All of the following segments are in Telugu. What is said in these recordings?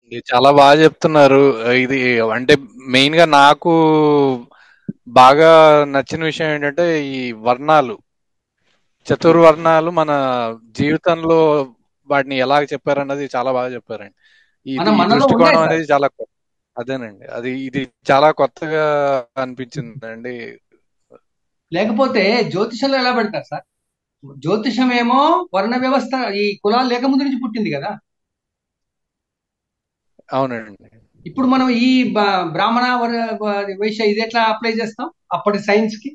ఇది చాలా బాగా చెప్తున్నారు ఇది అంటే మెయిన్ గా నాకు బాగా నచ్చిన విషయం ఏంటంటే ఈ వర్ణాలు చతుర్వర్ణాలు మన జీవితంలో వాటిని ఎలా చెప్పారన్నది చాలా బాగా చెప్పారండి ఇది మన ఈ మనలో ఉన్నాయి దృష్టికోణం సార్ అనేది చాలా కొత్త అదేనండి అది ఇది చాలా కొత్తగా అనిపించింది అండి లేకపోతే జ్యోతిషంలో ఎలా పెడతారు సార్ జ్యోతిషం ఏమో వర్ణ వ్యవస్థ ఈ కులాలు లేకముందు నుంచి పుట్టింది కదా అవునండి ఇప్పుడు మనం ఈ బ- బ్రాహ్మణ వర- వ- వైశ్య ఇది ఎట్లా అప్లై చేస్తాం అప్పటి సైన్స్ కి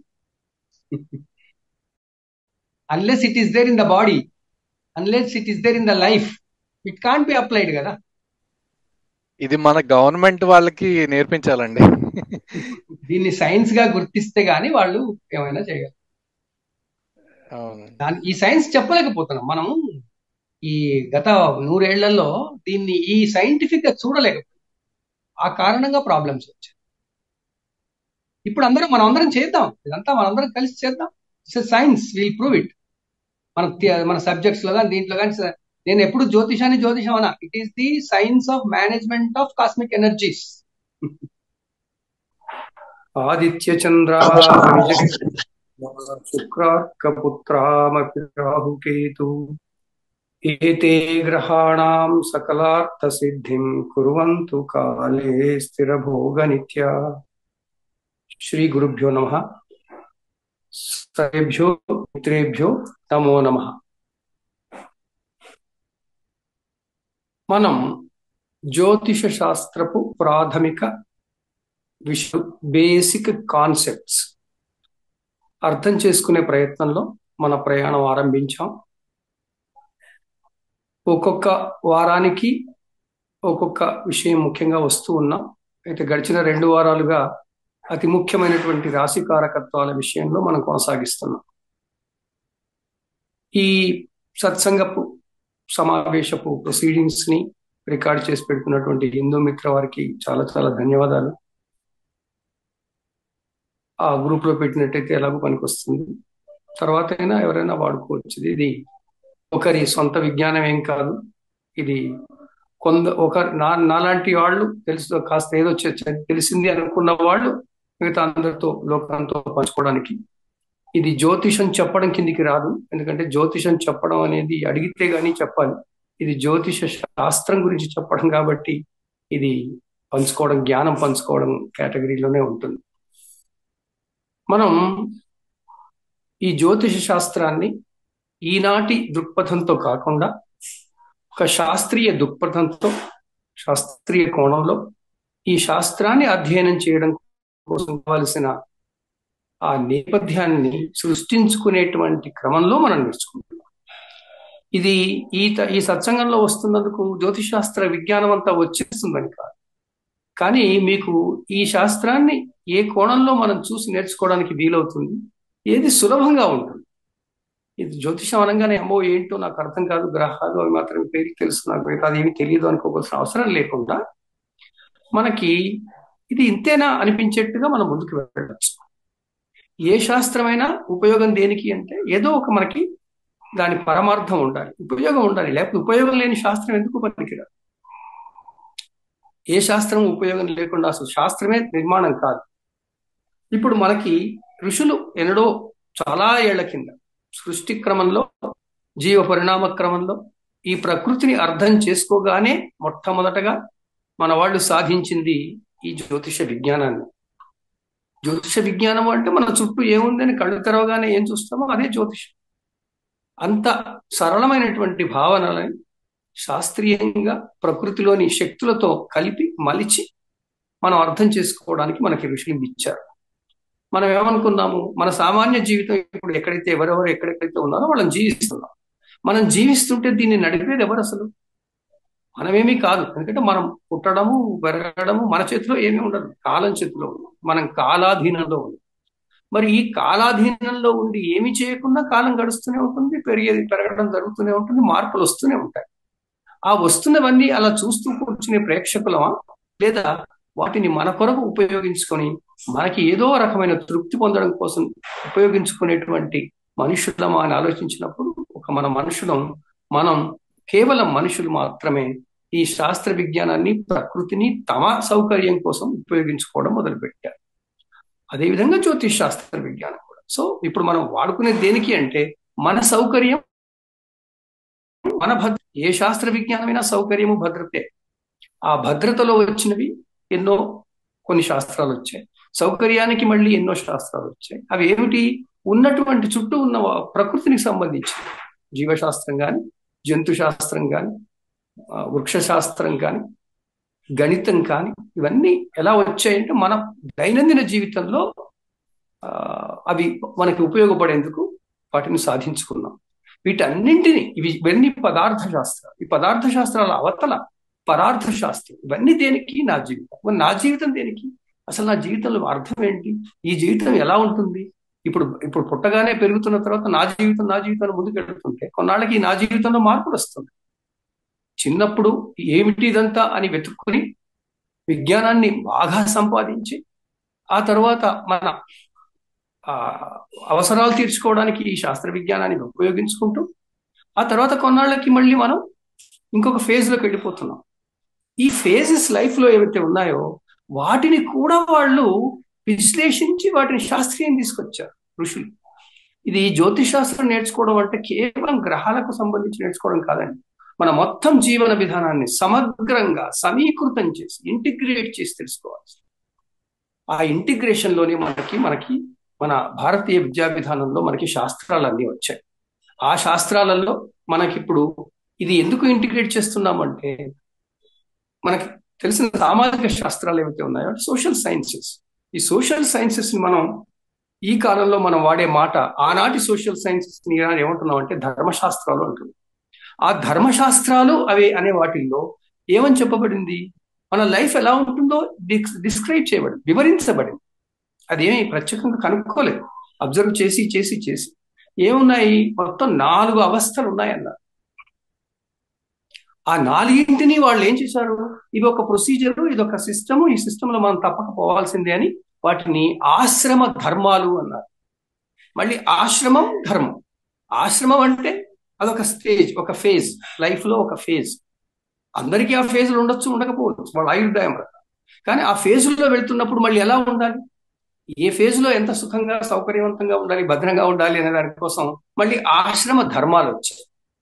unless it is there in the body unless it is there in the life it can't be applied కదా ఇది మన గవర్నమెంట్ వాళ్ళకి నేర్పించాలండి దీన్ని సైన్స్ గా గుర్తిస్తే గానీ వాళ్ళు ఏమైనా చేయగలరు అవును దాని ఈ సైన్స్ చెప్పలేకపోతున్నాం మనం ఈ గత నూరేళ్లలో దీన్ని ఈ సైంటిఫిక్ గా చూడలేకపోతున్నాం ఆ కారణంగా ప్రాబ్లమ్స్ వచ్చాయి ఇప్పుడు అందరం మనం అందరం చేద్దాం ఇదంతా మనందరం కలిసి చేద్దాం it's science will prove it మన తి- మన సబ్జెక్ట్స్ లో కానీ దీంట్లో కానీ నేను ఎప్పుడు జ్యోతిషాన్ని జ్యోతిషం అనా it is the science of management of cosmic energies ఆదిత్య చంద్ర శుక్రార్కపుత్రామపి రాహుకేతు ఏతే గ్రహాణం సకలార్థ సిద్ధిం కుర్వంతు కాలే స్థిరభోగ నిత్య శ్రీ గురుభ్యో నమ సర్వేభ్యో మిత్రేభ్యో నమో నమ మనం జ్యోతిష శాస్త్రపు ప్రాథమిక విషయం బేసిక్ కాన్సెప్ట్స్ అర్థం చేసుకునే ప్రయత్నంలో మన ప్రయాణం ఆరంభించాం ఒక్కొక్క వారానికి ఒక్కొక్క విషయం ముఖ్యంగా వస్తూ ఉన్నాం అయితే గడిచిన రెండు వారాలుగా అతి ముఖ్యమైనటువంటి రాశి కారకత్వాల విషయంలో మనం కొనసాగిస్తున్నాం ఈ సత్సంగపు సమావేశపు ప్రొసీడింగ్స్ ని రికార్డ్ చేసి పెడుతున్నటువంటి హిందూ మిత్ర వారికి చాలా చాలా ధన్యవాదాలు ఆ గ్రూప్ లో పెట్టినట్టయితే ఎలాగో పనికొస్తుంది తర్వాత అయినా ఎవరైనా వాడుకోవచ్చు ఇది ఒకరి సొంత విజ్ఞానం ఏం కాదు ఇది కొంద ఒక నా నాలాంటి వాళ్ళు తెలుసు కాస్త ఏదో చె- చె- తెలిసింది అనుకున్న వాళ్ళు మిగతా అందరితో లోకంతో పంచుకోవడానికి ఇది జ్యోతిషం చెప్పడం కిందికి రాదు ఎందుకంటే జ్యోతిషం చెప్పడం అనేది అడిగితే గానీ చెప్పాలి ఇది జ్యోతిష శాస్త్రం గురించి చెప్పడం కాబట్టి ఇది పంచుకోవడం జ్ఞానం పంచుకోవడం కేటగిరీలోనే ఉంటుంది మనం ఈ జ్యోతిష శాస్త్రాన్ని ఈనాటి దృక్పథంతో కాకుండా ఒక శాస్త్రీయ దృక్పథంతో శాస్త్రీయ కోణంలో ఈ శాస్త్రాన్ని అధ్యయనం చేయడం కోసం కావలసిన ఆ నేపథ్యాన్ని సృష్టించుకునేటువంటి క్రమంలో మనం నేర్చుకుంటున్నాం ఇది ఈ త- ఈ సత్సంగంలో వస్తున్నందుకు జ్యోతిష్ శాస్త్ర విజ్ఞానం అంతా వచ్చేస్తుందని కాదు కానీ మీకు ఈ శాస్త్రాన్ని ఏ కోణంలో మనం చూసి నేర్చుకోవడానికి వీలవుతుంది ఏది సులభంగా ఉంటుంది ఇది జ్యోతిషం అనగానే అమ్మో ఏంటో నాకు అర్థం కాదు గ్రహాలు అవి మాత్రమే పేరు తెలుసు నాకు మిగతా ఏమి తెలియదు అనుకోవాల్సిన అవసరం లేకుండా మనకి ఇది ఇంతేనా అనిపించేట్టుగా మనం ముందుకు వెళ్ళచ్చు ఏ శాస్త్రమైనా ఉపయోగం దేనికి అంటే ఏదో ఒక మనకి దాని పరమార్థం ఉండాలి ఉపయోగం ఉండాలి లేకపోతే ఉపయోగం లేని శాస్త్రం ఎందుకు పనికిరాదు ఏ శాస్త్రం ఉపయోగం లేకుండా అసలు శాస్త్రమే నిర్మాణం కాదు ఇప్పుడు మనకి ఋషులు ఎన్నడో చాలా ఏళ్ల కింద సృష్టి క్రమంలో జీవ పరిణామ క్రమంలో ఈ ప్రకృతిని అర్థం చేసుకోగానే మొట్టమొదటగా మన వాళ్ళు సాధించింది ఈ జ్యోతిష విజ్ఞానాన్ని జ్యోతిష విజ్ఞానం అంటే మన చుట్టూ ఏముందని కళ్ళు తెరవగానే ఏం చూస్తామో అదే జ్యోతిషం అంత సరళమైనటువంటి భావనలని శాస్త్రీయంగా ప్రకృతిలోని శక్తులతో కలిపి మలిచి మనం అర్థం చేసుకోవడానికి మనకి ఋషులు ఇచ్చారు మనం ఏమనుకున్నాము మన సామాన్య జీవితం ఇప్పుడు ఎక్కడైతే ఎవరెవరు ఎక్కడెక్కడైతే ఉన్నారో వాళ్ళని జీవిస్తున్నాం మనం జీవిస్తుంటే దీన్ని నడిపేది ఎవరు అసలు మనమేమీ కాదు ఎందుకంటే మనం పుట్టడము పెరగడము మన చేతిలో ఏమీ ఉండదు కాలం చేతిలో ఉంది మనం కాలాధీనంలో ఉంది మరి ఈ కాలాధీనంలో ఉండి ఏమి చేయకుండా కాలం గడుస్తూనే ఉంటుంది పెరిగేది పెరగడం జరుగుతూనే ఉంటుంది మార్పులు వస్తూనే ఉంటాయి ఆ వస్తున్నవన్నీ అలా చూస్తూ కూర్చునే ప్రేక్షకులమా లేదా వాటిని మన కొరకు ఉపయోగించుకొని మనకి ఏదో రకమైన తృప్తి పొందడం కోసం ఉపయోగించుకునేటువంటి మనుషులమా అని ఆలోచించినప్పుడు ఒక మన మనుషులం మనం కేవలం మనుషులు మాత్రమే ఈ శాస్త్ర విజ్ఞానాన్ని ప్రకృతిని తమ సౌకర్యం కోసం ఉపయోగించుకోవడం మొదలుపెట్టారు అదేవిధంగా జ్యోతిష్ శాస్త్ర విజ్ఞానం కూడా సో ఇప్పుడు మనం వాడుకునే దేనికి అంటే మన సౌకర్యం మన భద్ర ఏ శాస్త్ర విజ్ఞానమైనా సౌకర్యము భద్రతే ఆ భద్రతలో వచ్చినవి ఎన్నో కొన్ని శాస్త్రాలు వచ్చాయి సౌకర్యానికి మళ్ళీ ఎన్నో శాస్త్రాలు వచ్చాయి అవి ఏమిటి ఉన్నటువంటి చుట్టూ ఉన్న ప్రకృతికి సంబంధించి జీవశాస్త్రం కానీ జంతు శాస్త్రం కానీ వృక్ష శాస్త్రం కానీ గణితం కానీ ఇవన్నీ ఎలా వచ్చాయంటే మన దైనందిన జీవితంలో అవి మనకి ఉపయోగపడేందుకు వాటిని సాధించుకున్నాం వీటన్నింటినీ ఇవి ఇవన్నీ పదార్థ శాస్త్రాలు ఈ పదార్థ శాస్త్రాల అవతల పరార్థ శాస్త్రం ఇవన్నీ దేనికి నా జీవితం మరి నా జీవితం దేనికి అసలు నా జీవితంలో అర్థం ఏంటి ఈ జీవితం ఎలా ఉంటుంది ఇప్పుడు ఇప్పుడు పుట్టగానే పెరుగుతున్న తర్వాత నా జీవితం నా జీవితంలో ముందుకు వెళ్తుంటే కొన్నాళ్ళకి నా జీవితంలో మార్పులు వస్తుంది చిన్నప్పుడు ఏమిటి ఇదంతా అని వెతుక్కుని విజ్ఞానాన్ని బాగా సంపాదించి ఆ తర్వాత మన అవసరాలు తీర్చుకోవడానికి ఈ శాస్త్ర విజ్ఞానాన్ని ఉపయోగించుకుంటూ ఆ తర్వాత కొన్నాళ్ళకి మళ్ళీ మనం ఇంకొక ఫేజ్లోకి వెళ్ళిపోతున్నాం ఈ ఫేజెస్ లైఫ్లో ఏవైతే ఉన్నాయో వాటిని కూడా వాళ్ళు విశ్లేషించి వాటిని శాస్త్రీయం తీసుకొచ్చారు ఋషులు ఇది జ్యోతిషాస్త్రం నేర్చుకోవడం అంటే కేవలం గ్రహాలకు సంబంధించి నేర్చుకోవడం కాదండి మన మొత్తం జీవన విధానాన్ని సమగ్రంగా సమీకృతం చేసి ఇంటిగ్రేట్ చేసి తెలుసుకోవాలి ఆ ఇంటిగ్రేషన్ లోనే మనకి మనకి మన భారతీయ విద్యా విధానంలో మనకి శాస్త్రాలు అన్నీ వచ్చాయి ఆ శాస్త్రాలలో మనకిప్పుడు ఇది ఎందుకు ఇంటిగ్రేట్ చేస్తున్నామంటే మనకి తెలిసిన సామాజిక శాస్త్రాలు ఏవైతే ఉన్నాయో సోషల్ సైన్సెస్ ఈ సోషల్ సైన్సెస్ ని మనం ఈ కాలంలో మనం వాడే మాట ఆనాటి సోషల్ సైన్సెస్ ని ఏమంటున్నాం అంటే ధర్మశాస్త్రాలు అంటున్నాం ఆ ధర్మశాస్త్రాలు అవి అనే వాటిల్లో ఏమని చెప్పబడింది మన లైఫ్ ఎలా ఉంటుందో డిస్క్రైబ్ చేయబడింది వివరించబడింది అదేమి ప్రత్యేకంగా కనుక్కోలేదు అబ్జర్వ్ చేసి చేసి చేసి ఏమున్నాయి మొత్తం నాలుగు అవస్థలు ఉన్నాయన్నారు ఆ నాలుగింటిని వాళ్ళు ఏం చేశారు ఇది ఒక ప్రొసీజర్ ఇది ఒక సిస్టమ్ ఈ సిస్టమ్ లో మనం తప్పక పోవాల్సిందే అని వాటిని ఆశ్రమ ధర్మాలు అన్నారు మళ్ళీ ఆశ్రమం ధర్మం ఆశ్రమం అంటే అదొక స్టేజ్ ఒక ఫేజ్ లైఫ్ లో ఒక ఫేజ్ అందరికీ ఆ ఫేజ్లు ఉండొచ్చు ఉండకపోవచ్చు వాళ్ళ ఆయుర్దాయం కానీ ఆ ఫేజ్లో వెళ్తున్నప్పుడు మళ్ళీ ఎలా ఉండాలి ఏ ఫేజ్ లో ఎంత సుఖంగా సౌకర్యవంతంగా ఉండాలి భద్రంగా ఉండాలి అనే దానికోసం మళ్ళీ ఆశ్రమ ధర్మాలు వచ్చాయి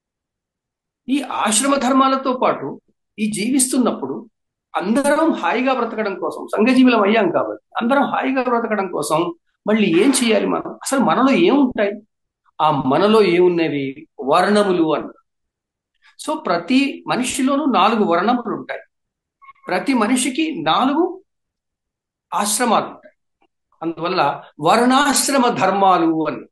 ఈ ఆశ్రమ ధర్మాలతో పాటు ఈ జీవిస్తున్నప్పుడు అందరం హాయిగా బ్రతకడం కోసం సంఘజీవులం అయ్యాం కాబట్టి అందరం హాయిగా బ్రతకడం కోసం మళ్ళీ ఏం చేయాలి మనం అసలు మనలో ఏముంటాయి ఆ మనలో ఏమున్నవి వర్ణములు అన్నారు సో ప్రతి మనిషిలోనూ నాలుగు వర్ణములు ఉంటాయి ప్రతి మనిషికి నాలుగు ఆశ్రమాలు ఉంటాయి అందువల్ల వర్ణాశ్రమ ధర్మాలు అని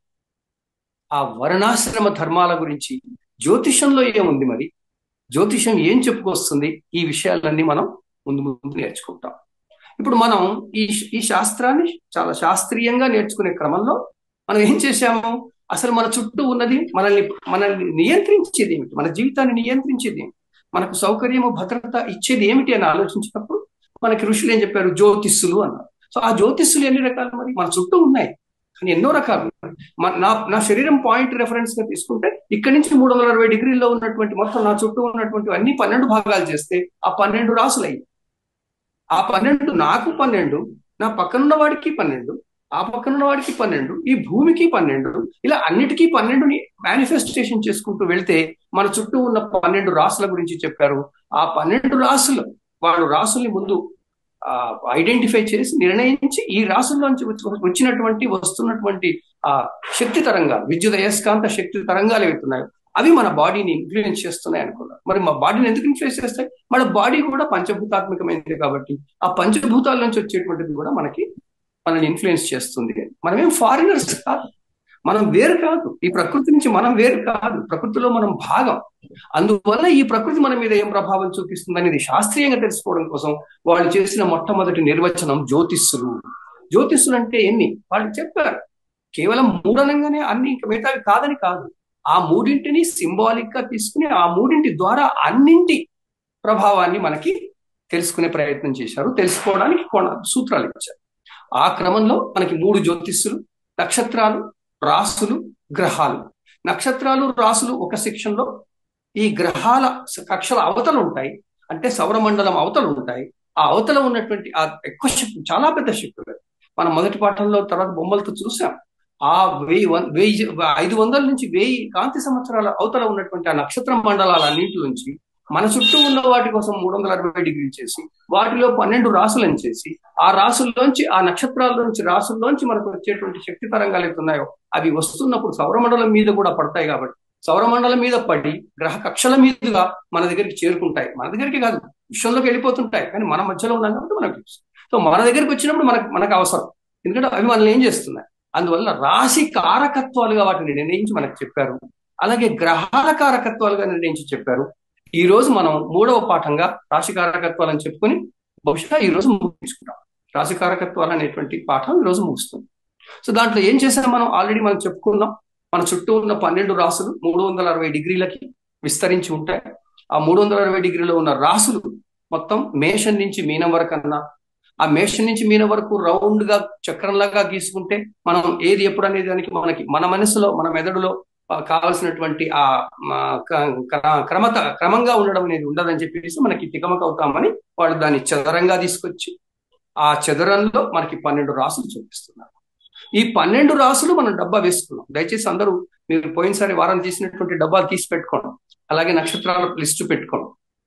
ఆ వర్ణాశ్రమ ధర్మాల గురించి జ్యోతిషంలో ఏముంది మరి జ్యోతిషం ఏం చెప్పుకొస్తుంది ఈ విషయాలన్నీ మనం ముందు ముందు నేర్చుకుంటాం ఇప్పుడు మనం ఈ ఈ శాస్త్రాన్ని చాలా శాస్త్రీయంగా నేర్చుకునే క్రమంలో మనం ఏం చేశాము అసలు మన చుట్టూ ఉన్నది మనల్ని మనల్ని నియంత్రించేది ఏమిటి మన జీవితాన్ని నియంత్రించేది ఏమిటి మనకు సౌకర్యము భద్రత ఇచ్చేది ఏమిటి అని ఆలోచించినప్పుడు మనకి ఋషులు ఏం చెప్పారు జ్యోతిష్సులు అన్నారు సో ఆ జ్యోతిష్సులు ఎన్ని రకాలు మరి మన చుట్టూ ఉన్నాయి కానీ ఎన్నో రకాలు నా నా శరీరం పాయింట్ రెఫరెన్స్ గా తీసుకుంటే ఇక్కడి నుంచి మూడు వందల అరవై డిగ్రీల్లో ఉన్నటువంటి మొత్తం నా చుట్టూ ఉన్నటువంటి అన్ని పన్నెండు భాగాలు చేస్తే ఆ పన్నెండు రాసులు అయ్యి ఆ పన్నెండు నాకు పన్నెండు నా పక్కనున్న వాడికి పన్నెండు ఆ పక్కనున్న వాడికి పన్నెండు ఈ భూమికి పన్నెండు ఇలా అన్నిటికీ పన్నెండుని మేనిఫెస్టేషన్ చేసుకుంటూ వెళ్తే మన చుట్టూ ఉన్న పన్నెండు రాసుల గురించి చెప్పారు ఆ పన్నెండు రాసులు వాళ్ళు రాసుల్ని ముందు ఐడెంటిఫై చేసి నిర్ణయించి ఈ రాసుల్లోంచి వచ్చినటువంటి వస్తున్నటువంటి ఆ శక్తి తరంగాలు విద్యుత్ అయస్కాంత శక్తి తరంగాలు ఏవైతున్నాయో అవి మన బాడీని ఇన్ఫ్లుయెన్స్ చేస్తున్నాయి అనుకున్నారు మరి మా బాడీని ఎందుకు ఇన్ఫ్లుయెన్స్ చేస్తాయి మన బాడీ కూడా పంచభూతాత్మకమైనది కాబట్టి ఆ పంచభూతాల నుంచి వచ్చేటువంటిది కూడా మనకి మనల్ని ఇన్ఫ్లుయెన్స్ చేస్తుంది మనమేం ఫారినర్స్ కాదు మనం వేరు కాదు ఈ ప్రకృతి నుంచి మనం వేరు కాదు ప్రకృతిలో మనం భాగం అందువల్ల ఈ ప్రకృతి మన మీద ఏం ప్రభావం చూపిస్తుంది అనేది శాస్త్రీయంగా తెలుసుకోవడం కోసం వాళ్ళు చేసిన మొట్టమొదటి నిర్వచనం జ్యోతిష్సులు జ్యోతిష్సులు అంటే ఎన్ని వాళ్ళు చెప్పారు కేవలం మూడనంగానే అన్ని ఇంకా మిగతావి కాదని కాదు ఆ మూడింటిని సింబాలిక్ గా తీసుకుని ఆ మూడింటి ద్వారా అన్నింటి ప్రభావాన్ని మనకి తెలుసుకునే ప్రయత్నం చేశారు తెలుసుకోవడానికి కొన సూత్రాలు ఇచ్చారు ఆ క్రమంలో మనకి మూడు జ్యోతిష్సులు నక్షత్రాలు రాసులు గ్రహాలు నక్షత్రాలు రాసులు ఒక సెక్షన్ లో ఈ గ్రహాల కక్షల అవతలు ఉంటాయి అంటే సౌరమండలం అవతల ఉంటాయి ఆ అవతల ఉన్నటువంటి ఆ ఎక్కువ శక్తి చాలా పెద్ద శక్తులు మనం మొదటి పాఠంలో తర్వాత బొమ్మలతో చూసాం ఆ వెయ్యి వం- వెయ్యి ఐదు వందల నుంచి వెయ్యి కాంతి సంవత్సరాల అవతల ఉన్నటువంటి ఆ నక్షత్ర మండలాలన్నింటి నుంచి మన చుట్టూ ఉన్న వాటి కోసం మూడు వందల అరవై డిగ్రీలు చేసి వాటిలో పన్నెండు రాసులను చేసి ఆ రాసుల్లోంచి ఆ నక్షత్రాల్లోంచి రాసుల్లోంచి మనకు వచ్చేటువంటి శక్తి తరంగాలు అయితే ఉన్నాయో అవి వస్తున్నప్పుడు సౌరమండలం మీద కూడా పడతాయి కాబట్టి సౌరమండలం మీద పడి గ్రహ కక్షల మీదుగా మన దగ్గరికి చేరుకుంటాయి మన దగ్గరికి కాదు విశ్వంలోకి వెళ్ళిపోతుంటాయి కానీ మన మధ్యలో ఉన్నాం కాబట్టి మనకు తెలుసు సో మన దగ్గరికి వచ్చినప్పుడు మనకు మనకు అవసరం ఎందుకంటే అవి మనల్ని ఏం చేస్తున్నాయి అందువల్ల రాశి కారకత్వాలుగా వాటిని నిర్ణయించి మనకు చెప్పారు అలాగే గ్రహాల కారకత్వాలుగా నిర్ణయించి చెప్పారు ఈ రోజు మనం మూడవ పాఠంగా రాశి కారకత్వాలు అని చెప్పుకొని బహుశా ఈ రోజు ముగించుకుంటాం రాశి కారకత్వాలు అనేటువంటి పాఠం ఈ రోజు ముగుస్తుంది సో దాంట్లో ఏం చేసాం మనం ఆల్రెడీ మనం చెప్పుకున్నాం మన చుట్టూ ఉన్న పన్నెండు రాసులు మూడు వందల అరవై డిగ్రీలకి విస్తరించి ఉంటాయి ఆ మూడు వందల అరవై డిగ్రీలో ఉన్న రాసులు మొత్తం మేషం నుంచి మీనం వరకు అన్నా ఆ మేషం నుంచి మీనం వరకు రౌండ్ గా చక్రంలాగా గీసుకుంటే మనం ఏది ఎప్పుడు అనేది దానికి మనకి మన మనసులో మన మెదడులో ఆ, కావాల్సినటువంటి ఆ ఆ, క- క్ర- క్రమత క్రమంగా ఉండడం అనేది ఉండదని చెప్పేసి మనకి తికమక అవుతామని వాళ్ళు దాన్ని చదరంగా తీసుకొచ్చి ఆ చదరంలో మనకి పన్నెండు రాసులు చూపిస్తున్నారు ఈ పన్నెండు రాసులు మనం డబ్బా వేసుకున్నాం దయచేసి అందరూ మీరు పోయినసారి వారం తీసినటువంటి డబ్బాలు తీసి పెట్టుకోండి అలాగే నక్షత్రాల లిస్టు పెట్టుకోండి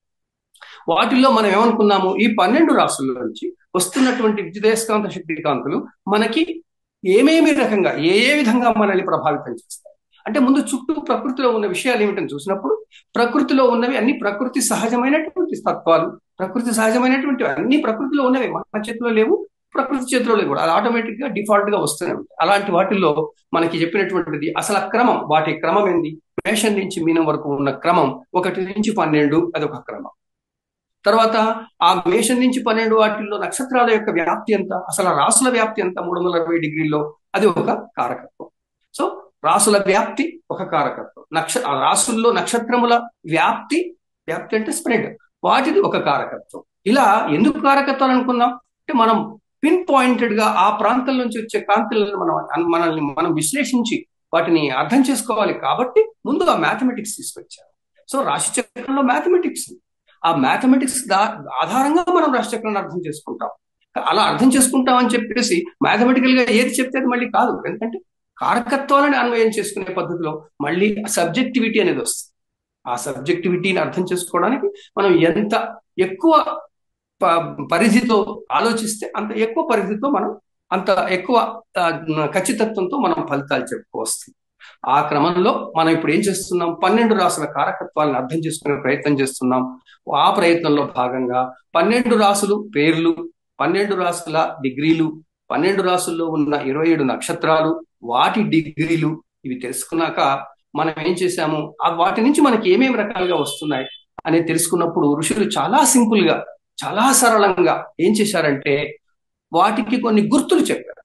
వాటిల్లో మనం ఏమనుకున్నాము ఈ పన్నెండు రాసుల నుంచి వస్తున్నటువంటి విద్యుదయస్కాంత శక్తి కాంతులు మనకి ఏమేమి రకంగా ఏ ఏ విధంగా మనల్ని ప్రభావితం చేస్తాయి అంటే ముందు చుట్టూ ప్రకృతిలో ఉన్న విషయాలు ఏమిటని చూసినప్పుడు ప్రకృతిలో ఉన్నవి అన్ని ప్రకృతి సహజమైనటువంటి తత్వాలు ప్రకృతి సహజమైనటువంటి అన్ని ప్రకృతిలో ఉన్నవి మన చేతిలో లేవు ప్రకృతి చేతిలో లేవు అది ఆటోమేటిక్ గా డిఫాల్ట్ గా వస్తూనే ఉంటాయి అలాంటి వాటిల్లో మనకి చెప్పినటువంటిది అసలు ఆ క్రమం వాటి క్రమం ఏంది మేషం నుంచి మీనం వరకు ఉన్న క్రమం ఒకటి నుంచి పన్నెండు అది ఒక క్రమం తర్వాత ఆ మేషం నుంచి పన్నెండు వాటిల్లో నక్షత్రాల యొక్క వ్యాప్తి ఎంత అసలు ఆ రాసుల వ్యాప్తి ఎంత మూడు వందల అరవై డిగ్రీల్లో అది ఒక కారకత్వం సో రాసుల వ్యాప్తి ఒక కారకత్వం నక్ష ఆ రాసుల్లో నక్షత్రముల వ్యాప్తి వ్యాప్తి అంటే స్ప్రెడ్ వాటిది ఒక కారకత్వం ఇలా ఎందుకు కారకత్వాలు అనుకున్నాం అంటే మనం పిన్ పాయింటెడ్ గా ఆ ప్రాంతం నుంచి వచ్చే కాంతులను మనం అన్- మనల్ని మనం విశ్లేషించి వాటిని అర్థం చేసుకోవాలి కాబట్టి ముందు ఆ మ్యాథమెటిక్స్ తీసుకొచ్చారు సో రాశి చక్రంలో మ్యాథమెటిక్స్ ఆ మ్యాథమెటిక్స్ దా ఆధారంగా మనం రాశి చక్రాన్ని అర్థం చేసుకుంటాం అలా అర్థం చేసుకుంటాం అని చెప్పేసి మ్యాథమెటికల్ గా ఏది చెప్తే అది మళ్ళీ కాదు ఎందుకంటే కారకత్వాలను అన్వయం చేసుకునే పద్ధతిలో మళ్ళీ సబ్జెక్టివిటీ అనేది వస్తుంది ఆ సబ్జెక్టివిటీని అర్థం చేసుకోవడానికి మనం ఎంత ఎక్కువ ప- పరిధితో ఆలోచిస్తే అంత ఎక్కువ పరిధితో మనం అంత ఎక్కువ ఆ, ఖచ్చితత్వంతో మనం ఫలితాలు చెప్పుకోవస్తుంది ఆ క్రమంలో మనం ఇప్పుడు ఏం చేస్తున్నాం పన్నెండు రాసుల కారకత్వాలను అర్థం చేసుకునే ప్రయత్నం చేస్తున్నాం ఆ ప్రయత్నంలో భాగంగా పన్నెండు రాసులు పేర్లు పన్నెండు రాసుల డిగ్రీలు పన్నెండు రాసుల్లో ఉన్న ఇరవై ఏడు నక్షత్రాలు వాటి డిగ్రీలు ఇవి తెలుసుకున్నాక మనం ఏం చేశాము ఆ వాటి నుంచి మనకి ఏమేమి రకాలుగా వస్తున్నాయి అనేది తెలుసుకున్నప్పుడు ఋషులు చాలా సింపుల్ గా చాలా సరళంగా ఏం చేశారంటే వాటికి కొన్ని గుర్తులు చెప్పారు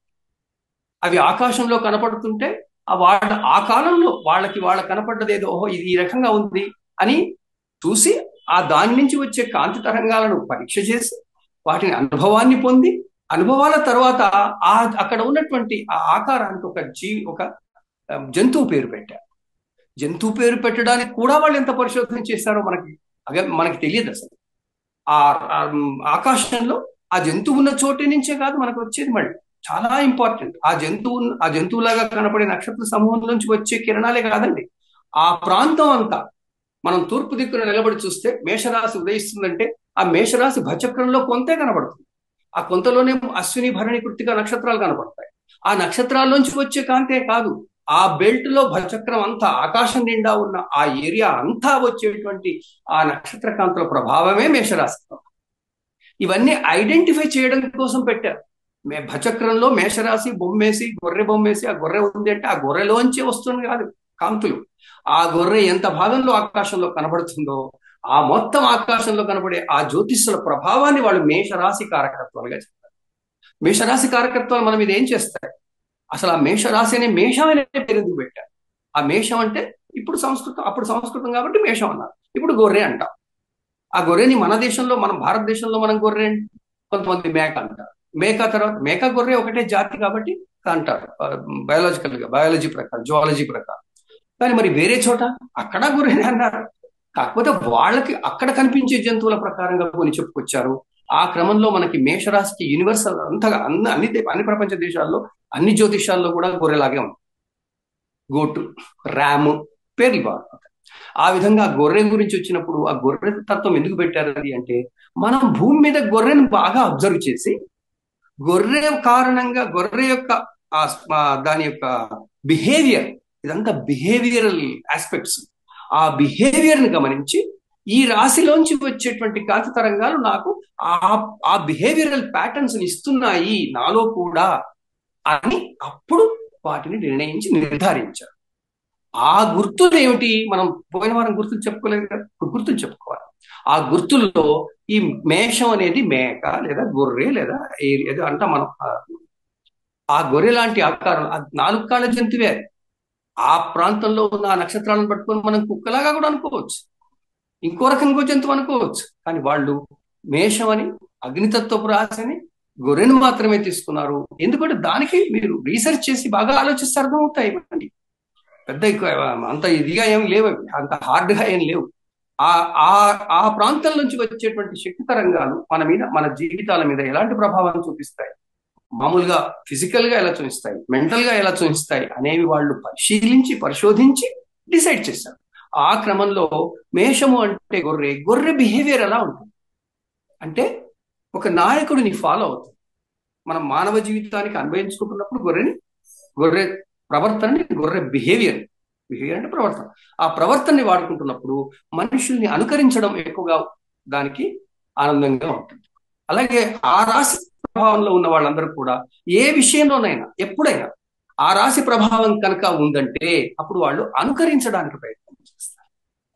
అవి ఆకాశంలో కనపడుతుంటే ఆ వాళ్ళ ఆ కాలంలో వాళ్ళకి వాళ్ళ కనపడ్డది ఏదో ఓహో ఇది ఈ రకంగా ఉంది అని చూసి ఆ దాని నుంచి వచ్చే కాంతి తరంగాలను పరీక్ష చేసి వాటిని అనుభవాన్ని పొంది అనుభవాల తర్వాత ఆ అక్కడ ఉన్నటువంటి ఆ ఆకారానికి ఒక జీవి ఒక ఆ, జంతువు పేరు పెట్టారు జంతువు పేరు పెట్టడానికి కూడా వాళ్ళు ఎంత పరిశోధన చేశారో మనకి అగే మనకి తెలియదు అసలు ఆ ఆ, ఆకాశంలో ఆ జంతువు ఉన్న చోటి నుంచే కాదు మనకు వచ్చేది మళ్ళీ చాలా ఇంపార్టెంట్ ఆ జంతువు ఆ జంతువులాగా కనపడే నక్షత్ర సమూహం నుంచి వచ్చే కిరణాలే కాదండి ఆ ప్రాంతం అంతా మనం తూర్పు దిక్కున నిలబడి చూస్తే మేషరాశి ఉదయిస్తుందంటే ఆ మేషరాశి భచక్రంలో కొంతే కనబడుతుంది ఆ కొంతలోనే అశ్విని భరణి కృతిక నక్షత్రాలు కనపడతాయి ఆ నక్షత్రాల్లోంచి వచ్చే కాంతే కాదు ఆ బెల్ట్ లో భచక్రం అంతా ఆకాశం నిండా ఉన్న ఆ ఏరియా అంతా వచ్చేటువంటి ఆ నక్షత్ర కాంతుల ప్రభావమే మేషరాశి ఇవన్నీ ఐడెంటిఫై చేయడం కోసం పెట్టారు మే భచక్రంలో మేషరాశి బొమ్మేసి గొర్రె బొమ్మేసి ఆ గొర్రె ఉంది అంటే ఆ గొర్రెలోంచి వస్తుంది కాదు కాంతులు ఆ గొర్రె ఎంత భాగంలో ఆకాశంలో కనబడుతుందో ఆ మొత్తం ఆకాశంలో కనబడే ఆ జ్యోతిష్యుల ప్రభావాన్ని వాళ్ళు మేషరాశి కారకత్వాలుగా చెప్తారు మేషరాశి కారకత్వాలు మనం ఇది ఏం చేస్తాయి అసలు ఆ మేషరాశి అనే మేషం అనే పేరు ఎందుకు పెట్టారు ఆ మేషం అంటే ఇప్పుడు సంస్కృతం అప్పుడు సంస్కృతం కాబట్టి మేషం అన్నారు ఇప్పుడు గొర్రె అంటాం ఆ గొర్రెని మన దేశంలో మనం భారతదేశంలో మనం గొర్రె అంటే కొంతమంది మేక అంటారు మేక తర్వాత మేక గొర్రె ఒకటే జాతి కాబట్టి అంటారు బయాలజికల్ గా బయాలజీ ప్రకారం జువాలజీ ప్రకారం కానీ మరి వేరే చోట అక్కడ గొర్రెని అన్నారు కాకపోతే వాళ్ళకి అక్కడ కనిపించే జంతువుల ప్రకారంగా కొన్ని చెప్పుకొచ్చారు ఆ క్రమంలో మనకి మేషరాశికి యూనివర్సల్ అంతగా అన్ని అన్ని దే- అన్ని ప్రపంచ దేశాల్లో అన్ని జ్యోతిషాల్లో కూడా గొర్రెలాగే ఉంది గోటు ర్యామ్ పేర్లు బాగా ఆ విధంగా ఆ గొర్రె గురించి వచ్చినప్పుడు ఆ గొర్రె తత్వం ఎందుకు పెట్టారు అది అంటే మనం భూమి మీద గొర్రెను బాగా అబ్జర్వ్ చేసి గొర్రె కారణంగా గొర్రె యొక్క ఆ స్- ఆ దాని యొక్క బిహేవియర్ ఇదంతా బిహేవియరల్ ఆస్పెక్ట్స్ ఆ బిహేవియర్ ని గమనించి ఈ రాశిలోంచి వచ్చేటువంటి కాంతి తరంగాలు నాకు ఆ ఆ బిహేవియరల్ ప్యాటర్న్స్ ఇస్తున్నాయి నాలో కూడా అని అప్పుడు వాటిని నిర్ణయించి నిర్ధారించారు ఆ గుర్తులు ఏమిటి మనం పోయిన వారం గుర్తులు చెప్పుకోలేదు కదా ఇప్పుడు గుర్తులు చెప్పుకోవాలి ఆ గుర్తుల్లో ఈ మేషం అనేది మేక లేదా గొర్రె లేదా ఏరి ఏదో అంటాం మనం ఆ- ఆ గొర్రె లాంటి ఆకారం ఆ నాలుగు కాళ్ళ జంతువే అది. ఆ ప్రాంతంలో ఉన్న ఆ నక్షత్రాలను పట్టుకొని మనం కుక్కలాగా కూడా అనుకోవచ్చు ఇంకో రకంగా జంతువు అనుకోవచ్చు కానీ వాళ్ళు మేషం అని అగ్నితత్వపు రాశి అని గొర్రెను మాత్రమే తీసుకున్నారు ఎందుకంటే దానికి మీరు రీసెర్చ్ చేసి బాగా ఆలోచిస్తే అర్థమవుతాయి ఇవన్నీ పెద్ద ఎక్కువ అంత ఇదిగా ఏం లేవు అవి. అంత హార్డ్ గా ఏం లేవు ఆ ఆ ఆ ప్రాంతం నుంచి వచ్చేటువంటి శక్తి తరంగాలు మన మీద మన జీవితాల మీద ఎలాంటి ప్రభావం చూపిస్తాయి మామూలుగా ఫిజికల్ గా ఎలా చూపిస్తాయి మెంటల్ గా ఎలా చూపిస్తాయి అనేవి వాళ్ళు పరిశీలించి పరిశోధించి డిసైడ్ చేశారు ఆ క్రమంలో మేషము అంటే గొర్రె గొర్రె బిహేవియర్ ఎలా ఉంటుంది అంటే ఒక నాయకుడిని ఫాలో అవుతుంది మనం మానవ జీవితానికి అన్వయించుకుంటున్నప్పుడు గొర్రెని గొర్రె ప్రవర్తనని గొర్రె బిహేవియర్ బిహేవియర్ అంటే ప్రవర్తన ఆ ప్రవర్తనని వాడుకుంటున్నప్పుడు మనుషుల్ని అనుకరించడం ఎక్కువగా దానికి ఆనందంగా ఉంటుంది అలాగే ఆ రాశి ప్రభావంలో ఉన్న వాళ్ళందరూ కూడా ఏ విషయంలోనైనా ఎప్పుడైనా ఆ రాశి ప్రభావం కనుక ఉందంటే అప్పుడు వాళ్ళు అనుకరించడానికి ప్రయత్నం చేస్తారు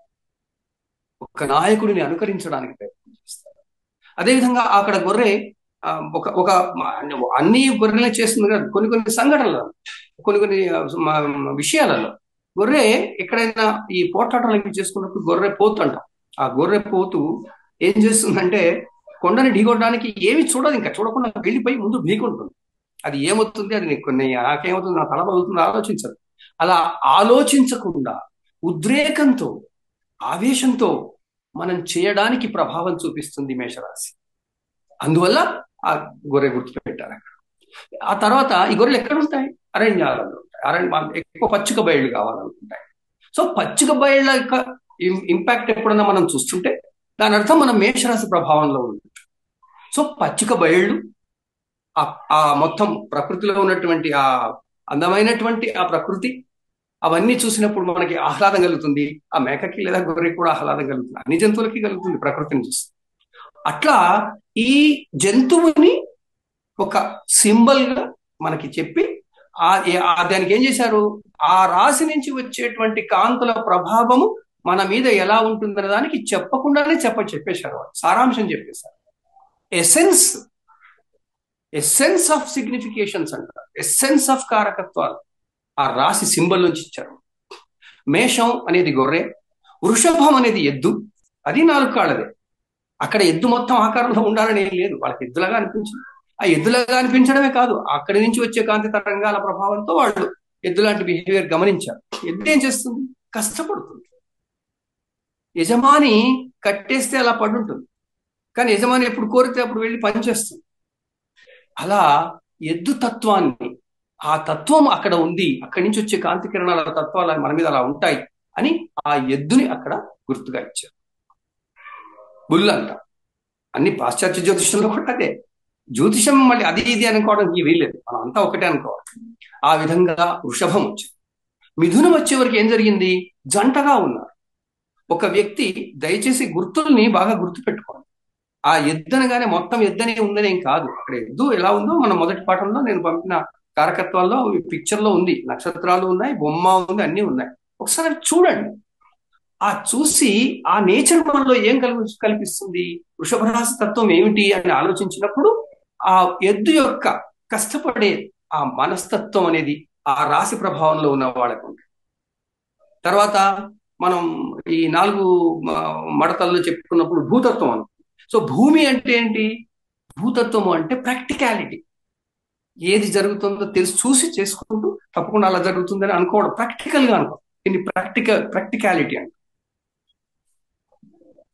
ఒక నాయకుడిని అనుకరించడానికి ప్రయత్నం చేస్తారు అదేవిధంగా అక్కడ గొర్రె ఆ, ఒక ఒక అన్ని గొర్రెలే చేస్తుంది కాదు కొన్ని కొన్ని సంఘటనలు కొన్ని కొన్ని ఆ, మ- విషయాలలో గొర్రె ఎక్కడైనా ఈ పోట్లాటలు ఇవి చేసుకున్నప్పుడు గొర్రె పోతు అంటాం ఆ గొర్రె పోతు ఏం చేస్తుందంటే కొండని ఢీకొట్టడానికి ఏమి చూడదు ఇంకా చూడకుండా వెళ్ళిపోయి ముందు ఢీకొంటుంది అది ఏమవుతుంది అది నీకు కొన్ని నాకేమవుతుంది నా తల పగులుతుంది ఆలోచించదు అలా ఆలోచించకుండా ఉద్రేకంతో ఆవేశంతో మనం చేయడానికి ప్రభావం చూపిస్తుంది మేషరాశి అందువల్ల ఆ గొర్రె గుర్తు పెట్టారు అక్కడ ఆ తర్వాత ఈ గొర్రెలు ఎక్కడ ఉంటాయి అరణ్యాలలో ఉంటాయి అరణ్య ఎక్కువ పచ్చిక బయళ్ళు కావాలనుకుంటాయి సో పచ్చిక బయళ్ళ యొక్క ఇంపాక్ట్ ఎప్పుడన్నా మనం చూస్తుంటే దాని అర్థం మనం మేషరాశి ప్రభావంలో ఉంది సో పచ్చిక బయళ్ళు ఆ ఆ మొత్తం ప్రకృతిలో ఉన్నటువంటి ఆ అందమైనటువంటి ఆ ప్రకృతి అవన్నీ చూసినప్పుడు మనకి ఆహ్లాదం కలుగుతుంది ఆ మేకకి లేదా గొర్రెకి కూడా ఆహ్లాదం కలుగుతుంది అన్ని జంతువులకి కలుగుతుంది ప్రకృతిని చూసి అట్లా ఈ జంతువుని ఒక సింబల్ గా మనకి చెప్పి ఆ ఏ- ఆ దానికి ఏం చేశారు ఆ రాశి నుంచి వచ్చేటువంటి కాంతుల ప్రభావము మన మీద ఎలా ఉంటుందనే దానికి చెప్పకుండానే చెప్ప చెప్పేశారు వాళ్ళు. సారాంశం చెప్పేశారు ఎసెన్స్ ఎసెన్స్ ఆఫ్ సిగ్నిఫికేషన్స్ అంటారు ఎసెన్స్ ఆఫ్ కారకత్వాలు ఆ రాశి సింబల్ నుంచి ఇచ్చారు మేషం అనేది గొర్రె వృషభం అనేది ఎద్దు అది నాలుగు కాళ్ళదే అక్కడ ఎద్దు మొత్తం ఆకారంలో ఉండాలని ఏం లేదు వాళ్ళకి ఎద్దులాగా అనిపించింది ఆ ఎద్దులాగా అనిపించడమే కాదు అక్కడి నుంచి వచ్చే కాంతి తరంగాల ప్రభావంతో వాళ్ళు ఎద్దు లాంటి బిహేవియర్ గమనించారు ఎద్దు ఏం చేస్తుంది కష్టపడుతుంది యజమాని కట్టేస్తే అలా పడుంటుంది కానీ యజమాని ఎప్పుడు కోరితే అప్పుడు వెళ్ళి పనిచేస్తుంది అలా ఎద్దు తత్వాన్ని ఆ తత్వం అక్కడ ఉంది అక్కడి నుంచి వచ్చే కాంతి కిరణాల తత్వాలు మన మీద అలా ఉంటాయి అని ఆ ఎద్దుని అక్కడ గుర్తుగా ఇచ్చారు బుల్ అంట అన్ని పాశ్చాత్య జ్యోతిషంలో కూడా అదే జ్యోతిషం మళ్ళీ అది ఇది అనుకోవడానికి వీల్లేదు మనం అంతా ఒకటే అనుకోవాలి ఆ విధంగా వృషభం వచ్చింది మిథునం వచ్చే వరకు ఏం జరిగింది జంటగా ఉన్నారు ఒక వ్యక్తి దయచేసి గుర్తుల్ని బాగా గుర్తు పెట్టుకోండి ఆ ఎద్దనగానే మొత్తం ఎద్దనే ఉందని ఏం కాదు అక్కడ ఎద్దు ఎలా ఉందో మన మొదటి పాఠంలో నేను పంపిన కారకత్వాల్లో పిక్చర్ లో ఉంది నక్షత్రాలు ఉన్నాయి బొమ్మ ఉంది అన్ని ఉన్నాయి ఒకసారి చూడండి ఆ చూసి ఆ నేచర్ మనలో ఏం కల్పి కల్పిస్తుంది వృషభ రాశి తత్వం ఏమిటి అని ఆలోచించినప్పుడు ఆ ఎద్దు యొక్క కష్టపడే ఆ మనస్తత్వం అనేది ఆ రాశి ప్రభావంలో ఉన్న వాళ్ళకు ఉంటుంది తర్వాత మనం ఈ నాలుగు మ- మడతల్లో చెప్పుకున్నప్పుడు భూతత్వం అను సో భూమి అంటే ఏంటి భూతత్వము అంటే ప్రాక్టికాలిటీ ఏది జరుగుతుందో తెలిసి చూసి చేసుకుంటూ తప్పకుండా అలా జరుగుతుందని అనుకోవడం ప్రాక్టికల్ గా అనుకో దీన్ని ప్రాక్టికల్ ప్రాక్టికాలిటీ అంట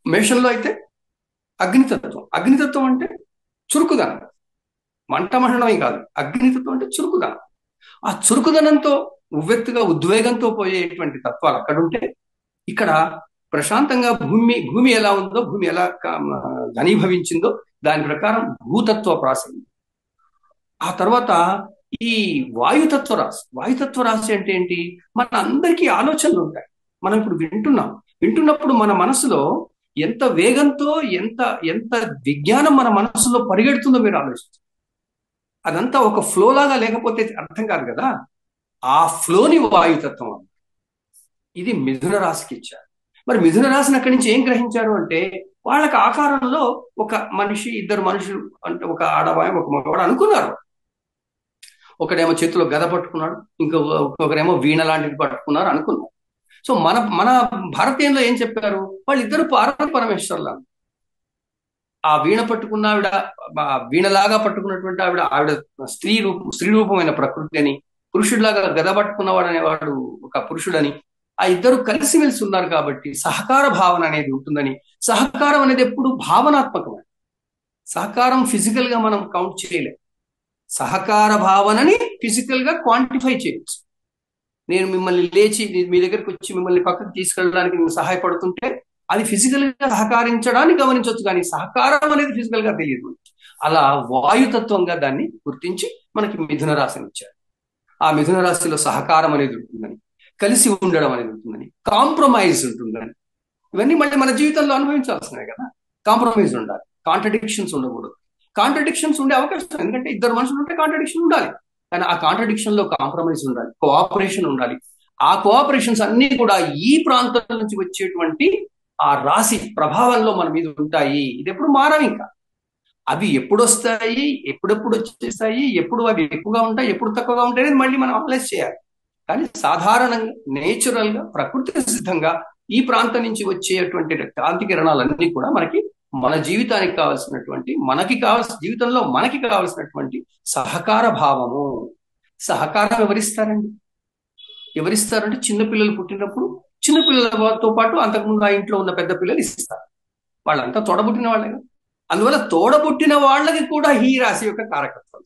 మేషంలో అయితే అగ్నితత్వం అగ్నితత్వం అంటే చురుకుదనం మంట మండడమే కాదు అగ్నితత్వం అంటే చురుకుదనం ఆ చురుకుదనంతో ఉవ్వెత్తుగా ఉద్వేగంతో పోయేటువంటి తత్వాలు అక్కడుంటే ఇక్కడ ప్రశాంతంగా భూమి భూమి ఎలా ఉందో భూమి ఎలా ఘనీభవించిందో దాని ప్రకారం భూతత్వ రాశి ఆ తర్వాత ఈ వాయుతత్వ రాశి వాయుతత్వ రాశి అంటే ఏంటి మన అందరికీ ఆలోచనలు ఉంటాయి మనం ఇప్పుడు వింటున్నాం వింటున్నప్పుడు మన మనసులో ఎంత వేగంతో ఎంత ఎంత విజ్ఞానం మన మనసులో పరిగెడుతుందో మీరు ఆలోచించారు అదంతా ఒక ఫ్లో లాగా లేకపోతే అర్థం కాదు కదా ఆ ఫ్లోని వాయుతత్వం ఇది మిథున రాశికి ఇచ్చారు మరి మిథున రాశిని అక్కడి నుంచి ఏం గ్రహించారు అంటే వాళ్ళకి ఆకారంలో ఒక మనిషి ఇద్దరు మనుషులు అంటే ఒక ఆడవాయం ఒక మగవాడు అనుకున్నారు ఒకడేమో చేతిలో గద పట్టుకున్నాడు ఇంకో ఒకరేమో వీణ లాంటిది పట్టుకున్నారు అనుకున్నారు సో మన మన భారతీయంలో ఏం చెప్పారు వాళ్ళిద్దరు పార్వతి పరమేశ్వర్లు ఆ వీణ పట్టుకున్న ఆవిడ వీణలాగా పట్టుకున్నటువంటి ఆవిడ ఆవిడ స్త్రీ రూపం స్త్రీ రూపమైన ప్రకృతి అని పురుషుడిలాగా గద పట్టుకున్నవాడు అనేవాడు ఒక పురుషుడని ఆ ఇద్దరు కలిసిమెలిసి ఉన్నారు కాబట్టి సహకార భావన అనేది ఉంటుందని సహకారం అనేది ఎప్పుడు భావనాత్మకమే సహకారం ఫిజికల్ గా మనం కౌంట్ చేయలేం సహకార భావనని ఫిజికల్ గా క్వాంటిఫై చేయొచ్చు నేను మిమ్మల్ని లేచి మీ దగ్గరికి వచ్చి మిమ్మల్ని పక్కకు తీసుకెళ్ళడానికి నేను సహాయపడుతుంటే అది ఫిజికల్ గా సహకరించడానికి గమనించవచ్చు కానీ సహకారం అనేది ఫిజికల్ గా తెలియదు అలా వాయుతత్వంగా దాన్ని గుర్తించి మనకి మిథున రాశిని ఇచ్చారు ఆ మిథున రాశిలో సహకారం అనేది ఉంటుందని కలిసి ఉండడం అనేది ఉంటుందని కాంప్రమైజ్ ఉంటుందని ఇవన్నీ మళ్ళీ మన జీవితంలో అనుభవించాల్సినవి కదా కాంప్రమైజ్ ఉండాలి కాంట్రడిక్షన్స్ ఉండకూడదు కాంట్రడిక్షన్స్ ఉండే అవకాశం ఎందుకంటే ఇద్దరు మనుషులు ఉంటే కాంట్రడిక్షన్ ఉండాలి కానీ ఆ కాంట్రడిక్షన్ లో కాంప్రమైజ్ ఉండాలి కోఆపరేషన్ ఉండాలి ఆ కోఆపరేషన్స్ అన్ని కూడా ఈ ప్రాంతం నుంచి వచ్చేటువంటి ఆ రాశి ప్రభావంలో మన మీద ఉంటాయి ఇది ఎప్పుడు మారవు ఇంకా అవి ఎప్పుడు వస్తాయి ఎప్పుడెప్పుడు వచ్చేస్తాయి ఎప్పుడు అవి ఎక్కువగా ఉంటాయి ఎప్పుడు తక్కువగా ఉంటాయి అనేది మళ్ళీ మనం అనలైజ్ చేయాలి కానీ సాధారణంగా నేచురల్ గా ప్రకృతి సిద్ధంగా ఈ ప్రాంతం నుంచి వచ్చేటువంటి కాంతి కిరణాలన్నీ కూడా మనకి మన జీవితానికి కావాల్సినటువంటి మనకి కావాల్సిన జీవితంలో మనకి కావాల్సినటువంటి సహకార భావము సహకారం ఎవరిస్తారండి ఎవరిస్తారంటే చిన్నపిల్లలు పుట్టినప్పుడు చిన్నపిల్లలతో పాటు అంతకుముందు ఆ ఇంట్లో ఉన్న పెద్ద పిల్లలు ఇస్తారు వాళ్ళంతా తోడబుట్టిన వాళ్ళే అందువల్ల తోడబుట్టిన వాళ్ళకి కూడా ఈ రాశి యొక్క కారకత్వం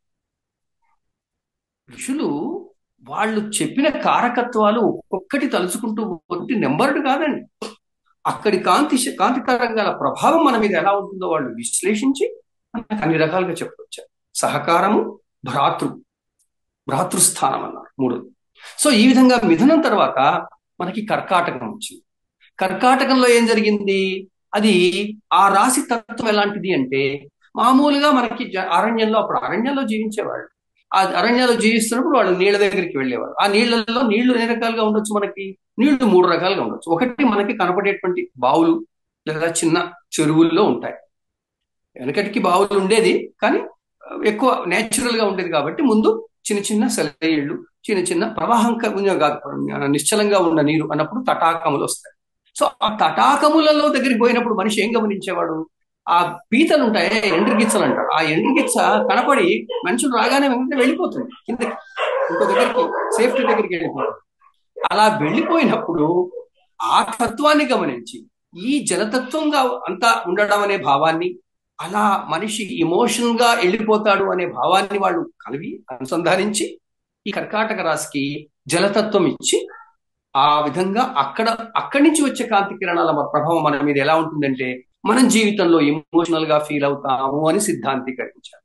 ఋషులు వాళ్ళు చెప్పిన కారకత్వాలు ఒక్కొక్కటి తలుచుకుంటూ పోతే నెంబర్డ్ కాదండి అక్కడి కాంతి కాంతి తరంగాల ప్రభావం మన మీద ఎలా ఉంటుందో వాళ్ళు విశ్లేషించి మనకు అన్ని రకాలుగా చెప్పవచ్చారు సహకారము భ్రాతృ భ్రాతృస్థానం అన్నారు మూడు సో ఈ విధంగా మిథునం తర్వాత మనకి కర్కాటకం వచ్చింది కర్కాటకంలో ఏం జరిగింది అది ఆ రాశి తత్వం ఎలాంటిది అంటే మామూలుగా మనకి అరణ్యంలో అప్పుడు అరణ్యంలో జీవించేవాళ్ళు ఆ అరణ్యాలు జీవిస్తున్నప్పుడు వాళ్ళు నీళ్ళ దగ్గరికి వెళ్ళేవారు ఆ నీళ్లలో నీళ్లు ఎన్ని రకాలుగా ఉండొచ్చు మనకి నీళ్లు మూడు రకాలుగా ఉండొచ్చు ఒకటి మనకి కనపడేటువంటి బావులు లేదా చిన్న చెరువుల్లో ఉంటాయి వెనకటికి బావులు ఉండేది కానీ ఎక్కువ నేచురల్ గా ఉండేది కాబట్టి ముందు చిన్న చిన్న సెలయేళ్లు చిన్న చిన్న ప్రవాహంక కాదు నిశ్చలంగా ఉన్న నీరు అన్నప్పుడు తటాకములు వస్తాయి సో ఆ తటాకములలో దగ్గరికి పోయినప్పుడు మనిషి ఏం గమనించేవాడు ఆ పీతలు ఉంటాయి ఎండ్రిగిచ్చలు అంటాడు ఆ ఎండ్రిగిచ్చ కనపడి మనుషులు రాగానే వెంటనే వెళ్ళిపోతుంది కిందకి ఇంకో దగ్గరికి సేఫ్టీ దగ్గరికి వెళ్ళిపోతుంది అలా వెళ్ళిపోయినప్పుడు ఆ తత్వాన్ని గమనించి ఈ జలతత్వంగా అంతా ఉండడం అనే భావాన్ని అలా మనిషి ఇమోషన్ గా వెళ్ళిపోతాడు అనే భావాన్ని వాళ్ళు కలిగి అనుసంధానించి ఈ కర్కాటక రాశికి జలతత్వం ఇచ్చి ఆ విధంగా అక్కడ అక్కడి నుంచి వచ్చే కాంతి కిరణాల ప్రభావం మన మీద ఎలా ఉంటుందంటే మనం జీవితంలో ఇమోషనల్ గా ఫీల్ అవుతాము అని సిద్ధాంతీకరించారు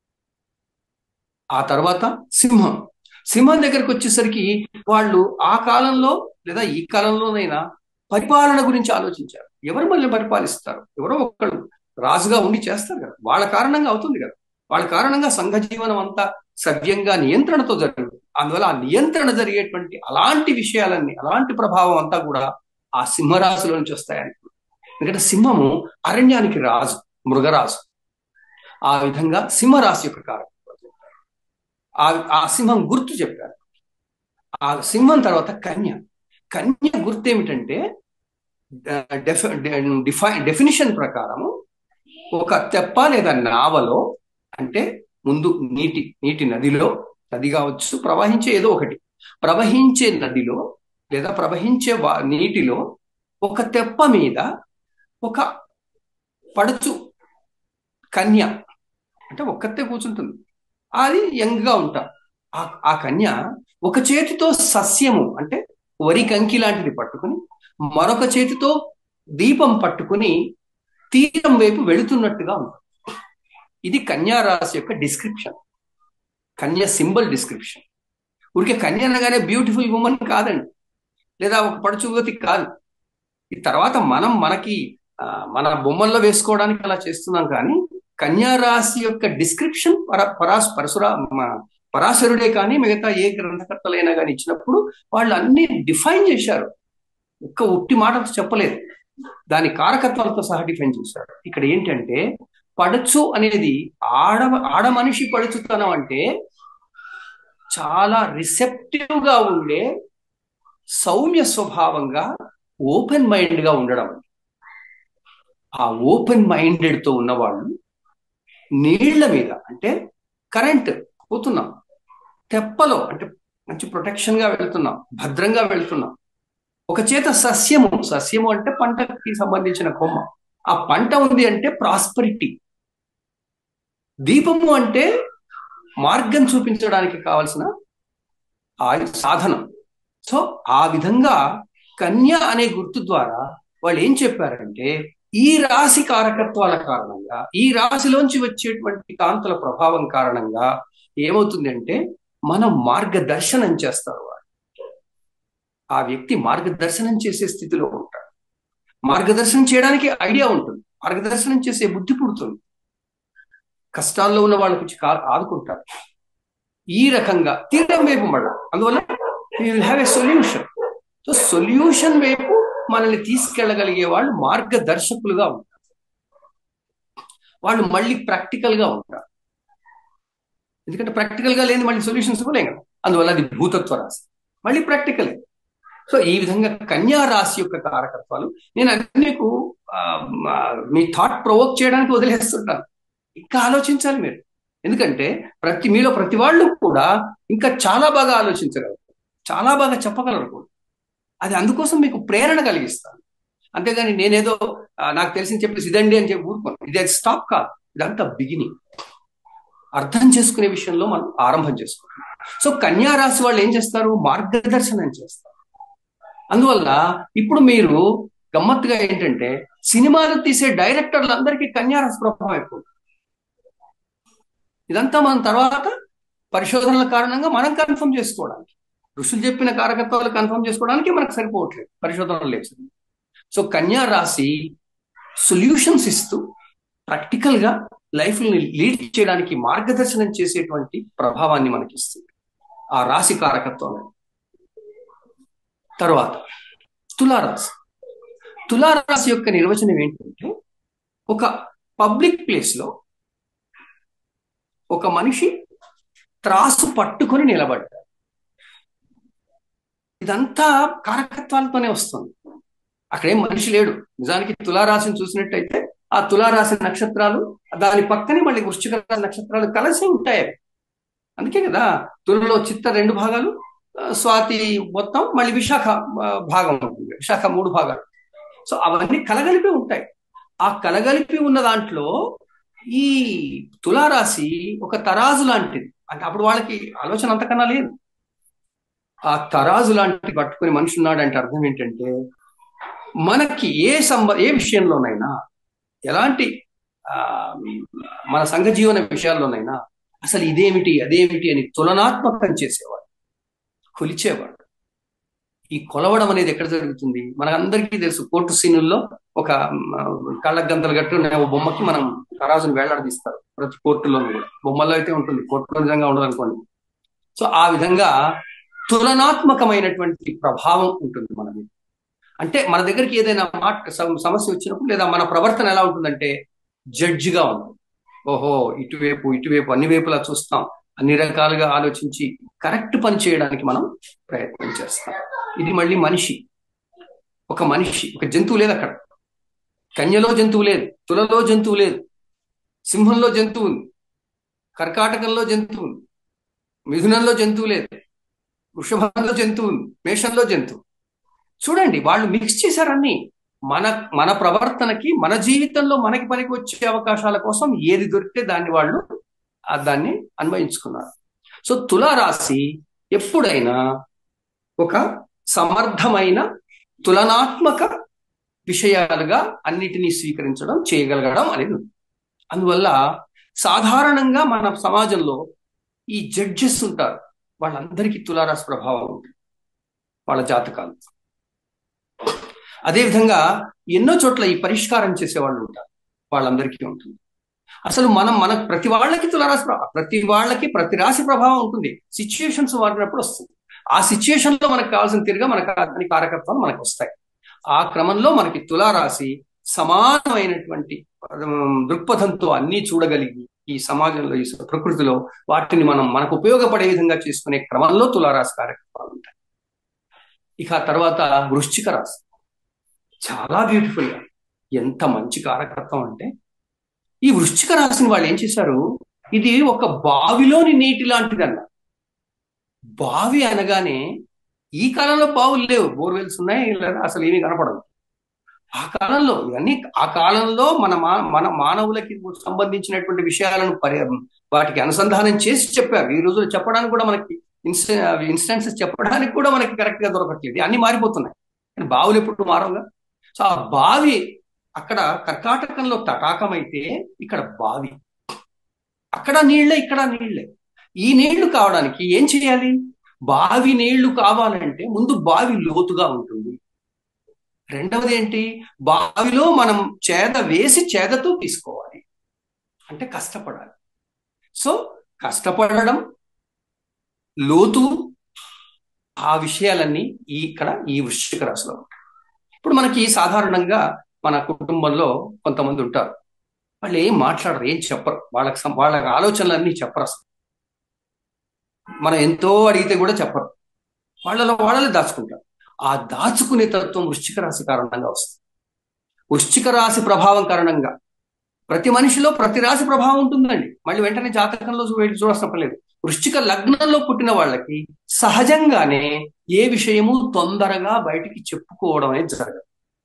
ఆ తర్వాత సింహం సింహం దగ్గరికి వచ్చేసరికి వాళ్ళు ఆ కాలంలో లేదా ఈ కాలంలోనైనా పరిపాలన గురించి ఆలోచించారు ఎవరు మనల్ని పరిపాలిస్తారు ఎవరో ఒక్కళ్ళు రాజుగా ఉండి చేస్తారు కదా వాళ్ళ కారణంగా అవుతుంది కదా వాళ్ళ కారణంగా సంఘ జీవనం అంతా సవ్యంగా నియంత్రణతో జరుగుతుంది అందువల్ల ఆ నియంత్రణ జరిగేటువంటి అలాంటి విషయాలన్నీ అలాంటి ప్రభావం అంతా కూడా ఆ సింహరాశిలో నుంచి వస్తాయని ఎందుకంటే సింహము అరణ్యానికి రాజు మృగరాజు ఆ విధంగా సింహరాశి యొక్క కారణం ఆ ఆ సింహం గుర్తు చెప్పారు ఆ సింహం తర్వాత కన్య కన్య గుర్తు ఏమిటంటే డిఫై డెఫినిషన్ ప్రకారము ఒక తెప్ప లేదా నావలో అంటే ముందు నీటి నీటి నదిలో నది కావచ్చు ప్రవహించే ఏదో ఒకటి ప్రవహించే నదిలో లేదా ప్రవహించే నీటిలో ఒక తెప్ప మీద ఒక పడుచు కన్య అంటే ఒక్కతే కూర్చుంటుంది అది యంగ్ గా ఉంటారు ఆ ఆ కన్య ఒక చేతితో సస్యము అంటే వరి కంకి లాంటిది పట్టుకుని మరొక చేతితో దీపం పట్టుకుని తీరం వైపు వెళుతున్నట్టుగా ఉంటుంది ఇది కన్యా రాశి యొక్క డిస్క్రిప్షన్ కన్య సింబల్ డిస్క్రిప్షన్ ఊరికే కన్య అనగానే బ్యూటిఫుల్ ఉమెన్ కాదండి లేదా ఒక పడుచుగతి కాదు ఈ తర్వాత మనం మనకి మన బొమ్మల్లో వేసుకోవడానికి అలా చేస్తున్నాం కానీ కన్యా రాశి యొక్క డిస్క్రిప్షన్ పర పరాస్ పరశురా పరాశరుడే కానీ మిగతా ఏ గ్రంథకర్తలైనా కానీ ఇచ్చినప్పుడు వాళ్ళు అన్ని డిఫైన్ చేశారు ఒక్క ఉట్టి మాట చెప్పలేదు దాని కారకత్వాలతో సహా డిఫైన్ చేశారు ఇక్కడ ఏంటంటే పడుచు అనేది ఆడ ఆడ మనిషి పడుచుతనం అంటే చాలా రిసెప్టివ్ గా ఉండే సౌమ్య స్వభావంగా ఓపెన్ మైండ్ గా ఉండడం ఆ ఓపెన్ మైండెడ్ తో ఉన్నవాళ్ళు నీళ్ల మీద అంటే కరెంట్ పోతున్నాం తెప్పలో అంటే మంచి ప్రొటెక్షన్ గా వెళ్తున్నాం భద్రంగా వెళ్తున్నాం ఒక చేత సస్యము సస్యము అంటే పంటకి సంబంధించిన కొమ్మ ఆ పంట ఉంది అంటే ప్రాస్పరిటీ దీపము అంటే మార్గం చూపించడానికి కావలసిన ఆ సాధనం సో ఆ విధంగా కన్య అనే గుర్తు ద్వారా వాళ్ళు ఏం చెప్పారంటే ఈ రాశి కారకత్వాల కారణంగా ఈ రాశిలోంచి వచ్చేటువంటి కాంతుల ప్రభావం కారణంగా ఏమవుతుంది అంటే మనం మార్గదర్శనం చేస్తారు వాడు ఆ వ్యక్తి మార్గదర్శనం చేసే స్థితిలో ఉంటాడు మార్గదర్శనం చేయడానికి ఐడియా ఉంటుంది మార్గదర్శనం చేసే బుద్ధి పుడుతుంది కష్టాల్లో ఉన్న వాళ్ళకి వచ్చి ఆదుకుంటారు ఈ రకంగా తీరం వైపు మళ్ళా అందువల్ల you will have a solution so solution వైపు మనల్ని తీసుకెళ్ళగలిగే వాళ్ళు మార్గదర్శకులుగా ఉంటారు వాళ్ళు మళ్ళీ ప్రాక్టికల్ గా ఉంటారు ఎందుకంటే ప్రాక్టికల్ గా లేని మళ్ళీ సొల్యూషన్స్ ఇవ్వలేం కదా అందువల్ల అది భూతత్వ రాశి మళ్ళీ ప్రాక్టికల్ సో ఈ విధంగా కన్యా రాశి యొక్క కారకత్వాలు నేను అన్నికు మీ థాట్ ప్రొవోక్ చేయడానికి వదిలేస్తుంటాను ఇంకా ఆలోచించాలి మీరు ఎందుకంటే ప్రతి మీలో ప్రతి వాళ్ళు కూడా ఇంకా చాలా బాగా ఆలోచించగలరు చాలా బాగా చెప్పగలరు కూడా అది అందుకోసం మీకు ప్రేరణ కలిగిస్తాను అంతేగాని నేనేదో నాకు తెలిసింది చెప్పేసి ఇదండి అని చెప్పి ఊరుకోను ఇది స్టాప్ కాదు ఇదంతా బిగినింగ్ అర్థం చేసుకునే విషయంలో మనం ఆరంభం చేసుకుంటాం సో కన్యా రాశి వాళ్ళు ఏం చేస్తారు మార్గదర్శనం చేస్తారు అందువల్ల ఇప్పుడు మీరు గమ్మత్తుగా ఏంటంటే సినిమాలు తీసే డైరెక్టర్లు అందరికీ కన్యారాశి ప్రభావం ఎక్కువ ఇదంతా మనం తర్వాత పరిశోధనల కారణంగా మనం కన్ఫర్మ్ చేసుకోవడానికి ఋషులు చెప్పిన కారకత్వాలు కన్ఫర్మ్ చేసుకోవడానికి మనకు సరిపోవట్లేదు పరిశోధనలు లేదు సో కన్యా రాశి సొల్యూషన్స్ ఇస్తూ ప్రాక్టికల్ గా లైఫ్ ని లీడ్ చేయడానికి మార్గదర్శనం చేసేటువంటి ప్రభావాన్ని మనకి ఇస్తుంది ఆ రాశి కారకత్వం తర్వాత తులారాశి తులారాశి యొక్క నిర్వచనం ఏంటంటే ఒక పబ్లిక్ ప్లేస్ లో ఒక మనిషి త్రాసు పట్టుకొని నిలబడ్డాడు ఇదంతా కారకత్వాలతోనే వస్తుంది అక్కడేం మనిషి లేడు నిజానికి తులారాశిని చూసినట్టయితే ఆ తులారాశి నక్షత్రాలు దాని పక్కనే మళ్ళీ వృశ్చిక నక్షత్రాలు కలిసి ఉంటాయి అందుకే కదా తులలో చిత్త రెండు భాగాలు స్వాతి మొత్తం మళ్ళీ విశాఖ భాగం ఉంటుంది విశాఖ మూడు భాగాలు సో అవన్నీ కలగలిపి ఉంటాయి ఆ కలగలిపి ఉన్న దాంట్లో ఈ తులారాశి ఒక తరాజు లాంటిది అంటే అప్పుడు వాళ్ళకి ఆలోచన అంతకన్నా లేదు ఆ తరాజు లాంటిది పట్టుకుని మనిషి ఉన్నాడంటే అర్థం ఏంటంటే మనకి ఏ సంబ ఏ విషయంలోనైనా ఎలాంటి మన సంఘ జీవన విషయాల్లోనైనా అసలు ఇదేమిటి అదేమిటి అని తులనాత్మకం చేసేవాడు కొలిచేవాడు ఈ కొలవడం అనేది ఎక్కడ జరుగుతుంది మనకందరికీ తెలుసు కోర్టు సీనుల్లో ఒక కళ్ళ గంతలు కట్టు బొమ్మకి మనం తరాజును వేలాడదీస్తారు ప్రతి కోర్టులో కూడా బొమ్మల్లో అయితే ఉంటుంది కోర్టులో నిజంగా ఉండదు అనుకోండి సో ఆ విధంగా తులనాత్మకమైనటువంటి ప్రభావం ఉంటుంది మన మీద అంటే మన దగ్గరికి ఏదైనా మాట సమస్య వచ్చినప్పుడు లేదా మన ప్రవర్తన ఎలా ఉంటుందంటే జడ్జిగా ఉంటుంది ఓహో ఇటువైపు ఇటువైపు అన్ని వైపులా చూస్తాం అన్ని రకాలుగా ఆలోచించి కరెక్ట్ పని చేయడానికి మనం ప్రయత్నం చేస్తాం ఇది మళ్ళీ మనిషి ఒక మనిషి ఒక జంతువు లేదు అక్కడ కన్యలో జంతువు లేదు తులలో జంతువు లేదు సింహంలో జంతువు ఉంది కర్కాటకంలో జంతువు ఉంది మిథునంలో జంతువు లేదు వృషభంలో జంతువు ఉంది మేషంలో జంతువు చూడండి వాళ్ళు మిక్స్ చేశారు అన్ని మన మన ప్రవర్తనకి మన జీవితంలో మనకి పనికి వచ్చే అవకాశాల కోసం ఏది దొరికితే దాన్ని వాళ్ళు ఆ దాన్ని అన్వయించుకున్నారు సో తులారాశి ఎప్పుడైనా ఒక సమర్థమైన తులనాత్మక విషయాలుగా అన్నిటినీ స్వీకరించడం చేయగలగడం అనేది ఉంది అందువల్ల సాధారణంగా మన సమాజంలో ఈ జడ్జెస్ ఉంటారు వాళ్ళందరికీ తులారాశి ప్రభావం ఉంటుంది వాళ్ళ జాతకాలు అదేవిధంగా ఎన్నో చోట్ల ఈ పరిష్కారం చేసే వాళ్ళు ఉంటారు వాళ్ళందరికీ ఉంటుంది అసలు మనం మన ప్రతి వాళ్ళకి తులారాశి ప్రభావం ప్రతి వాళ్ళకి ప్రతి రాశి ప్రభావం ఉంటుంది సిచ్యుయేషన్స్ మారినప్పుడు వస్తుంది ఆ సిచ్యుయేషన్ లో మనకు కావాల్సిన తిరిగా మనకు దాని కారకత్వాలు మనకు వస్తాయి ఆ క్రమంలో మనకి తులారాశి సమానమైనటువంటి దృక్పథంతో అన్ని చూడగలిగి ఈ సమాజంలో ఈ ప్రకృతిలో వాటిని మనం మనకు ఉపయోగపడే విధంగా చేసుకునే క్రమంలో తులారాశి కార్యక్రమాలు ఉంటాయి ఇక తర్వాత వృశ్చిక రాశి చాలా బ్యూటిఫుల్ గా ఎంత మంచి కారకత్వం అంటే ఈ వృశ్చిక రాశిని వాళ్ళు ఏం చేశారు ఇది ఒక బావిలోని నీటి లాంటిదన్న బావి అనగానే ఈ కాలంలో బావులు లేవు బోర్వెల్స్ ఉన్నాయి లేదా అసలు ఏమీ కనపడదు ఆ కాలంలో ఇవన్నీ ఆ కాలంలో మన మన మానవులకి సంబంధించినటువంటి విషయాలను పరి వాటికి అనుసంధానం చేసి చెప్పారు ఈ రోజులు చెప్పడానికి కూడా మనకి ఇన్స్టెన్సెస్ చెప్పడానికి కూడా మనకి కరెక్ట్ గా దొరకట్లేదు అన్ని మారిపోతున్నాయి కానీ బావులు ఎప్పుడు మారవుగా సో ఆ బావి అక్కడ కర్కాటకంలో తటాకమైతే ఇక్కడ బావి అక్కడ నీళ్లే ఇక్కడ నీళ్లే ఈ నీళ్లు కావడానికి ఏం చేయాలి బావి నీళ్లు కావాలంటే ముందు బావి లోతుగా ఉంటుంది రెండవది ఏంటి బావిలో మనం చేద వేసి చేదతో తీసుకోవాలి అంటే కష్టపడాలి సో కష్టపడడం లోతు ఆ విషయాలన్నీ ఈ ఇక్కడ ఈ వృశ్చిక రాశిలో ఉంటాయి ఇప్పుడు మనకి సాధారణంగా మన కుటుంబంలో కొంతమంది ఉంటారు వాళ్ళు ఏం మాట్లాడరు ఏం చెప్పరు వాళ్ళకి వాళ్ళ ఆలోచనలన్నీ చెప్పరు అసలు మనం ఎంతో అడిగితే కూడా చెప్పరు వాళ్ళలో వాళ్ళని దాచుకుంటారు ఆ దాచుకునే తత్వం వృశ్చిక రాశి కారణంగా వస్తుంది వృశ్చిక రాశి ప్రభావం కారణంగా ప్రతి మనిషిలో ప్రతి రాశి ప్రభావం ఉంటుందండి మళ్ళీ వెంటనే జాతకంలో చూడాల్సిన పర్లేదు వృశ్చిక లగ్నంలో పుట్టిన వాళ్ళకి సహజంగానే ఏ విషయము తొందరగా బయటికి చెప్పుకోవడం అనేది జరగదు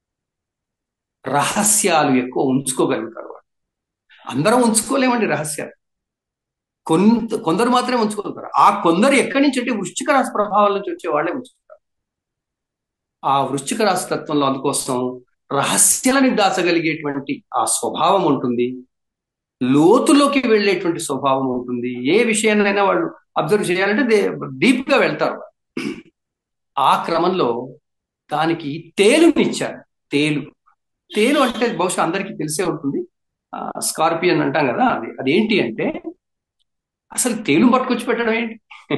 రహస్యాలు ఎక్కువ ఉంచుకోగలుగుతారు వాళ్ళు అందరం ఉంచుకోలేమండి రహస్యాలు కొంత కొందరు మాత్రమే ఉంచుకోగలుగుతారు ఆ కొందరు ఎక్కడి నుంచి అంటే వృశ్చిక రాశి ప్రభావం నుంచి వచ్చే వాళ్ళే ఉంచుకుంటారు ఆ వృశ్చిక రాశి తత్వంలో అందుకోసం రహస్యాలని దాచగలిగేటువంటి ఆ స్వభావం ఉంటుంది లోతులోకి వెళ్ళేటువంటి స్వభావం ఉంటుంది ఏ విషయాన్నైనా వాళ్ళు అబ్జర్వ్ చేయాలంటే డీప్ గా వెళ్తారు ఆ క్రమంలో దానికి తేలునిచ్చారు తేలు తేలు అంటే బహుశా అందరికీ తెలిసే ఉంటుంది స్కార్పియన్ అంటాం కదా అది అదేంటి అంటే అసలు తేలు పట్టుకొచ్చి పెట్టడం ఏంటి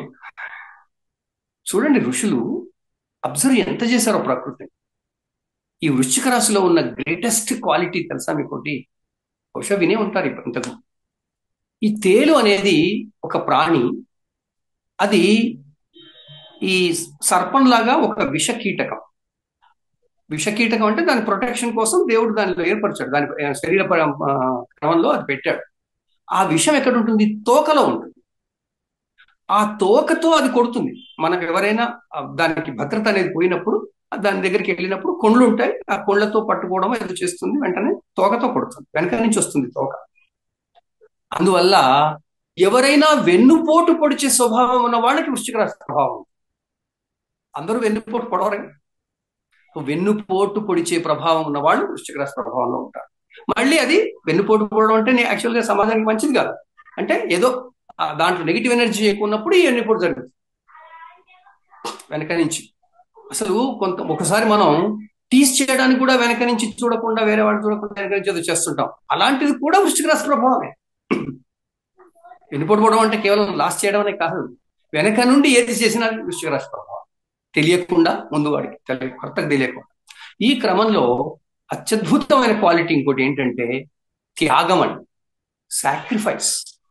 చూడండి ఋషులు అబ్జర్వ్ ఎంత చేశారో ప్రకృతిని ఈ వృశ్చిక రాశిలో ఉన్న గ్రేటెస్ట్ క్వాలిటీ తెలుసా మీకోటి బహుశా వినే ఉంటారు ఇంతకు ఈ తేలు అనేది ఒక ప్రాణి అది ఈ సర్పంలాగా ఒక విష కీటకం విష కీటకం అంటే దాని ప్రొటెక్షన్ కోసం దేవుడు దానిలో ఏర్పరిచాడు దాని శరీర క్రమంలో అది పెట్టాడు ఆ విషం ఎక్కడ ఉంటుంది తోకలో ఉంటుంది ఆ తోకతో అది కొడుతుంది మనకు ఎవరైనా దానికి భద్రత అనేది పోయినప్పుడు దాని దగ్గరికి వెళ్ళినప్పుడు కొండ్లు ఉంటాయి ఆ కొండ్లతో పట్టుకోవడం ఏదో చేస్తుంది వెంటనే తోకతో కొడుతుంది వెనక నుంచి వస్తుంది తోక అందువల్ల ఎవరైనా వెన్నుపోటు పొడిచే స్వభావం ఉన్న వాళ్ళకి వృశ్చిక రాశి ప్రభావం అందరూ వెన్నుపోటు పొడవరు వెన్నుపోటు పొడిచే ప్రభావం ఉన్న వాళ్ళు వృశ్చిక రాశి ప్రభావంలో ఉంటారు మళ్ళీ అది వెన్నుపోటు పొడడం అంటే యాక్చువల్గా సమాజానికి మంచిది కాదు అంటే ఏదో దాంట్లో నెగిటివ్ ఎనర్జీ ఎక్కువ ఉన్నప్పుడు ఈ వెన్నుపోటు జరుగుతుంది వెనక నుంచి అసలు కొంత ఒకసారి మనం టీస్ చేయడానికి కూడా వెనక నుంచి చూడకుండా వేరే వాళ్ళు చూడకుండా వెనక నుంచి ఏదో చేస్తుంటాం అలాంటిది కూడా వృష్టిక రాశి ప్రభావమే వెనుపడిపోవడం అంటే కేవలం లాస్ట్ చేయడం అనే కాదు వెనక నుండి ఏది చేసినా వృష్టిక రాశి ప్రభావం తెలియకుండా ముందు వాడికి కొత్తగా తెలియకుండా ఈ క్రమంలో అత్యద్భుతమైన క్వాలిటీ ఇంకోటి ఏంటంటే త్యాగం అండి సాక్రిఫైస్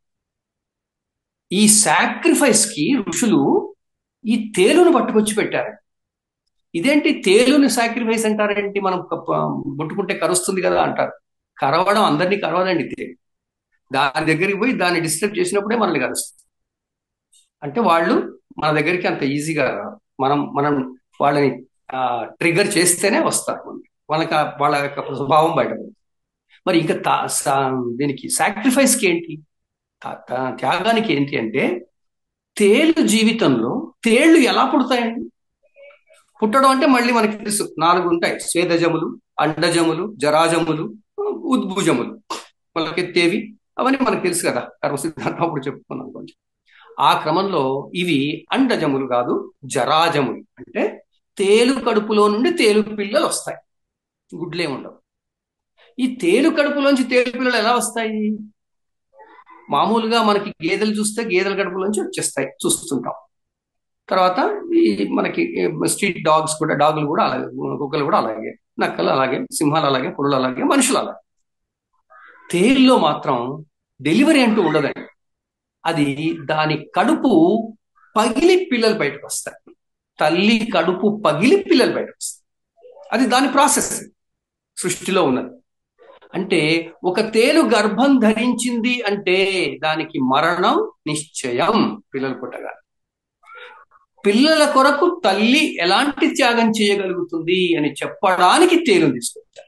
ఈ సాక్రిఫైస్ కి ఋషులు ఈ తేలును పట్టుకొచ్చి పెట్టారు ఇదేంటి తేలుని సాక్రిఫైస్ అంటారేంటి మనం ముట్టుకుంటే కరుస్తుంది కదా అంటారు కరవడం అందరినీ కరవదండి తేలు దాని దగ్గరికి పోయి దాన్ని డిస్టర్బ్ చేసినప్పుడే మనల్ని కలుస్తుంది అంటే వాళ్ళు మన దగ్గరికి అంత ఈజీగా మనం మనం వాళ్ళని ట్రిగర్ చేస్తేనే వస్తారు వాళ్ళకి ఆ- వాళ్ళ యొక్క స్వభావం బయటపడుతుంది మరి ఇంకా తా- సా- దీనికి సాక్రిఫైస్కి ఏంటి తా- తా- త్యాగానికి ఏంటి అంటే తేలు జీవితంలో తేళ్లు ఎలా పుడతాయండి పుట్టడం అంటే మళ్ళీ మనకి తెలుసు నాలుగు ఉంటాయి స్వేదజములు అండజములు జరాజములు ఉద్భుజములు మొలకెత్తేవి అవన్నీ మనకు తెలుసు కదా కర్మ సిద్ధాంతం అప్పుడు చెప్పుకున్నాం కొంచెం ఆ క్రమంలో ఇవి అండజములు కాదు జరాజములు అంటే తేలు కడుపులో నుండి తేలు పిల్లలు వస్తాయి గుడ్లే ఉండవు ఈ తేలు కడుపులోంచి తేలు పిల్లలు ఎలా వస్తాయి మామూలుగా మనకి గేదెలు చూస్తే గేదెల కడుపులోంచి వచ్చేస్తాయి చూస్తుంటాం తర్వాత ఈ మనకి స్ట్రీట్ డాగ్స్ కూడా డాగులు కూడా అలాగే కుక్కలు కూడా అలాగే నక్కలు అలాగే సింహాలు అలాగే పురులు అలాగే మనుషులు అలాగే తేలిలో మాత్రం డెలివరీ అంటూ ఉండదండి అది దాని కడుపు పగిలి పిల్లలు బయటకు వస్తాయి తల్లి కడుపు పగిలి పిల్లలు బయటకు వస్తాయి అది దాని ప్రాసెస్ సృష్టిలో ఉన్నది అంటే ఒక తేలు గర్భం ధరించింది అంటే దానికి మరణం నిశ్చయం పిల్లలు పుట్టగా పిల్లల కొరకు తల్లి ఎలాంటి త్యాగం చేయగలుగుతుంది అని చెప్పడానికి తేలుని తీసుకొచ్చారు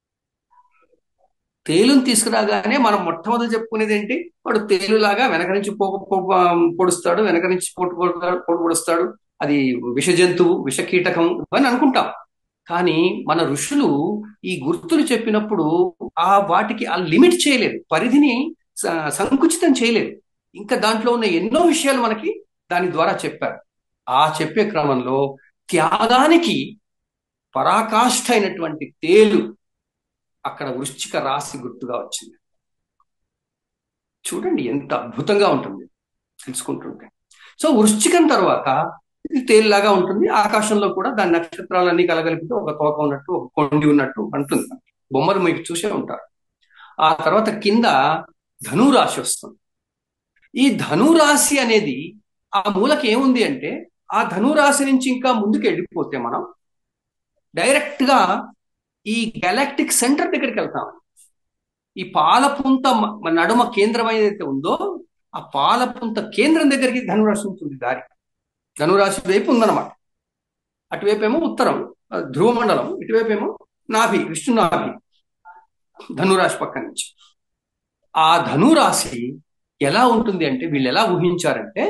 తేలుని తీసుకురాగానే మనం మొట్టమొదటి చెప్పుకునేది ఏంటి వాడు తేలులాగా వెనక నుంచి పొగ పొగ పొడుస్తాడు వెనక నుంచి పొట్టు పొడుస్తాడు పొడు పొడుస్తాడు అది విష జంతువు విష కీటకం అని అనుకుంటాం కానీ మన ఋషులు ఈ గుర్తులు చెప్పినప్పుడు ఆ వాటికి ఆ లిమిట్ చేయలేదు పరిధిని స- సంకుచితం చేయలేదు ఇంకా దాంట్లో ఉన్న ఎన్నో విషయాలు మనకి దాని ద్వారా చెప్పారు ఆ చెప్పే క్రమంలో త్యాగానికి పరాకాష్ఠ అయినటువంటి తేలు అక్కడ వృశ్చిక రాశి గుర్తుగా వచ్చింది చూడండి ఎంత అద్భుతంగా ఉంటుంది తెలుసుకుంటుంటే సో వృశ్చికం తర్వాత ఇది తేలిలాగా ఉంటుంది ఆకాశంలో కూడా దాని నక్షత్రాలన్నీ కలగలిపితే ఒక తోక ఉన్నట్టు ఒక కొండి ఉన్నట్టు అంటుంది బొమ్మలు మీకు చూసే ఉంటారు ఆ తర్వాత కింద ధనురాశి వస్తుంది ఈ ధనురాశి అనేది ఆ మూలకి ఏముంది అంటే ఆ ధనురాశి నుంచి ఇంకా ముందుకు వెళ్ళిపోతే మనం డైరెక్ట్ గా ఈ గెలాక్టిక్ సెంటర్ దగ్గరికి వెళ్తాం ఈ పాలపుంత మ- నడుమ కేంద్రం ఏదైతే ఉందో ఆ పాలపుంత కేంద్రం దగ్గరికి ధనురాశి ఉంటుంది దారి ధనురాశి వైపు ఉందన్నమాట అటువైపు ఏమో ఉత్తరం ఆ, ధ్రువ మండలం ఇటువైపు ఏమో నాభి విష్ణు నాభి ధనురాశి పక్క నుంచి ఆ ధనురాశి ఎలా ఉంటుంది అంటే వీళ్ళు ఎలా ఊహించారంటే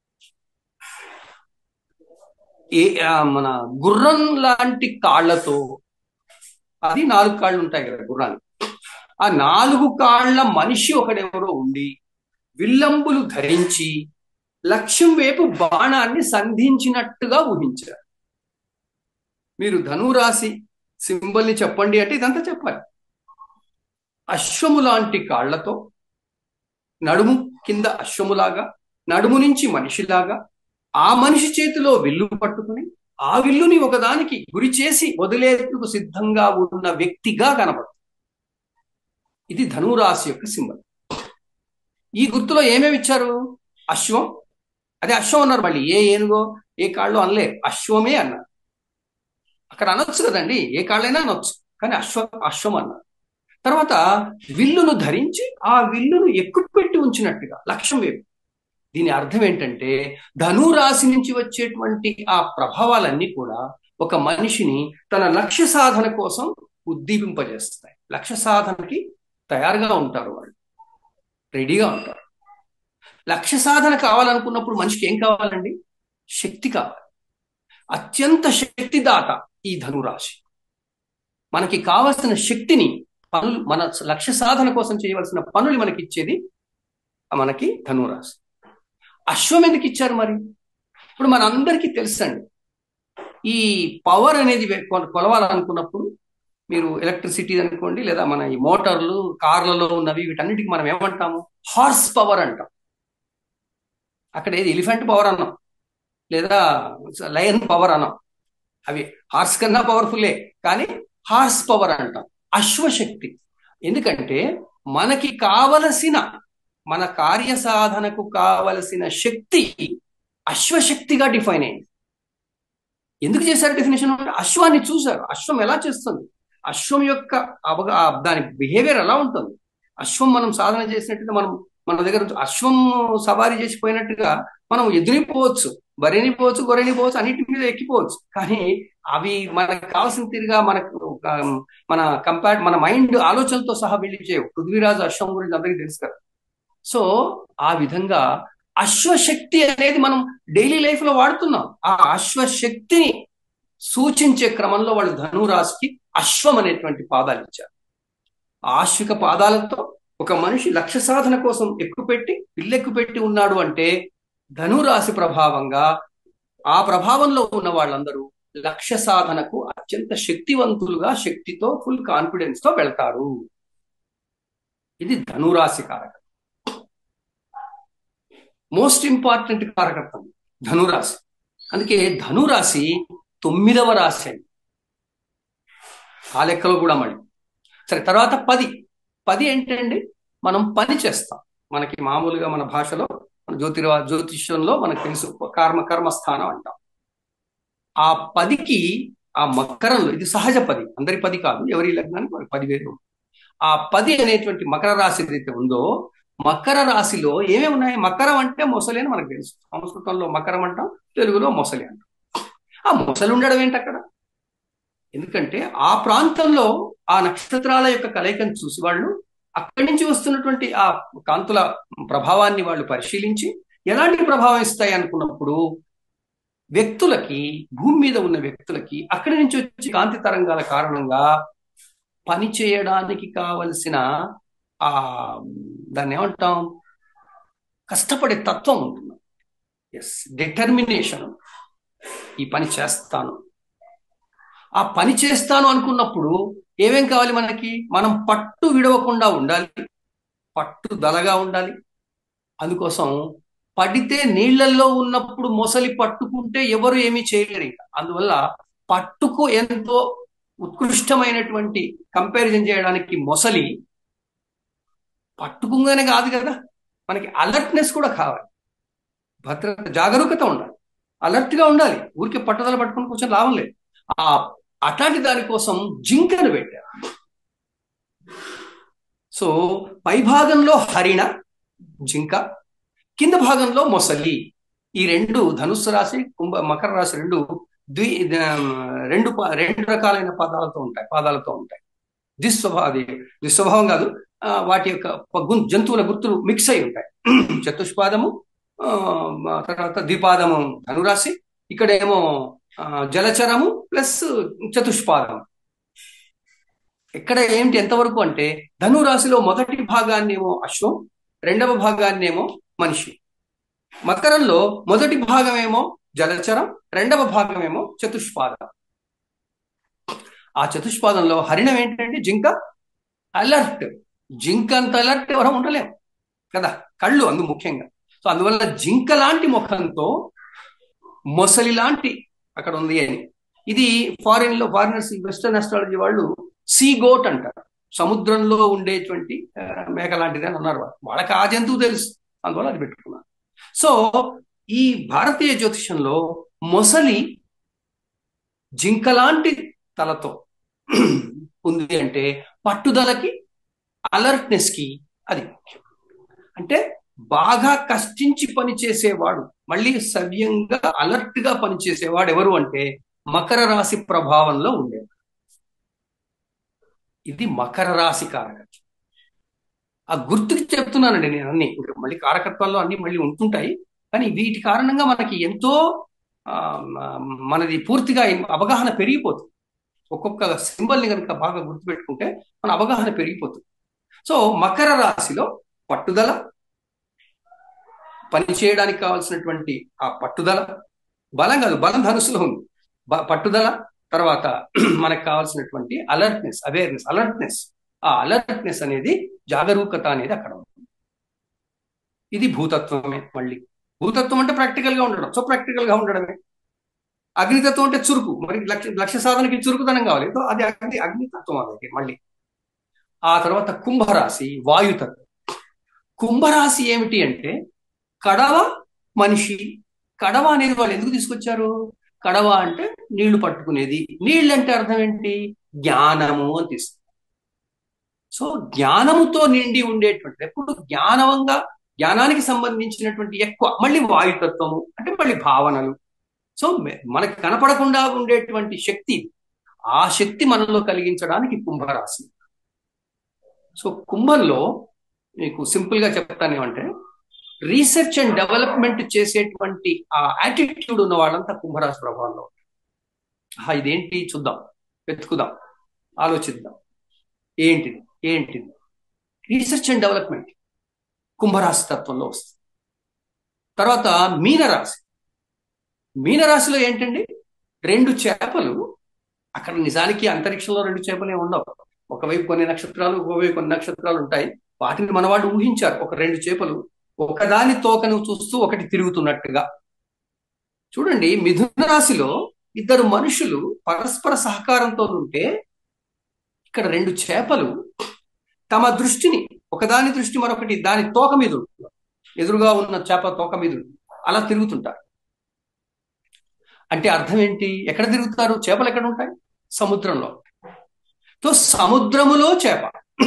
ఏ ఆ, మన గుర్రం లాంటి కాళ్ళతో అది నాలుగు కాళ్ళు ఉంటాయి కదా గుర్రానికి ఆ నాలుగు కాళ్ళ మనిషి ఒకడెవరో ఉండి విల్లంబులు ధరించి లక్ష్యం వైపు బాణాన్ని సంధించినట్టుగా ఊహించారు మీరు ధనురాశి సింబల్ని చెప్పండి అంటే ఇదంతా చెప్పాలి అశ్వము లాంటి కాళ్లతో నడుము కింద అశ్వములాగా నడుము నుంచి మనిషిలాగా ఆ మనిషి చేతిలో విల్లు పట్టుకుని ఆ విల్లుని ఒకదానికి గురి చేసి వదిలేందుకు సిద్ధంగా ఉన్న వ్యక్తిగా కనబడుతుంది ఇది ధనురాశి యొక్క సింబల్ ఈ గుర్తులో ఏమేమి ఇచ్చారు అశ్వం అదే అశ్వం అన్నారు మళ్ళీ ఏ ఏనుగో ఏ కాళ్ళు అనలే అశ్వమే అన్నారు అక్కడ అనొచ్చు కదండి ఏ కాళ్ళైనా అనొచ్చు కానీ అశ్వ అశ్వం అన్నారు తర్వాత విల్లును ధరించి ఆ విల్లును ఎక్కుపెట్టి ఉంచినట్టుగా లక్ష్యం వైపు దీని అర్థం ఏంటంటే ధనురాశి నుంచి వచ్చేటువంటి ఆ ప్రభావాలన్నీ కూడా ఒక మనిషిని తన లక్ష్య సాధన కోసం ఉద్దీపింపజేస్తాయి లక్ష్య సాధనకి తయారుగా ఉంటారు వాళ్ళు రెడీగా ఉంటారు లక్ష్య సాధన కావాలనుకున్నప్పుడు మనిషికి ఏం కావాలండి శక్తి కావాలి అత్యంత శక్తిదాత ఈ ధనురాశి మనకి కావలసిన శక్తిని పనులు మన లక్ష్య సాధన కోసం చేయవలసిన పనులు మనకి ఇచ్చేది మనకి ధనురాశి అశ్వం ఎందుకు ఇచ్చారు మరి ఇప్పుడు మనందరికీ తెలుసండి ఈ పవర్ అనేది వె- కొల- కొలవాలనుకున్నప్పుడు మీరు ఎలక్ట్రిసిటీ అనుకోండి లేదా మన ఈ మోటార్లు కార్లలో ఉన్నవి వీటన్నిటికి మనం ఏమంటాము హార్స్ పవర్ అంటాం అక్కడ ఏది ఎలిఫెంట్ పవర్ అన్నాం లేదా లయన్ పవర్ అన్నాం అవి హార్స్ కన్నా పవర్ఫుల్లే కానీ హార్స్ పవర్ అంటాం అశ్వశక్తి ఎందుకంటే మనకి కావలసిన మన కార్య సాధనకు కావలసిన శక్తి అశ్వశక్తిగా డిఫైన్ అయింది ఎందుకు చేశారు డెఫినేషన్ అశ్వాన్ని చూశారు అశ్వం ఎలా చేస్తుంది అశ్వం యొక్క అవగా దాని బిహేవియర్ ఎలా ఉంటుంది అశ్వం మనం సాధన చేసినట్టుగా మనం మన దగ్గర నుంచి అశ్వం సవారీ చేసిపోయినట్టుగా మనం ఎదురిపోవచ్చు బరిని పోవచ్చు గొర్రెని పోవచ్చు అన్నిటి మీద ఎక్కిపోవచ్చు కానీ అవి మనకు కావాల్సిన తీరుగా మనకు ఒక, మన కంపేర్ మన మైండ్ ఆలోచనతో సహా వెళ్ళి చేయవు పృథ్వీరాజు అశ్వం గురించి అందరికీ తెలుసు కదా సో ఆ విధంగా అశ్వశక్తి అనేది మనం డైలీ లైఫ్ లో వాడుతున్నాం ఆ అశ్వశక్తిని సూచించే క్రమంలో వాళ్ళు ధనురాశికి అశ్వం అనేటువంటి పాదాలు ఇచ్చారు ఆ ఆశ్విక పాదాలతో ఒక మనిషి లక్ష్య సాధన కోసం ఎక్కుపెట్టి పిల్లెక్కు పెట్టి ఉన్నాడు అంటే ధనురాశి ప్రభావంగా ఆ ప్రభావంలో ఉన్న వాళ్ళందరూ లక్ష్య సాధనకు అత్యంత శక్తివంతులుగా శక్తితో ఫుల్ కాన్ఫిడెన్స్ తో వెళ్తారు ఇది ధనురాశి కారకం మోస్ట్ ఇంపార్టెంట్ కారకత్వం ధనురాశి అందుకే ధనురాశి తొమ్మిదవ రాశి అండి ఆ లెక్కలో కూడా మళ్ళీ సరే తర్వాత పది పది ఏంటండి మనం పని చేస్తాం మనకి మామూలుగా మన భాషలో మన జ్యోతిర్వా జ్యోతిష్యంలో మనకు తెలుసు కర్మ కర్మస్థానం అంటాం ఆ పదికి ఆ మకరంలో ఇది సహజ పది అందరి పది కాదు ఎవరి లగ్నానికి వారి పది వేరు ఆ పది అనేటువంటి మకర రాశి ఏదైతే ఉందో మకర రాశిలో ఏమేమి ఉన్నాయి మకరం అంటే మొసలి అని మనకు తెలుసు సంస్కృతంలో మకరం అంటాం తెలుగులో మొసలి అంటాం ఆ మొసలి ఉండడం ఏంటి అక్కడ ఎందుకంటే ఆ ప్రాంతంలో ఆ నక్షత్రాల యొక్క కలయికను చూసి వాళ్ళు అక్కడి నుంచి వస్తున్నటువంటి ఆ కాంతుల ప్రభావాన్ని వాళ్ళు పరిశీలించి ఎలాంటి ప్రభావం ఇస్తాయి అనుకున్నప్పుడు వ్యక్తులకి భూమి మీద ఉన్న వ్యక్తులకి అక్కడి నుంచి వచ్చే కాంతి తరంగాల కారణంగా పని చేయడానికి కావలసిన ఆ దాన్ని ఏమంటాం కష్టపడే తత్వం ఉంటుంది ఎస్ డిటర్మినేషన్ ఈ పని చేస్తాను ఆ పని చేస్తాను అనుకున్నప్పుడు ఏమేం కావాలి మనకి మనం పట్టు విడవకుండా ఉండాలి పట్టు దలగా ఉండాలి అందుకోసం పడితే నీళ్లలో ఉన్నప్పుడు మొసలి పట్టుకుంటే ఎవరు ఏమీ చేయలేరు ఇంకా అందువల్ల పట్టుకు ఎంతో ఉత్కృష్టమైనటువంటి కంపారిజన్ చేయడానికి మొసలి పట్టుకుంగానే కాదు కదా మనకి అలర్ట్నెస్ కూడా కావాలి భద్రత జాగరూకత ఉండాలి అలర్ట్ గా ఉండాలి ఊరికే పట్టుదల పట్టుకుని కొంచెం లాభం లేదు ఆ అట్లాంటి దానికోసం జింకను పెట్టారు సో పై భాగంలో హరిణ జింక కింద భాగంలో మొసలి ఈ రెండు ధనుస్సు రాశి కుంభ మకర రాశి రెండు ద్వి రెండు రెండు రకాలైన పదాలతో ఉంటాయి పాదాలతో ఉంటాయి దిస్వభావ అది దిస్వభావం కాదు వాటి యొక్క జంతువుల గుర్తులు మిక్స్ అయి ఉంటాయి చతుష్పాదము తర్వాత ద్విపాదము ధనురాశి ఇక్కడేమో జలచరము ప్లస్ చతుష్పాదం ఇక్కడ ఏంటి ఎంతవరకు అంటే ధనురాశిలో మొదటి భాగాన్నేమో అశ్వం రెండవ భాగాన్నేమో మనిషి మకరంలో మొదటి భాగమేమో జలచరం రెండవ భాగమేమో చతుష్పాదం ఆ చతుష్పాదంలో హరిణం ఏంటంటే జింక అలర్ట్ జింక అంత అలర్ట్ ఎవరం ఉండలేం కదా కళ్ళు అందు ముఖ్యంగా సో అందువల్ల జింక లాంటి ముఖంతో మొసలి లాంటి అక్కడ ఉంది అని ఇది ఫారిన్ లో ఫారినర్స్ వెస్టర్న్ అస్ట్రాలజీ వాళ్ళు సీ గోట్ అంటారు సముద్రంలో ఉండేటువంటి మేక లాంటిది అని అన్నారు వాళ్ళకి ఆ జంతువు తెలుసు అందువల్ల అది పెట్టుకున్నారు సో ఈ భారతీయ జ్యోతిషంలో మొసలి జింక లాంటి తలతో ఉంది అంటే పట్టుదలకి అలర్ట్నెస్ కి అది ముఖ్యం అంటే బాగా కష్టించి పని చేసేవాడు మళ్ళీ సవ్యంగా అలర్ట్ గా పనిచేసేవాడు ఎవరు అంటే మకర రాశి ప్రభావంలో ఉండేవాడు ఇది మకర రాశి కారకత్వం ఆ గుర్తుకి చెప్తున్నానండి నేను అన్ని మళ్ళీ కారకత్వాల్లో అన్ని మళ్ళీ ఉంటుంటాయి కానీ వీటి కారణంగా మనకి ఎంతో మనది పూర్తిగా అవగాహన పెరిగిపోతుంది ఒక్కొక్క సింబల్ని కనుక బాగా గుర్తుపెట్టుకుంటే మన అవగాహన పెరిగిపోతుంది సో మకర రాశిలో పట్టుదల పని చేయడానికి కావాల్సినటువంటి ఆ పట్టుదల బలం కాదు బలం ధనుసులో ఉంది పట్టుదల తర్వాత మనకు కావాల్సినటువంటి అలర్ట్నెస్ అవేర్నెస్ అలర్ట్నెస్ ఆ అలర్ట్నెస్ అనేది జాగరూకత అనేది అక్కడ ఉంటుంది ఇది భూతత్వమే మళ్ళీ భూతత్వం అంటే ప్రాక్టికల్ గా ఉండడం సో ప్రాక్టికల్ గా ఉండడమే అగ్నితత్వం అంటే చురుకు మరి లక్ష్య లక్ష్య సాధనకి చురుకుతనం కావాలి సో అది అగ్ని అగ్నితత్వం అది మళ్ళీ ఆ తర్వాత కుంభరాశి వాయుతత్వం కుంభరాశి ఏమిటి అంటే కడవ మనిషి కడవ అనేది వాళ్ళు ఎందుకు తీసుకొచ్చారు కడవ అంటే నీళ్లు పట్టుకునేది నీళ్ళు అంటే అర్థం ఏంటి జ్ఞానము అని తీసుకు సో జ్ఞానముతో నిండి ఉండేటువంటి ఎప్పుడు జ్ఞానవంగా జ్ఞానానికి సంబంధించినటువంటి ఎక్కువ మళ్ళీ వాయుతత్వము అంటే మళ్ళీ భావనలు సో మె- మనకి కనపడకుండా ఉండేటువంటి శక్తి ఆ శక్తి మనలో కలిగించడానికి కుంభరాశి సో కుంభంలో మీకు సింపుల్ గా చెప్తాను ఏమంటే రీసెర్చ్ అండ్ డెవలప్మెంట్ చేసేటువంటి ఆ యాటిట్యూడ్ ఉన్న వాళ్ళంతా కుంభరాశి ప్రభావంలో ఉంటారు. ఆహా, ఇదేంటి చూద్దాం వెతుకుదాం ఆలోచిద్దాం ఏంటిది ఏంటిది రీసెర్చ్ అండ్ డెవలప్మెంట్ కుంభరాశి తత్వంలో వస్తుంది తర్వాత మీనరాశి మీనరాశిలో ఏంటండి రెండు చేపలు అక్కడ నిజానికి అంతరిక్షంలో రెండు చేపలే ఉండవు ఒకవైపు కొన్ని నక్షత్రాలు ఒకవైపు కొన్ని నక్షత్రాలు ఉంటాయి వాటిని మన వాళ్ళు ఊహించారు ఒక రెండు చేపలు ఒకదాని తోకను చూస్తూ ఒకటి తిరుగుతున్నట్టుగా చూడండి మిథున రాశిలో ఇద్దరు మనుషులు పరస్పర సహకారంతో ఉంటే ఇక్కడ రెండు చేపలు తమ దృష్టిని ఒకదాని దృష్టి మరొకటి దాని తోక మీద ఉంటుంది ఎదురుగా ఉన్న చేప తోక మీద ఉంటుంది అలా తిరుగుతుంటారు అంటే అర్థం ఏంటి ఎక్కడ తిరుగుతారు చేపలు ఎక్కడ ఉంటాయి సముద్రంలో తో సముద్రములో చేప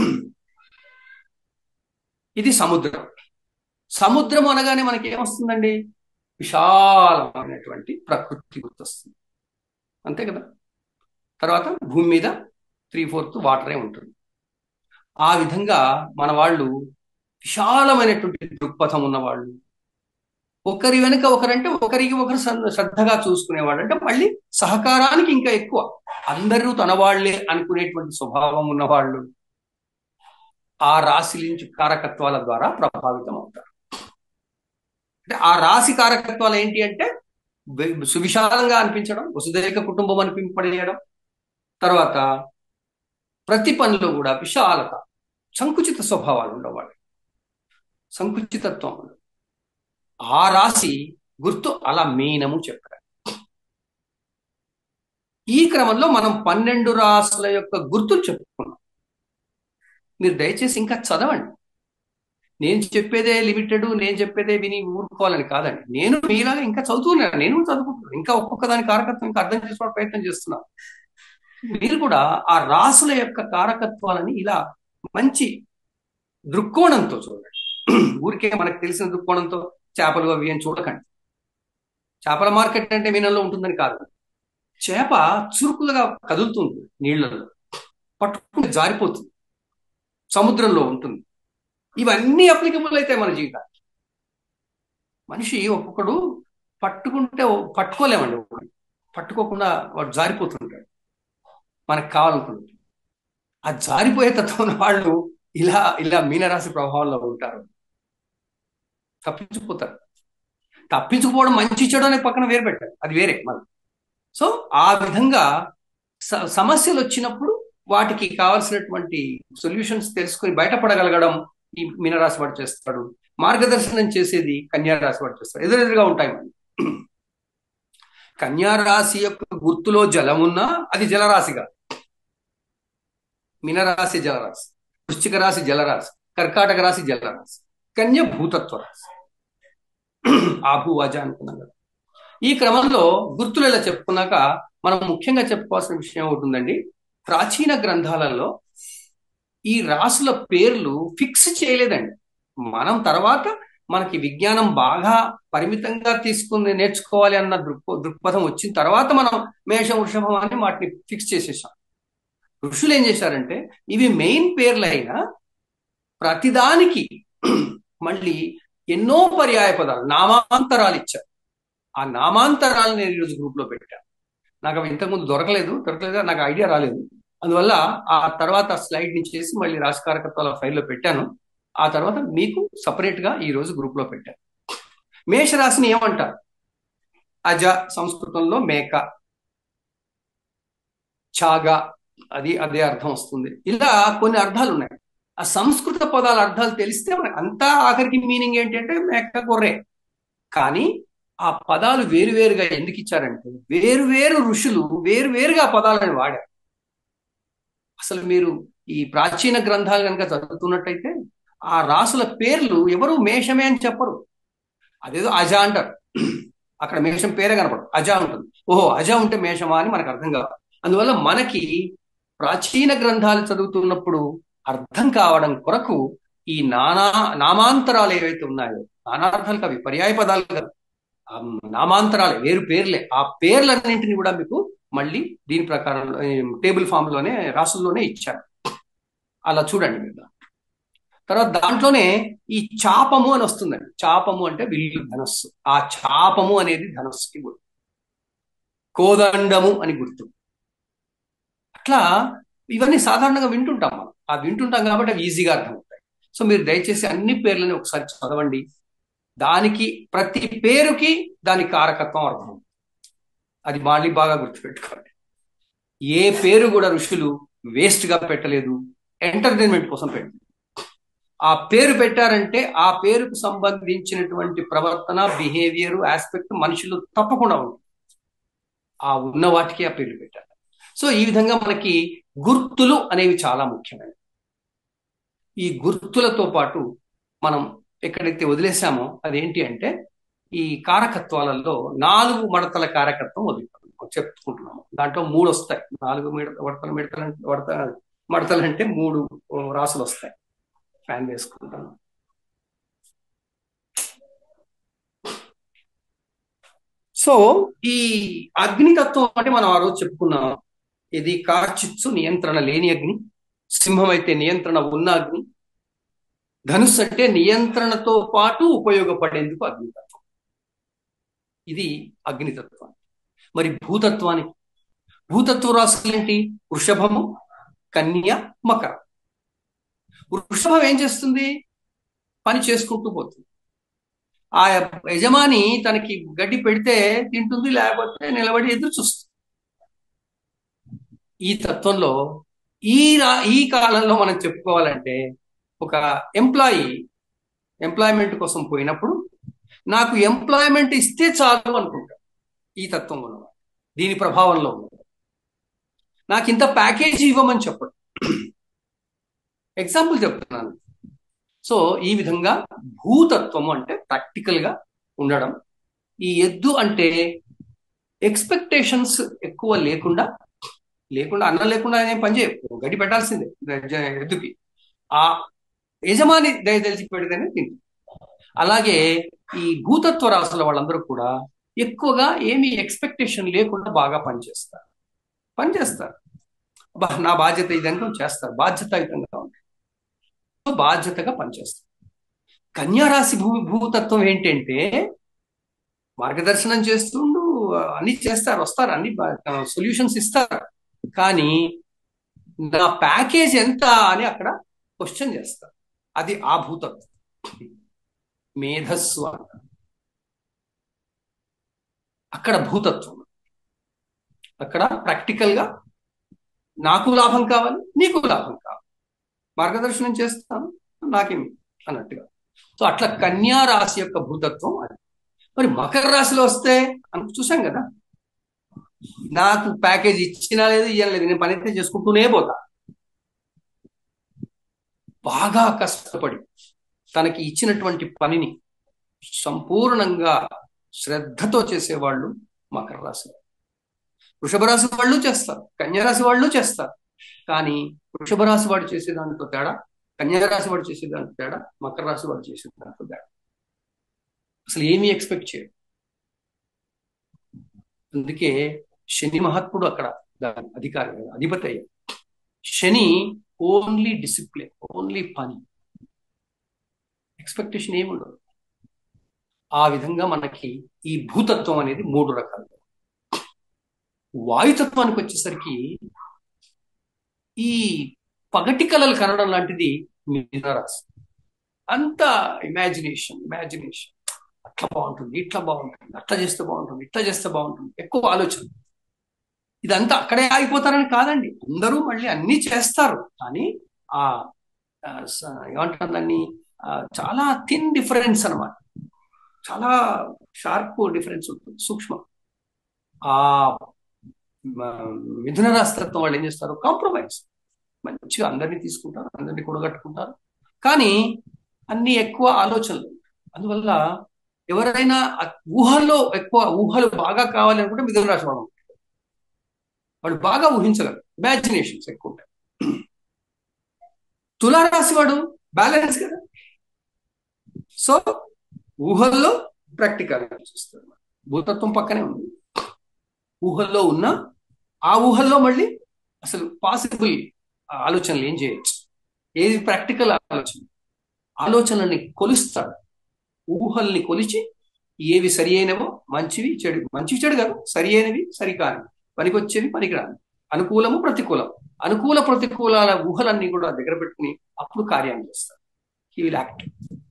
ఇది సముద్రం సముద్రం అనగానే మనకి ఏమొస్తుందండి విశాలమైనటువంటి ప్రకృతి గుర్తొస్తుంది అంతే కదా తర్వాత భూమి మీద త్రీ ఫోర్త్ వాటరే ఉంటుంది ఆ విధంగా మన వాళ్ళు విశాలమైనటువంటి దృక్పథం ఉన్నవాళ్ళు ఒకరి వెనుక ఒకరంటే ఒకరికి ఒకరు శ్రద్ధ- శ్రద్ధగా చూసుకునేవాళ్ళు అంటే మళ్ళీ సహకారానికి ఇంకా ఎక్కువ అందరూ తన వాళ్లే అనుకునేటువంటి స్వభావం ఉన్నవాళ్ళు ఆ రాశి నుంచి కారకత్వాల ద్వారా ప్రభావితం అవుతారు అంటే ఆ రాశి కారకత్వాలు ఏంటి అంటే వె- సువిశాలంగా అనిపించడం వసుదైక కుటుంబం అనిపింపడేయడం తర్వాత ప్రతి పనిలో కూడా విశాలత సంకుచిత స్వభావాలు ఉండవాళ్ళు సంకుచితత్వం ఉండదు. ఆ రాశి గుర్తు అలా మీనము చెప్పారు ఈ క్రమంలో మనం పన్నెండు రాసుల యొక్క గుర్తులు చెప్పుకున్నాం మీరు దయచేసి ఇంకా చదవండి నేను చెప్పేదే లిమిటెడ్ నేను చెప్పేదే విని ఊరుకోవాలని కాదండి నేను మీలాగా ఇంకా చదువుతున్నాను నేను చదువుకుంటున్నాను ఇంకా ఒక్కొక్క దాని కారకత్వం ఇంకా అర్థం చేసుకోవడం ప్రయత్నం చేస్తున్నాను మీరు కూడా ఆ రాసుల యొక్క కారకత్వాలని ఇలా మంచి దృక్కోణంతో చూడండి ఊరికే మనకు తెలిసిన దృక్కోణంతో చేపలు అవి అని చూడకండి చేపల మార్కెట్ అంటే మీనంలో ఉంటుందని కాదు చేప చురుకులుగా కదులుతుంది నీళ్లలో పట్టుకుంటే జారిపోతుంది సముద్రంలో ఉంటుంది ఇవన్నీ అప్లికబుల్ అయితే మన జీవితానికి మనిషి ఒక్కొక్కడు పట్టుకుంటే పట్టుకోలేమండి ఒకడు పట్టుకోకుండా వాడు జారిపోతుంటాడు మనకు కావాలనుకుంటుంది ఆ జారిపోయే తత్వం ఉన్న వాళ్ళు ఇలా ఇలా మీనరాశి ప్రభావంలో ఉంటారు తప్పించుకుపోతారు తప్పించుకుపోవడం మంచి చెడు అనే పక్కన వేరు పెట్టారు అది వేరే మరి సో ఆ విధంగా స- సమస్యలు వచ్చినప్పుడు వాటికి కావాల్సినటువంటి సొల్యూషన్స్ తెలుసుకొని బయటపడగలగడం ఈ మీనరాశి వాడు చేస్తాడు మార్గదర్శనం చేసేది కన్యా రాశి వాడు చేస్తాడు ఎదురెదురుగా ఉంటాయి మరి కన్యా రాశి యొక్క గుర్తులో జలం ఉన్నా అది జలరాశిగా మీనరాశి జలరాశి వృశ్చిక రాశి జలరాశి కర్కాటక రాశి జలరాశి కన్య భూతత్వ రాశి ఆభు వాజ అనుకున్నాం కదా ఈ క్రమంలో గుర్తులు ఇలా చెప్పుకున్నాక మనం ముఖ్యంగా చెప్పుకోవాల్సిన విషయం ఒకటి ఉందండి ప్రాచీన గ్రంథాలలో ఈ రాసుల పేర్లు ఫిక్స్ చేయలేదండి మనం తర్వాత మనకి విజ్ఞానం బాగా పరిమితంగా తీసుకుని నేర్చుకోవాలి అన్న దృక్ దృక్పథం వచ్చిన తర్వాత మనం మేషం వృషభం అని వాటిని ఫిక్స్ చేసేసాం ఋషులు ఏం చేశారంటే ఇవి మెయిన్ పేర్లైనా ప్రతిదానికి మళ్ళీ ఎన్నో పర్యాయ పదాలు నామాంతరాలు ఇచ్చారు ఆ నామాంతరాలు నేను ఈరోజు గ్రూప్ లో పెట్టాను నాకు అవి ఇంతకుముందు దొరకలేదు దొరకలేదు నాకు ఐడియా రాలేదు అందువల్ల ఆ తర్వాత స్లైడ్ ని చేసి మళ్ళీ రాజకారకత్వాల ఫైల్లో పెట్టాను ఆ తర్వాత మీకు సపరేట్ గా ఈ రోజు గ్రూప్ లో పెట్టాను మేషరాశిని ఏమంటారు అజ సంస్కృతంలో మేక చాగా అది అదే అర్థం వస్తుంది ఇలా కొన్ని అర్థాలు ఉన్నాయి ఆ సంస్కృత పదాల అర్థాలు తెలిస్తే మనకు అంతా ఆఖరికి మీనింగ్ ఏంటంటే మేక గొర్రె కానీ ఆ పదాలు వేరువేరుగా ఎందుకు ఇచ్చారంటే వేరువేరు ఋషులు వేరువేరుగా ఆ పదాలను వాడారు అసలు మీరు ఈ ప్రాచీన గ్రంథాలు కనుక చదువుతున్నట్టయితే ఆ రాసుల పేర్లు ఎవరు మేషమే అని చెప్పరు అదేదో అజ అంటారు అక్కడ మేషం పేరే కనపడదు అజ ఉంటుంది ఓహో అజ ఉంటే మేషమా అని మనకు అర్థం కాదు అందువల్ల మనకి ప్రాచీన గ్రంథాలు చదువుతున్నప్పుడు అర్థం కావడం కొరకు ఈ నానా నామాంతరాలు ఏవైతే ఉన్నాయో నానార్థాలు కవి పర్యాయ పదాలు కాదు ఆ నామాంతరాలే వేరు పేర్లే ఆ పేర్లన్నింటినీ కూడా మీకు మళ్ళీ దీని ప్రకారం టేబుల్ ఫామ్ లోనే రాసుల్లోనే ఇచ్చారు అలా చూడండి మీరు తర్వాత దాంట్లోనే ఈ చాపము అని వస్తుందండి చాపము అంటే విల్లు ధనస్సు ఆ చాపము అనేది ధనస్సుకి గుర్తు కోదండము అని గుర్తు అట్లా ఇవన్నీ సాధారణంగా వింటుంటాం మనం ఆ వింటుంటాం కాబట్టి అవి ఈజీగా అర్థమవుతాయి సో మీరు దయచేసి అన్ని పేర్లని ఒకసారి చదవండి దానికి ప్రతి పేరుకి దాని కారకత్వం అర్థం అది మళ్ళీ బాగా గుర్తుపెట్టుకోండి ఏ పేరు కూడా ఋషులు వేస్ట్ గా పెట్టలేదు ఎంటర్టైన్మెంట్ కోసం పెట్టలేదు ఆ పేరు పెట్టారంటే ఆ పేరుకు సంబంధించినటువంటి ప్రవర్తన బిహేవియర్ ఆస్పెక్ట్ మనుషులు తప్పకుండా ఉంటుంది ఆ ఉన్న వాటికి ఆ పేర్లు పెట్టారు సో ఈ విధంగా మనకి గుర్తులు అనేవి చాలా ముఖ్యమైనవి ఈ గుర్తులతో పాటు మనం ఎక్కడైతే వదిలేసామో అదేంటి అంటే ఈ కారకత్వాలలో నాలుగు మడతల కారకత్వం వదిలిపోతున్నాం చెప్పుకుంటున్నాము దాంట్లో మూడు వస్తాయి నాలుగు మిడత వడతల మిడతలు వడత మడతలు అంటే మూడు రాసులు వస్తాయి ఫ్యాన్ వేసుకుంటాను సో ఈ అగ్నితత్వం అంటే మనం ఆ రోజు చెప్పుకున్నాం ఇది కార్చిచ్చు నియంత్రణ లేని అగ్ని సింహం అయితే నియంత్రణ ఉన్న అగ్ని ధనుస్సు అంటే నియంత్రణతో పాటు ఉపయోగపడేందుకు అగ్నితత్వం ఇది అగ్నితత్వం మరి భూతత్వానికి భూతత్వ రాశులు ఏంటి వృషభము కన్య మకర వృషభం ఏం చేస్తుంది పని చేసుకుంటూ పోతుంది ఆ యజమాని తనకి గడ్డి పెడితే తింటుంది లేకపోతే నిలబడి ఎదురు చూస్తుంది ఈ తత్వంలో ఈ ఈ కాలంలో మనం చెప్పుకోవాలంటే ఒక ఎంప్లాయీ ఎంప్లాయ్మెంట్ కోసం పోయినప్పుడు నాకు ఎంప్లాయ్మెంట్ ఇస్తే చాలు అనుకుంటా ఈ తత్వం ఉన్నవాడు దీని ప్రభావంలో ఉన్నది నాకు ఇంత ప్యాకేజీ ఇవ్వమని చెప్పడు ఎగ్జాంపుల్ చెప్తున్నాను సో ఈ విధంగా భూతత్వము అంటే ప్రాక్టికల్ గా ఉండడం ఈ ఎద్దు అంటే ఎక్స్పెక్టేషన్స్ ఎక్కువ లేకుండా లేకుండా అన్నం లేకుండా నేను పని చేయకు గడ్డి పెట్టాల్సిందే ఎద్దుకి ఆ యజమాని దయ తెలిసి పెడితేనే తింటుంది అలాగే ఈ భూతత్వ రాసుల వాళ్ళందరూ కూడా ఎక్కువగా ఏమీ ఎక్స్పెక్టేషన్ లేకుండా బాగా పనిచేస్తారు పనిచేస్తారు బా నా బాధ్యత ఇది అనుకుని చేస్తారు బాధ్యతాయుతంగా ఉంటారు బాధ్యతగా పనిచేస్తారు కన్యారాశి భూ భూతత్వం ఏంటంటే మార్గదర్శనం చేస్తుండు అన్ని చేస్తారు వస్తారు అన్ని సొల్యూషన్స్ ఇస్తారు కానీ నా ప్యాకేజ్ ఎంత అని అక్కడ క్వశ్చన్ చేస్తారు అది ఆ భూతత్వం మేధస్సు అంట అక్కడ భూతత్వం అక్కడ ప్రాక్టికల్ గా నాకు లాభం కావాలి నీకు లాభం కావాలి మార్గదర్శనం చేస్తాను నాకేమి అన్నట్టుగా సో అట్లా కన్యా రాశి యొక్క భూతత్వం అది మరి మకర రాశిలో వస్తే అని చూసాం కదా నాకు ప్యాకేజ్ ఇచ్చినా లేదు ఇవ్వలేదు నేను పని అయితే చేసుకుంటూనే పోతా బాగా కష్టపడి తనకి ఇచ్చినటువంటి పనిని సంపూర్ణంగా శ్రద్ధతో చేసేవాళ్ళు మకర రాశి వృషభ రాశి వాళ్ళు చేస్తారు కన్యారాశి వాళ్ళు చేస్తారు కానీ వృషభ రాశి వాడు చేసే దాంట్లో తేడా కన్యారాశి వాడు చేసే దాంట్లో తేడా మకర రాశి వాడు చేసే దాంట్లో తేడా అసలు ఏమీ ఎక్స్పెక్ట్ చేయరు అందుకే శని మహాత్ముడు అక్కడ దాని అధికారి అధిపతి అయ్యారు శని ఓన్లీ డిసిప్లిన్ ఓన్లీ పని ఎక్స్పెక్టేషన్ ఏమి ఉండదు ఆ విధంగా మనకి ఈ భూతత్వం అనేది మూడు రకాలు వాయుతత్వానికి వచ్చేసరికి ఈ పగటి కళలు కనడం లాంటిది మిథునరాశి అంత ఇమాజినేషన్ ఇమాజినేషన్ అట్లా బాగుంటుంది ఇట్లా బాగుంటుంది అట్లా చేస్తే బాగుంటుంది ఇట్లా చేస్తే బాగుంటుంది ఎక్కువ ఆలోచన ఇదంతా అక్కడే ఆగిపోతారని కాదండి అందరూ మళ్ళీ అన్ని చేస్తారు కానీ ఆ ఏమంటారు దాన్ని చాలా థిన్ డిఫరెన్స్ అనమాట చాలా షార్ప్ డిఫరెన్స్ ఉంటుంది సూక్ష్మం ఆ మిథున రాష్ట్రత్వం వాళ్ళు ఏం చేస్తారు కాంప్రమైజ్ మంచిగా అందరినీ తీసుకుంటారు అందరినీ కూడగట్టుకుంటారు కానీ అన్ని ఎక్కువ ఆలోచనలు అందువల్ల ఎవరైనా ఊహల్లో ఎక్కువ ఊహలు బాగా కావాలి అనుకుంటే మిథున రాశి వాళ్ళు వాడు బాగా ఊహించగలరు ఇమాజినేషన్స్ ఎక్కువ ఉంటాయి తులారాశి వాడు బ్యాలెన్స్ కదా సో ఊహల్లో ప్రాక్టికాలిటీ చూస్తారు భూతత్వం పక్కనే ఉంది ఊహల్లో ఉన్న ఆ ఊహల్లో మళ్ళీ అసలు పాసిబుల్ ఆలోచనలు ఏం చేయొచ్చు ఏది ప్రాక్టికల్ ఆలోచన ఆలోచనల్ని కొలుస్తాడు ఊహల్ని కొలిచి ఏవి సరి అయినవో మంచివి చెడు మంచివి చెడు కాదు సరి అయినవి సరికాని పనికొచ్చేవి పనికిరాని అనుకూలము ప్రతికూలం అనుకూల ప్రతికూలాల ఊహలన్నీ కూడా దగ్గర పెట్టుకుని అప్పుడు కార్యాన్ని చేస్తాడు హీ విల్ యాక్ట్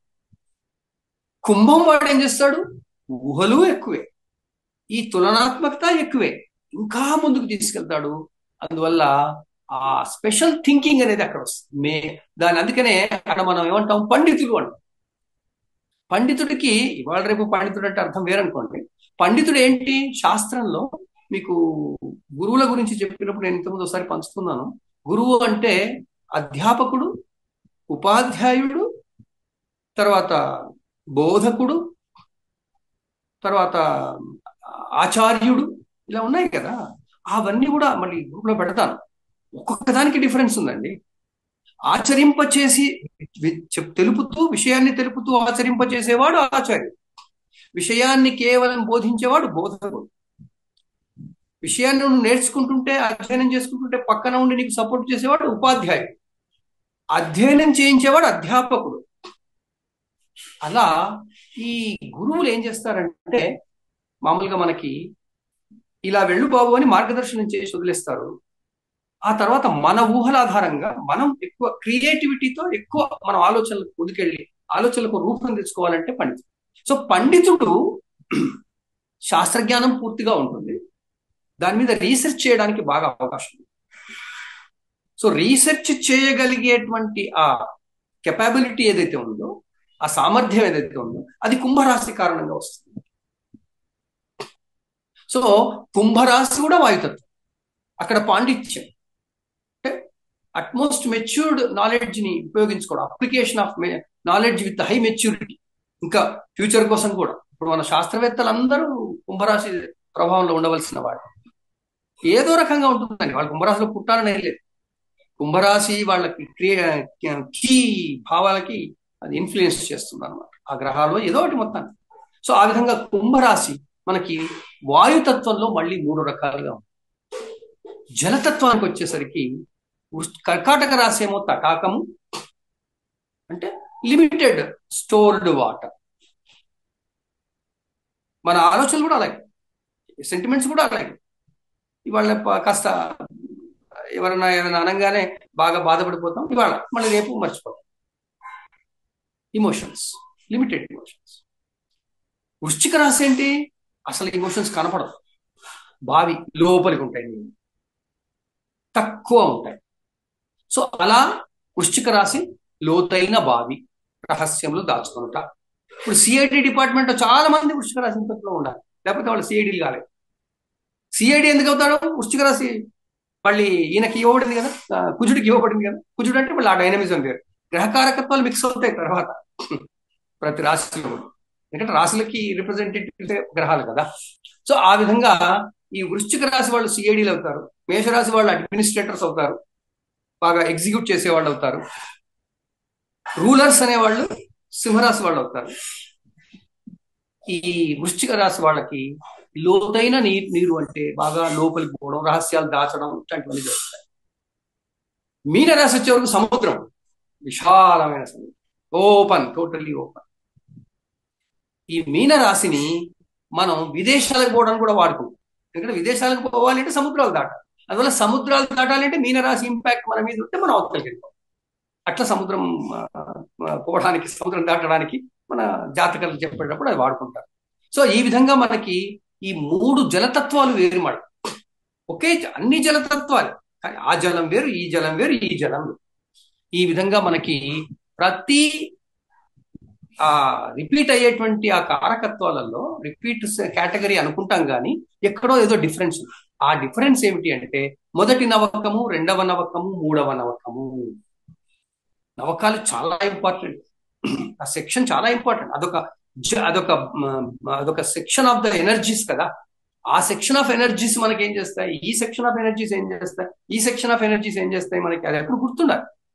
కుంభం వాడు ఏం చేస్తాడు ఊహలు ఎక్కువే ఈ తులనాత్మకత ఎక్కువే ఇంకా ముందుకు తీసుకెళ్తాడు అందువల్ల ఆ స్పెషల్ థింకింగ్ అనేది అక్కడ వస్తుంది మే దాని అందుకనే అక్కడ మనం ఏమంటాం పండితులు అంటాం పండితుడికి ఇవాళ రేపు పండితుడు అంటే అర్థం వేరనుకోండి పండితుడు ఏంటి శాస్త్రంలో మీకు గురువుల గురించి చెప్పినప్పుడు నేను ఇంతకుముందు ఒకసారి పంచుతున్నాను గురువు అంటే అధ్యాపకుడు ఉపాధ్యాయుడు తర్వాత బోధకుడు తర్వాత ఆచార్యుడు ఇలా ఉన్నాయి కదా అవన్నీ కూడా మళ్ళీ గ్రూప్లో పెడతాను ఒక్కొక్క దానికి డిఫరెన్స్ ఉందండి ఆచరింపచేసి తెలుపుతూ విషయాన్ని తెలుపుతూ ఆచరింపచేసేవాడు ఆచార్యుడు విషయాన్ని కేవలం బోధించేవాడు బోధకుడు విషయాన్ని నువ్వు నేర్చుకుంటుంటే అధ్యయనం చేసుకుంటుంటే పక్కన ఉండి నీకు సపోర్ట్ చేసేవాడు ఉపాధ్యాయుడు అధ్యయనం చేయించేవాడు అధ్యాపకుడు అలా ఈ గురువులు ఏం చేస్తారంటే మామూలుగా మనకి ఇలా వెళ్ళు బాబు అని మార్గదర్శనం చేసి వదిలేస్తారు ఆ తర్వాత మన ఊహల ఆధారంగా మనం ఎక్కువ క్రియేటివిటీతో ఎక్కువ మనం ఆలోచనలకు ముందుకెళ్ళి ఆలోచనలకు రూపం తెచ్చుకోవాలంటే పండితుడు సో పండితుడు శాస్త్రజ్ఞానం పూర్తిగా ఉంటుంది దాని మీద రీసెర్చ్ చేయడానికి బాగా అవకాశం ఉంది సో రీసెర్చ్ చేయగలిగేటువంటి ఆ కెపాబిలిటీ ఏదైతే ఉందో ఆ సామర్థ్యం ఏదైతే ఉందో అది కుంభరాశి కారణంగా వస్తుంది సో కుంభరాశి కూడా వాయుతత్వం అక్కడ పాండిత్యం అంటే అట్మోస్ట్ మెచ్యూర్డ్ నాలెడ్జ్ ని ఉపయోగించుకోవడం application of knowledge with high maturity ఇంకా ఫ్యూచర్ కోసం కూడా ఇప్పుడు మన శాస్త్రవేత్తలందరూ కుంభరాశి ప్రభావంలో ఉండవలసిన వాడు ఏదో రకంగా ఉంటుందండి వాళ్ళు కుంభరాశిలో పుట్టాలని లేదు కుంభరాశి వాళ్ళకి కీ భావాలకి అది ఇన్ఫ్లుయెన్స్ చేస్తుంది అనమాట ఆ గ్రహాలు ఏదో ఒకటి మొత్తాన్ని సో ఆ విధంగా కుంభరాశి మనకి వాయుతత్వంలో మళ్ళీ మూడు రకాలుగా ఉంది జలతత్వానికి వచ్చేసరికి కర్కాటక రాశి ఏమో తటాకము అంటే లిమిటెడ్ స్టోర్డ్ వాటర్ మన ఆలోచనలు కూడా అలాగే సెంటిమెంట్స్ కూడా అలాగే ఇవాళ కాస్త ఎవరైనా ఏదైనా అనగానే బాగా బాధపడిపోతాం ఇవాళ మళ్ళీ రేపు మర్చిపోతాం ఇమోషన్స్ లిమిటెడ్ ఇమోషన్స్ వృశ్చిక రాశి ఏంటి అసలు ఇమోషన్స్ కనపడదు బావి లోపలికి ఉంటాయి తక్కువ ఉంటాయి సో అలా వృశ్చిక రాశి లోతైన బావి రహస్యములు దాచుకుంటా ఇప్పుడు సిఐడి డిపార్ట్మెంట్ చాలా మంది వృశ్చిక రాశి ఇంతలో ఉండాలి లేకపోతే వాళ్ళు సిఐడీలు కాలేదు సిఐడి ఎందుకు అవుతాడు వృశ్చిక రాశి మళ్ళీ ఈయనకి ఇవ్వబడింది కదా కుజుడికి ఇవ్వబడింది కదా కుజుడు అంటే మళ్ళీ ఆ డైనమిజం వేరు గ్రహకారకత్వాలు మిక్స్ అవుతాయి తర్వాత ప్రతి రాశిలో ఎందుకంటే రాశులకి రిప్రజెంటేటివ్ గ్రహాలు కదా సో ఆ విధంగా ఈ వృశ్చిక రాశి వాళ్ళు సిఐడీలు అవుతారు మేషరాశి వాళ్ళు అడ్మినిస్ట్రేటర్స్ అవుతారు బాగా ఎగ్జిక్యూట్ చేసేవాళ్ళు అవుతారు రూలర్స్ అనేవాళ్ళు సింహరాశి వాళ్ళు అవుతారు ఈ వృశ్చిక రాశి వాళ్ళకి లోతైన నీరు నీరు అంటే బాగా లోపలికి పోవడం రహస్యాలు దాచడం ఇట్లాంటివన్నీ జరుగుతాయి మీనరాశి వచ్చే వరకు సముద్రం విశాలమైన సముద్రం ఓపెన్ టోటల్లీ ఓపెన్ ఈ మీనరాశిని మనం విదేశాలకు పోవడానికి కూడా వాడుకుంటాం ఎందుకంటే విదేశాలకు పోవాలంటే సముద్రాలు దాటాలి అందువల్ల సముద్రాలు దాటాలంటే మీనరాశి ఇంపాక్ట్ మన మీద ఉంటే మనం అవతలకి వెళ్తాం అట్లా సముద్రం పోవడానికి సముద్రం దాటడానికి మన జాతకాలు చెప్పేటప్పుడు అది వాడుకుంటారు సో ఈ విధంగా మనకి ఈ మూడు జలతత్వాలు వేరు మాట ఒకే అన్ని జలతత్వాలు కానీ ఆ జలం వేరు ఈ జలం వేరు ఈ జలం వేరు ఈ విధంగా మనకి ప్రతి ఆ రిపీట్ అయ్యేటువంటి ఆ కారకత్వాలలో రిపీట్ కేటగిరీ అనుకుంటాం కానీ ఎక్కడో ఏదో డిఫరెన్స్ ఆ డిఫరెన్స్ ఏమిటి అంటే మొదటి నవకము రెండవ నవకము మూడవ నవకము నవకాలు చాలా ఇంపార్టెంట్ ఆ సెక్షన్ చాలా ఇంపార్టెంట్ అదొక అదొక అదొక సెక్షన్ ఆఫ్ ద ఎనర్జీస్ కదా ఆ సెక్షన్ ఆఫ్ ఎనర్జీస్ మనకి ఏం చేస్తాయి ఈ సెక్షన్ ఆఫ్ ఎనర్జీస్ ఏం చేస్తాయి ఈ సెక్షన్ ఆఫ్ ఎనర్జీస్ ఏం చేస్తాయి మనకి అది ఎప్పుడు గుర్తుండాలి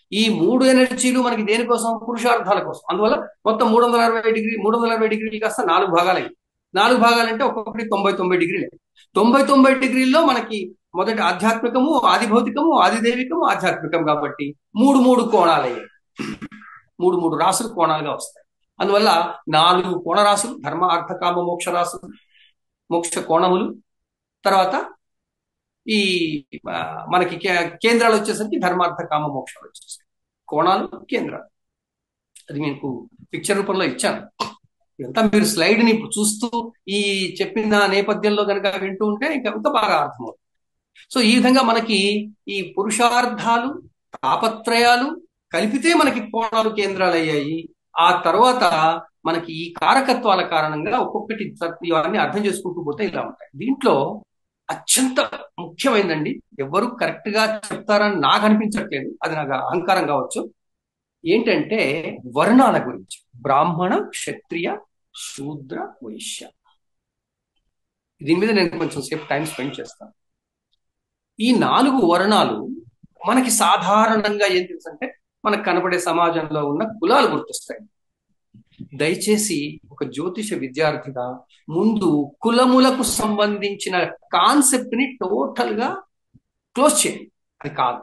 ఈ మూడు ఎనర్జీలు మనకి దేనికోసం పురుషార్థాల కోసం అందువల్ల మొత్తం మూడు వందల అరవై డిగ్రీ మూడు వందల అరవై డిగ్రీలు కాస్త నాలుగు భాగాలు అయ్యి నాలుగు భాగాలంటే ఒక్కొక్కటి తొంభై తొంభై డిగ్రీలు తొంభై తొంభై డిగ్రీల్లో మనకి మొదటి ఆధ్యాత్మికము ఆది భౌతికము ఆది దైవికము ఆధ్యాత్మికం కాబట్టి మూడు మూడు కోణాలు అయ్యాయి మూడు మూడు రాసులు కోణాలుగా వస్తాయి అందువల్ల నాలుగు కోణ రాసులు ధర్మ అర్థ కామ మోక్ష రాసులు మోక్ష కోణములు తర్వాత ఈ ఆ, మనకి కే- కేంద్రాలు వచ్చేసరికి ధర్మార్థ కామ మోక్షాలు వచ్చేసరికి కోణాలు కేంద్రాలు అది మీకు పిక్చర్ రూపంలో ఇచ్చాను ఇదంతా మీరు స్లైడ్ ని చూస్తూ ఈ చెప్పిన నేపథ్యంలో కనుక వింటూ ఉంటే ఇంకా ఇంకా బాగా అర్థమవుతుంది సో ఈ విధంగా మనకి ఈ పురుషార్థాలు తాపత్రయాలు కలిపితే మనకి కోణాలు కేంద్రాలు అయ్యాయి ఆ తర్వాత మనకి ఈ కారకత్వాల కారణంగా ఒక్కొక్కటి తత్- ఇవన్నీ అర్థం చేసుకుంటూ పోతే ఇలా ఉంటాయి దీంట్లో అత్యంత ముఖ్యమైనదండి ఎవరు కరెక్ట్ గా చెప్తారని నాకు అనిపించట్లేదు అది నాకు అహంకారం కావచ్చు ఏంటంటే వర్ణాల గురించి బ్రాహ్మణ క్షత్రియ శూద్ర వైశ్య దీని మీద నేను కొంచెం సేపు టైం స్పెండ్ చేస్తాను ఈ నాలుగు వర్ణాలు మనకి సాధారణంగా ఏం తెలుసు అంటే మనకు కనబడే సమాజంలో ఉన్న కులాలు గుర్తొస్తాయి దయచేసి ఒక జ్యోతిష విద్యార్థిగా ముందు కులములకు సంబంధించిన కాన్సెప్ట్ ని టోటల్ గా క్లోజ్ చేయండి అది కాదు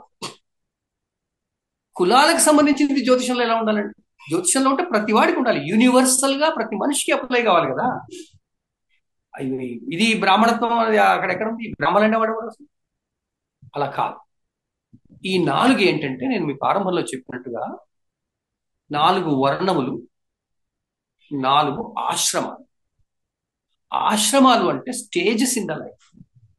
కులాలకు సంబంధించింది జ్యోతిషంలో ఎలా ఉండాలండి జ్యోతిషంలో ఉంటే ప్రతి వాడికి ఉండాలి యూనివర్సల్ గా ప్రతి మనిషికి అప్లై కావాలి కదా అయ్యి, ఇది బ్రాహ్మణత్వం అది అక్కడ ఎక్కడ ఉంది బ్రాహ్మణ అంటే వాడు ఎవరు అసలు? అలా కాదు ఈ నాలుగు ఏంటంటే నేను మీకు ఆరంభంలో చెప్పినట్టుగా నాలుగు వర్ణములు నాలుగు ఆశ్రమాలు ఆశ్రమాలు అంటే స్టేజెస్ ఇన్ ద లైఫ్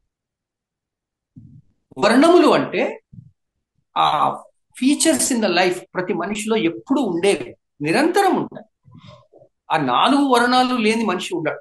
వర్ణములు అంటే ఆ ఫీచర్స్ ఇన్ ద లైఫ్ ప్రతి మనిషిలో ఎప్పుడు ఉండేవి నిరంతరం ఉంటాయి ఆ నాలుగు వర్ణాలు లేని మనిషి ఉండడు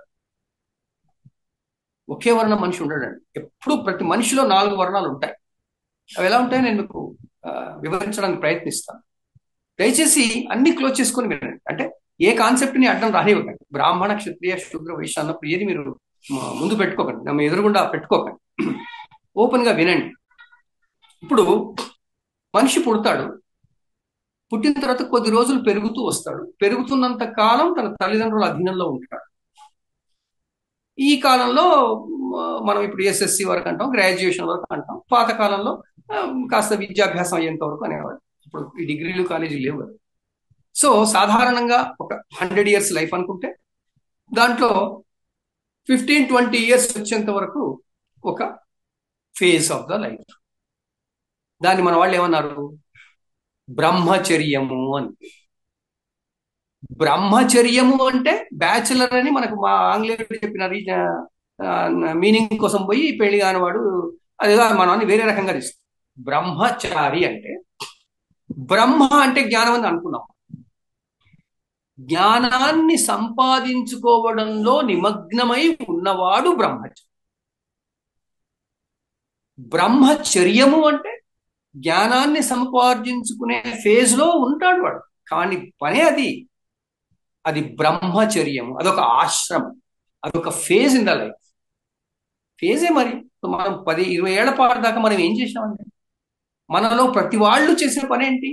ఒకే వర్ణం మనిషి ఉండడండి ఎప్పుడు ప్రతి మనిషిలో నాలుగు వర్ణాలు ఉంటాయి అవి ఎలా ఉంటాయో నేను మీకు ఆ, వివరించడానికి ప్రయత్నిస్తాను దయచేసి అన్ని క్లోజ్ చేసుకొని వినండి అంటే ఏ కాన్సెప్ట్ ని అడ్డం రానివ్వకండి బ్రాహ్మణ క్షత్రియ శూద్ర వైశ్య అన్నప్పుడు ఏది మీరు మ- ముందు పెట్టుకోకండి నా మీ ఎదురుగుండా పెట్టుకోకండి ఓపెన్ గా వినండి ఇప్పుడు మనిషి పుడతాడు పుట్టిన తర్వాత కొద్ది రోజులు పెరుగుతూ వస్తాడు పెరుగుతున్నంత కాలం తన తల్లిదండ్రుల అధీనంలో ఉంటాడు ఈ కాలంలో మ, మనం ఇప్పుడు ఎస్ఎస్సి వరకు అంటాం గ్రాడ్యుయేషన్ వరకు అంటాం పాత కాలంలో ఆ, కాస్త విద్యాభ్యాసం అయ్యేంత వరకు అనేవాడు ఇప్పుడు ఈ డిగ్రీలు కాలేజీలు లేవు కదా సో సాధారణంగా ఒక హండ్రెడ్ ఇయర్స్ లైఫ్ అనుకుంటే దాంట్లో ఫిఫ్టీన్ ట్వంటీ ఇయర్స్ వచ్చేంత వరకు ఒక ఫేజ్ ఆఫ్ ద లైఫ్ దాన్ని మన వాళ్ళు ఏమన్నారు బ్రహ్మచర్యము అని బ్రహ్మచర్యము అంటే బ్యాచులర్ అని మనకు మా ఆంగ్లేయుడు చెప్పిన మీనింగ్ కోసం పోయి పెళ్లి కాని వాడు అదేదో మనం అన్ని వేరే రకంగా తీస్తాం బ్రహ్మచారి అంటే బ్రహ్మ అంటే జ్ఞానం అని అనుకున్నాం జ్ఞానాన్ని సంపాదించుకోవడంలో నిమగ్నమై ఉన్నవాడు బ్రహ్మచారి బ్రహ్మచర్యము అంటే జ్ఞానాన్ని సంపాదించుకునే ఫేజ్ లో ఉంటాడు వాడు కానీ పనే అది అది బ్రహ్మచర్యము అదొక ఆశ్రమం అదొక ఫేజ్ ఇన్ ద లైఫ్ ఫేజే మరి మనం పది ఇరవై ఏళ్ల పాటు దాకా మనం ఏం చేసామండి మనలో ప్రతి వాళ్ళు చేసిన పని ఏంటి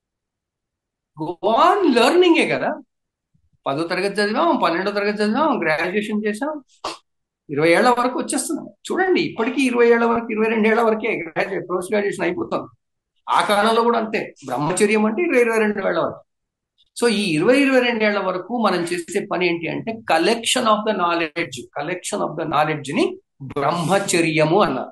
గోన్ లెర్నింగే కదా పదో తరగతి చదివాం పన్నెండో తరగతి చదివాం గ్రాడ్యుయేషన్ చేసాం ఇరవై ఏళ్ల వరకు వచ్చేస్తున్నాం చూడండి ఇప్పటికీ ఇరవై ఏళ్ల వరకు ఇరవై రెండు ఏళ్ల వరకే గ్రాడ్యుయేట్ పోస్ట్ గ్రాడ్యుయేషన్ అయిపోతుంది ఆ కాలంలో కూడా అంతే బ్రహ్మచర్యం అంటే ఇరవై ఇరవై రెండు ఏళ్ల వరకు సో ఈ ఇరవై ఇరవై రెండు ఏళ్ల వరకు మనం చేసే పని ఏంటి అంటే collection of the knowledge collection of the knowledge ని బ్రహ్మచర్యము అన్నారు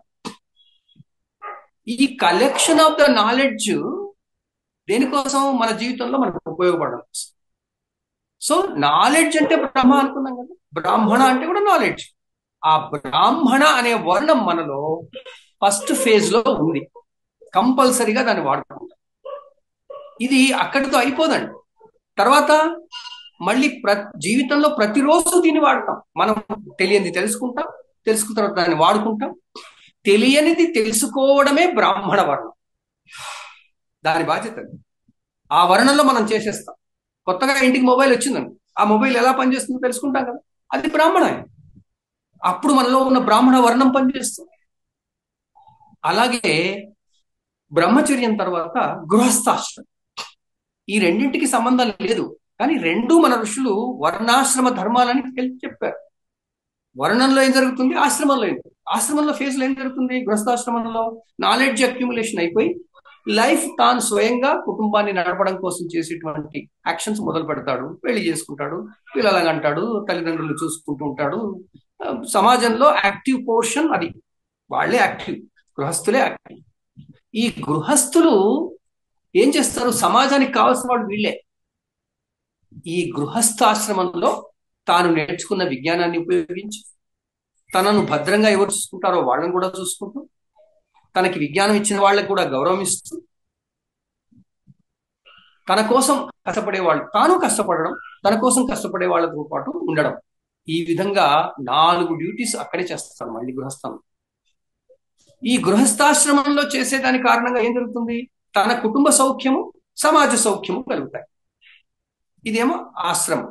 ఈ కలెక్షన్ ఆఫ్ ద నాలెడ్జ్ దేనికోసం మన జీవితంలో మనకు ఉపయోగపడడం కోసం సో నాలెడ్జ్ అంటే బ్రహ్మ అనుకున్నాం కదా బ్రాహ్మణ అంటే కూడా నాలెడ్జ్ ఆ బ్రాహ్మణ అనే వర్ణం మనలో ఫస్ట్ ఫేజ్ లో ఉంది కంపల్సరీగా దాన్ని వాడుకుంటాం ఇది అక్కడితో అయిపోదండి తర్వాత మళ్ళీ ప్ర జీవితంలో ప్రతిరోజు దీన్ని వాడతాం మనం తెలియంది తెలుసుకుంటాం తెలుసుకున్న తర్వాత దాన్ని వాడుకుంటాం తెలియనిది తెలుసుకోవడమే బ్రాహ్మణ వర్ణం దాని బాధ్యత అది. ఆ వర్ణంలో మనం చేసేస్తాం కొత్తగా ఇంటికి మొబైల్ వచ్చిందండి ఆ మొబైల్ ఎలా పనిచేస్తుందో తెలుసుకుంటాం కదా అది బ్రాహ్మణ అప్పుడు మనలో ఉన్న బ్రాహ్మణ వర్ణం పనిచేస్తుంది అలాగే బ్రహ్మచర్యం తర్వాత గృహస్థాశ్రమం ఈ రెండింటికి సంబంధం లేదు కానీ రెండు మన ఋషులు వర్ణాశ్రమ ధర్మాలని తెలిసి చెప్పారు వర్ణంలో ఏం జరుగుతుంది ఆశ్రమంలో ఏం జరుగుతుంది ఆశ్రమంలో ఫేజ్లో ఏం జరుగుతుంది గృహస్థాశ్రమంలో నాలెడ్జ్ అక్యుములేషన్ అయిపోయి లైఫ్ తాను స్వయంగా కుటుంబాన్ని నడపడం కోసం చేసేటువంటి యాక్షన్స్ మొదలు పెడతాడు పెళ్లి చేసుకుంటాడు పిల్లలని అంటాడు తల్లిదండ్రులు చూసుకుంటూ ఉంటాడు సమాజంలో యాక్టివ్ పోర్షన్ అది వాళ్ళే యాక్టివ్ గృహస్థులే యాక్టివ్ ఈ గృహస్థులు ఏం చేస్తారు సమాజానికి కావాల్సిన వాళ్ళు వీళ్ళే ఈ గృహస్థాశ్రమంలో తాను నేర్చుకున్న విజ్ఞానాన్ని ఉపయోగించి తనను భద్రంగా ఎవరు చూసుకుంటారో వాళ్ళని కూడా చూసుకుంటూ తనకి విజ్ఞానం ఇచ్చిన వాళ్ళకి కూడా గౌరవం ఇస్తూ తన కోసం కష్టపడే వాళ్ళు తాను కష్టపడడం తన కోసం కష్టపడే వాళ్ళతో పాటు ఉండడం ఈ విధంగా నాలుగు డ్యూటీస్ అక్కడే చేస్తాడు మళ్ళీ గృహస్థం ఈ గృహస్థాశ్రమంలో చేసేదాని కారణంగా ఏం జరుగుతుంది తన కుటుంబ సౌఖ్యము సమాజ సౌఖ్యము కలుగుతాయి ఇదేమో ఆశ్రమం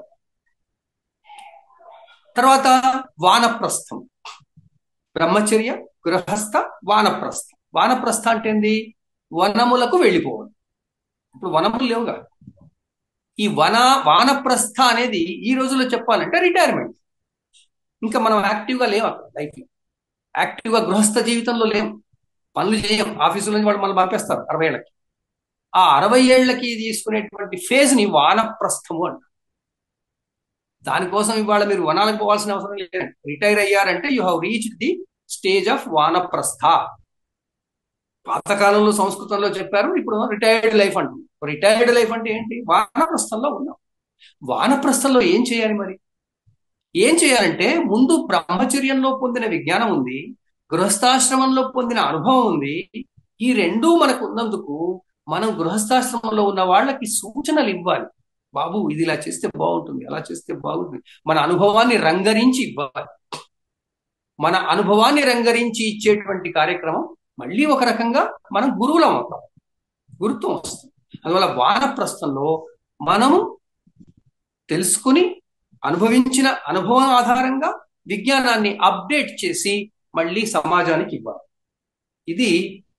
తర్వాత వానప్రస్థం బ్రహ్మచర్య గృహస్థ వానప్రస్థ వానప్రస్థ అంటే ఏంది వనములకు వెళ్ళిపోవడం ఇప్పుడు వనములు లేవుగా ఈ వన వానప్రస్థ అనేది ఈ రోజుల్లో చెప్పాలంటే రిటైర్మెంట్ ఇంకా మనం యాక్టివ్గా లేవు అక్కడ లైఫ్లో యాక్టివ్గా గృహస్థ జీవితంలో లేం పనులు చేయం ఆఫీసులో నుంచి వాళ్ళు మనం పంపేస్తారు అరవై ఏళ్ళకి ఆ అరవై ఏళ్లకి తీసుకునేటువంటి ఫేజ్ ని వానప్రస్థము అంట దానికోసం ఇవాళ మీరు వనాలకు పోవాల్సిన అవసరం లేదు రిటైర్ అయ్యారంటే you have reach the stage of Vanaprastha పాతకాలంలో సంస్కృతంలో చెప్పారు ఇప్పుడు రిటైర్డ్ లైఫ్ అంటుంది రిటైర్డ్ లైఫ్ అంటే ఏంటి వానప్రస్థంలో ఉన్నాం వానప్రస్థంలో ఏం చేయాలి మరి ఏం చేయాలంటే ముందు బ్రహ్మచర్యంలో పొందిన విజ్ఞానం ఉంది గృహస్థాశ్రమంలో పొందిన అనుభవం ఉంది ఈ రెండూ మనకు ఉన్నందుకు మనం గృహస్థాశ్రమంలో ఉన్న వాళ్ళకి సూచనలు ఇవ్వాలి బాబు ఇది ఇలా చేస్తే బాగుంటుంది అలా చేస్తే బాగుంటుంది మన అనుభవాన్ని రంగరించి ఇవ్వాలి మన అనుభవాన్ని రంగరించి ఇచ్చేటువంటి కార్యక్రమం మళ్ళీ ఒక రకంగా మనం గురువులం అవుతాం గురుత్వం వస్తుంది అందువల్ల వానప్రస్థంలో మనము తెలుసుకుని అనుభవించిన అనుభవం ఆధారంగా విజ్ఞానాన్ని అప్డేట్ చేసి మళ్ళీ సమాజానికి ఇవ్వాలి ఇది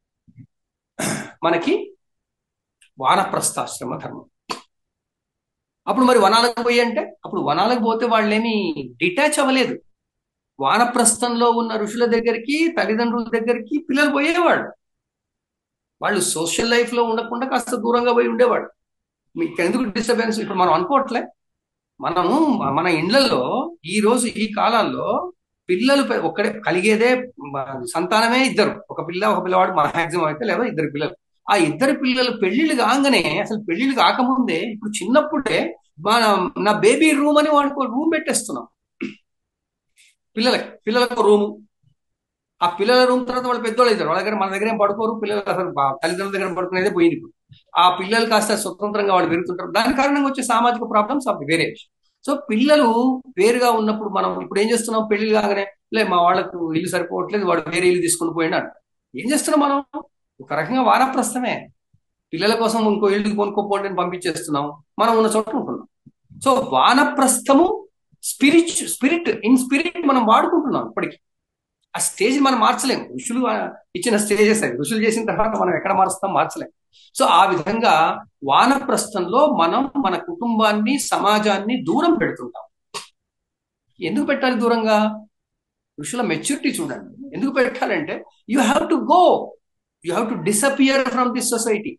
మనకి వానప్రస్థాశ్రమ ధర్మం అప్పుడు మరి వనాలకు పోయి అంటే అప్పుడు వనాలకు పోతే వాళ్ళేమి డిటాచ్ అవ్వలేదు వానప్రస్థంలో ఉన్న ఋషుల దగ్గరికి తల్లిదండ్రుల దగ్గరికి పిల్లలు పోయేవాళ్ళు వాళ్ళు సోషల్ లైఫ్ లో ఉండకుండా కాస్త దూరంగా పోయి ఉండేవాడు మీకు ఎందుకు డిస్టర్బెన్స్ ఇప్పుడు మనం అనుకోవట్లే మనము మన ఇండ్లలో ఈ రోజు ఈ కాలాల్లో పిల్లలు ఒక్కడే కలిగేదే సంతానమే ఇద్దరు ఒక పిల్ల ఒక పిల్లవాడు మాక్సిమం అయితే లేదా ఇద్దరు పిల్లలు ఆ ఇద్దరు పిల్లలు పెళ్లిళ్ళు కాగానే అసలు పెళ్లిళ్ళు కాకముందే ఇప్పుడు చిన్నప్పుడే మన నా బేబీ రూమ్ అని వాడుకో రూమ్ పెట్టేస్తున్నాం పిల్లలకి పిల్లలకు రూము ఆ పిల్లల రూమ్ తర్వాత వాళ్ళు పెద్దోళ్ళు అవుతారు వాళ్ళ దగ్గర మన దగ్గర ఏం పడుకోరు పిల్లలు అసలు తల్లిదండ్రుల దగ్గర పడుకునేదే పోయింది ఇప్పుడు ఆ పిల్లలు కాస్త స్వతంత్రంగా వాళ్ళు పెరుగుతుంటారు దాని కారణంగా వచ్చే సామాజిక ప్రాబ్లమ్స్ అవి వేరే సో పిల్లలు వేరుగా ఉన్నప్పుడు మనం ఇప్పుడు ఏం చేస్తున్నాం పెళ్లి కాగానే లే మా వాళ్ళకు ఇల్లు సరిపోవట్లేదు వాడు వేరే ఇల్లు తీసుకుని పోయినా ఏం చేస్తున్నాం మనం ఒక రకంగా వానప్రస్థమే పిల్లల కోసం ఇంకో ఇల్లు కొనుక్కోపోండి అని పంపించేస్తున్నాం మనం ఉన్న చోట ఉంటున్నాం సో వానప్రస్థము స్పిరిట్ స్పిరిట్ ఇన్ స్పిరిట్ మనం వాడుకుంటున్నాం ఇప్పటికి ఆ స్టేజ్ మనం మార్చలేము ఋషులు ఇచ్చిన స్టేజెస్ అవి ఋషులు చేసిన తర్వాత మనం ఎక్కడ మారుస్తాం మార్చలేము సో ఆ విధంగా వానప్రస్థంలో మనం మన కుటుంబాన్ని సమాజాన్ని దూరం పెడుతుంటాం ఎందుకు పెట్టాలి దూరంగా ఋషుల మెచ్యూరిటీ చూడండి ఎందుకు పెట్టాలంటే you have to go you have to disappear from this society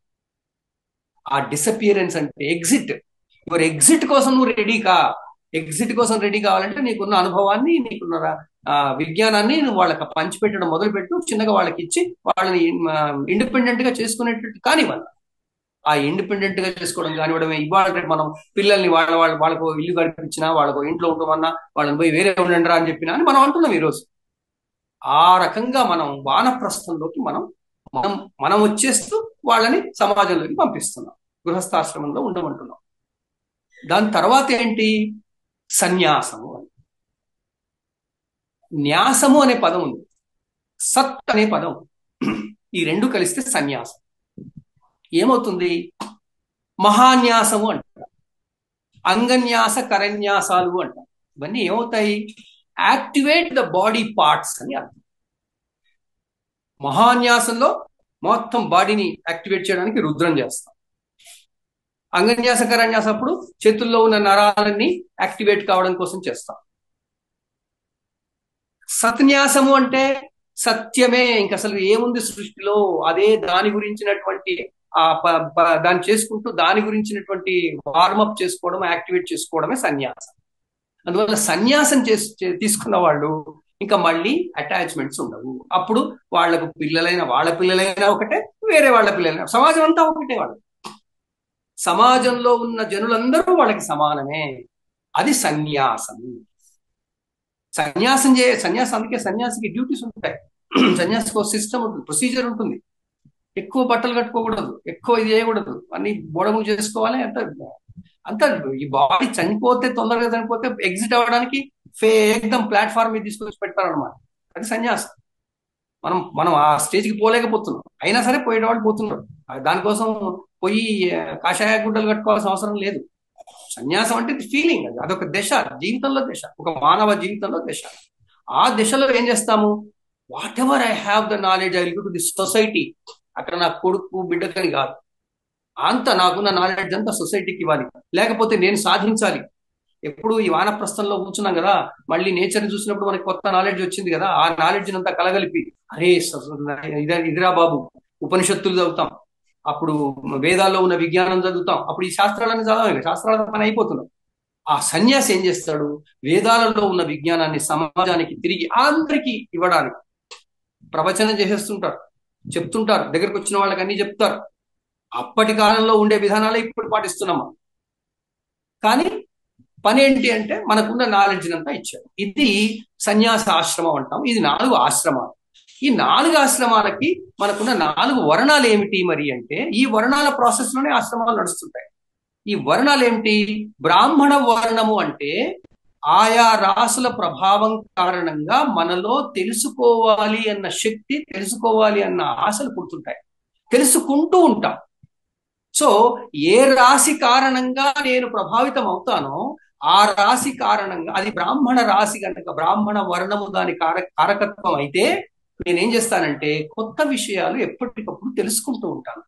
ఆ డిసపియరెన్స్ అంటే ఎగ్జిట్ యువర్ ఎగ్జిట్ కోసం నువ్వు రెడీ కా ఎగ్జిట్ కోసం రెడీ కావాలంటే నీకున్న అనుభవాన్ని నీకున్న విజ్ఞానాన్ని నువ్వు వాళ్ళకి పంచిపెట్టడం మొదలుపెట్టు చిన్నగా వాళ్ళకి ఇచ్చి వాళ్ళని ఇండిపెండెంట్ గా చేసుకునేటట్టు కానివ్వాలి ఆ ఇండిపెండెంట్ గా చేసుకోవడం కానివ్వడమే ఇవాళ మనం పిల్లల్ని వాళ్ళ వాళ్ళ వాళ్ళకు ఇల్లు కనిపించినా వాళ్ళకు ఇంట్లో ఉండమన్నా వాళ్ళని పోయి వేరే ఉండండిరా అని చెప్పినా అని మనం అంటున్నాం ఈరోజు ఆ రకంగా మనం వానప్రస్థంలోకి మనం మనం మనం వచ్చేస్తూ వాళ్ళని సమాజంలోకి పంపిస్తున్నాం గృహస్థాశ్రమంలో ఉండమంటున్నాం దాని తర్వాత ఏంటి సన్యాసము అని న్యాసము అనే పదం ఉంది సత్ అనే పదం ఈ రెండు కలిస్తే సన్యాసం ఏమవుతుంది మహాన్యాసము అంటారు అంగన్యాస కరన్యాసాలు అంటారు ఇవన్నీ ఏమవుతాయి యాక్టివేట్ ద బాడీ పార్ట్స్ అని అర్థం మహాన్యాసంలో మొత్తం బాడీని యాక్టివేట్ చేయడానికి రుద్రం చేస్తాం అంగన్యాస కరన్యాస అప్పుడు చేతుల్లో ఉన్న నరాలన్నీ యాక్టివేట్ కావడం కోసం చేస్తాం సత్న్యాసము అంటే సత్యమే ఇంక అసలు ఏముంది సృష్టిలో అదే దాని గురించినటువంటి ఆ ప- ప- దాన్ని చేసుకుంటూ దాని గురించినటువంటి వార్మప్ చేసుకోవడం యాక్టివేట్ చేసుకోవడమే సన్యాసం అందువల్ల సన్యాసం చేసి చే- తీసుకున్న వాళ్ళు ఇంకా మళ్ళీ అటాచ్మెంట్స్ ఉండవు అప్పుడు వాళ్ళకు పిల్లలైన వాళ్ళ పిల్లలైనా ఒకటే వేరే వాళ్ళ పిల్లలైనా సమాజం అంతా ఒకటే వాళ్ళు సమాజంలో ఉన్న జనులందరూ వాళ్ళకి సమానమే అది సన్యాసం సన్యాసం చే సన్యాసం అందుకే సన్యాసికి డ్యూటీస్ ఉంటాయి సన్యాసికి ఒక సిస్టమ్ ఉంటుంది ప్రొసీజర్ ఉంటుంది ఎక్కువ బట్టలు కట్టుకోకూడదు ఎక్కువ ఇది చేయకూడదు అన్ని బోడము చేసుకోవాలి అంత అంత ఈ బాడీ చనిపోతే తొందరగా చనిపోతే ఎగ్జిట్ అవ్వడానికి ఫే ఏకదం ప్లాట్ఫామ్ మీద తీసుకొచ్చి పెడతారనమాట అది సన్యాసం మనం మనం ఆ స్టేజ్కి పోలేకపోతున్నాం అయినా సరే పోయేవాళ్ళు పోతున్నారు ఆ దానికోసం పోయి ఆ, కాషాయ గుడ్డలు కట్టుకోవాల్సిన అవసరం లేదు సన్యాసం అంటే ఫీలింగ్ అది అదొక దశ జీవితంలో దశ ఒక మానవ జీవితంలో దశ ఆ దశలో ఏం చేస్తాము whatever I have the knowledge I to the society అక్కడ నా కొడుకు బిడ్డకని కాదు అంత నాకున్న నాలెడ్జ్ అంతా సొసైటీకి ఇవ్వాలి లేకపోతే నేను సాధించాలి ఎప్పుడు ఈ వానప్రస్థంలో కూర్చున్నాం కదా మళ్ళీ నేచర్ చూసినప్పుడు మనకి కొత్త నాలెడ్జ్ వచ్చింది కదా ఆ నాలెడ్జ్ అంతా కలగలిపి అరే స- ఇద- ఇదిరా బాబు ఉపనిషత్తులు చదువుతాం అప్పుడు వేదాల్లో ఉన్న విజ్ఞానం చదువుతాం అప్పుడు ఈ శాస్త్రాలను చదవాలి శాస్త్రాల పని అయిపోతున్నాం ఆ సన్యాసి ఏం చేస్తాడు వేదాలలో ఉన్న విజ్ఞానాన్ని సమాజానికి తిరిగి అందరికీ ఇవ్వడానికి ప్రవచనం చేసేస్తుంటారు చెప్తుంటారు దగ్గరకు వచ్చిన వాళ్ళకి అన్ని చెప్తారు అప్పటి కాలంలో ఉండే విధానాలే ఇప్పుడు పాటిస్తున్నాం మనం. కానీ పని ఏంటి అంటే మనకున్న నాలెడ్జ్ అంతా ఇచ్చారు ఇది సన్యాస ఆశ్రమం అంటాం ఇది నాలుగు ఆశ్రమాలు ఈ నాలుగు ఆశ్రమాలకి మనకున్న నాలుగు వర్ణాలు ఏమిటి మరి అంటే ఈ వర్ణాల ప్రాసెస్ లోనే ఆశ్రమాలు నడుస్తుంటాయి ఈ వర్ణాలు ఏమిటి బ్రాహ్మణ వర్ణము అంటే ఆయా రాసుల ప్రభావం కారణంగా మనలో తెలుసుకోవాలి అన్న శక్తి తెలుసుకోవాలి అన్న ఆశలు పుడుతుంటాయి తెలుసుకుంటూ ఉంటాం సో ఏ రాశి కారణంగా నేను ప్రభావితం అవుతానో ఆ రాశి కారణంగా అది బ్రాహ్మణ రాశి కనుక బ్రాహ్మణ వర్ణము దాని కార కారకత్వం అయితే నేనేం చేస్తానంటే కొత్త విషయాలు ఎప్పటికప్పుడు తెలుసుకుంటూ ఉంటాను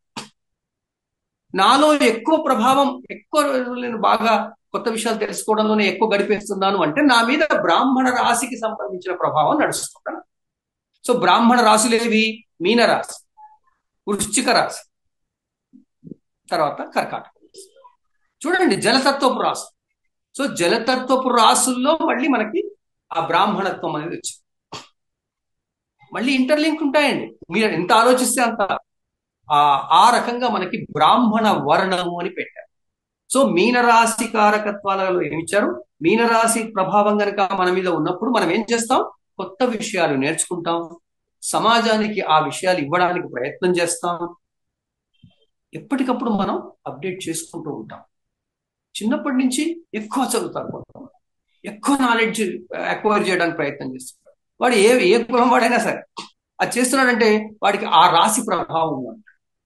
నాలో ఎక్కువ ప్రభావం ఎక్కువ రోజులు నేను బాగా కొత్త విషయాలు తెలుసుకోవడంలోనే ఎక్కువ గడిపేస్తున్నాను అంటే నా మీద బ్రాహ్మణ రాశికి సంబంధించిన ప్రభావం నడుస్తుంటాను సో బ్రాహ్మణ రాశులేవి మీన రాశి వృశ్చిక రాశి తర్వాత కర్కాటక రాశి. చూడండి జలతత్వపు రాశి సో జలతత్వపు రాసుల్లో మళ్ళీ మనకి ఆ బ్రాహ్మణత్వం అనేది వచ్చింది మళ్ళీ ఇంటర్లింక్ ఉంటాయండి మీరు ఎంత ఆలోచిస్తే అంత ఆ ఆ రకంగా మనకి బ్రాహ్మణ వర్ణము అని పెట్టారు సో మీనరాశి కారకత్వాలలో ఏమిచ్చారు మీనరాశి ప్రభావం కనుక మన మీద ఉన్నప్పుడు మనం ఏం చేస్తాం కొత్త విషయాలు నేర్చుకుంటాం సమాజానికి ఆ విషయాలు ఇవ్వడానికి ప్రయత్నం చేస్తాం ఎప్పటికప్పుడు మనం అప్డేట్ చేసుకుంటూ ఉంటాం చిన్నప్పటి నుంచి ఎక్కువ చదువుతారు కొంతమంది ఎక్కువ నాలెడ్జ్ అక్వైర్ చేయడానికి ప్రయత్నం చేస్తున్నారు వాడు ఏ ఏ కులం వాడైనా సరే అది చేస్తున్నాడంటే వాడికి ఆ రాశి ప్రభావం ఉంది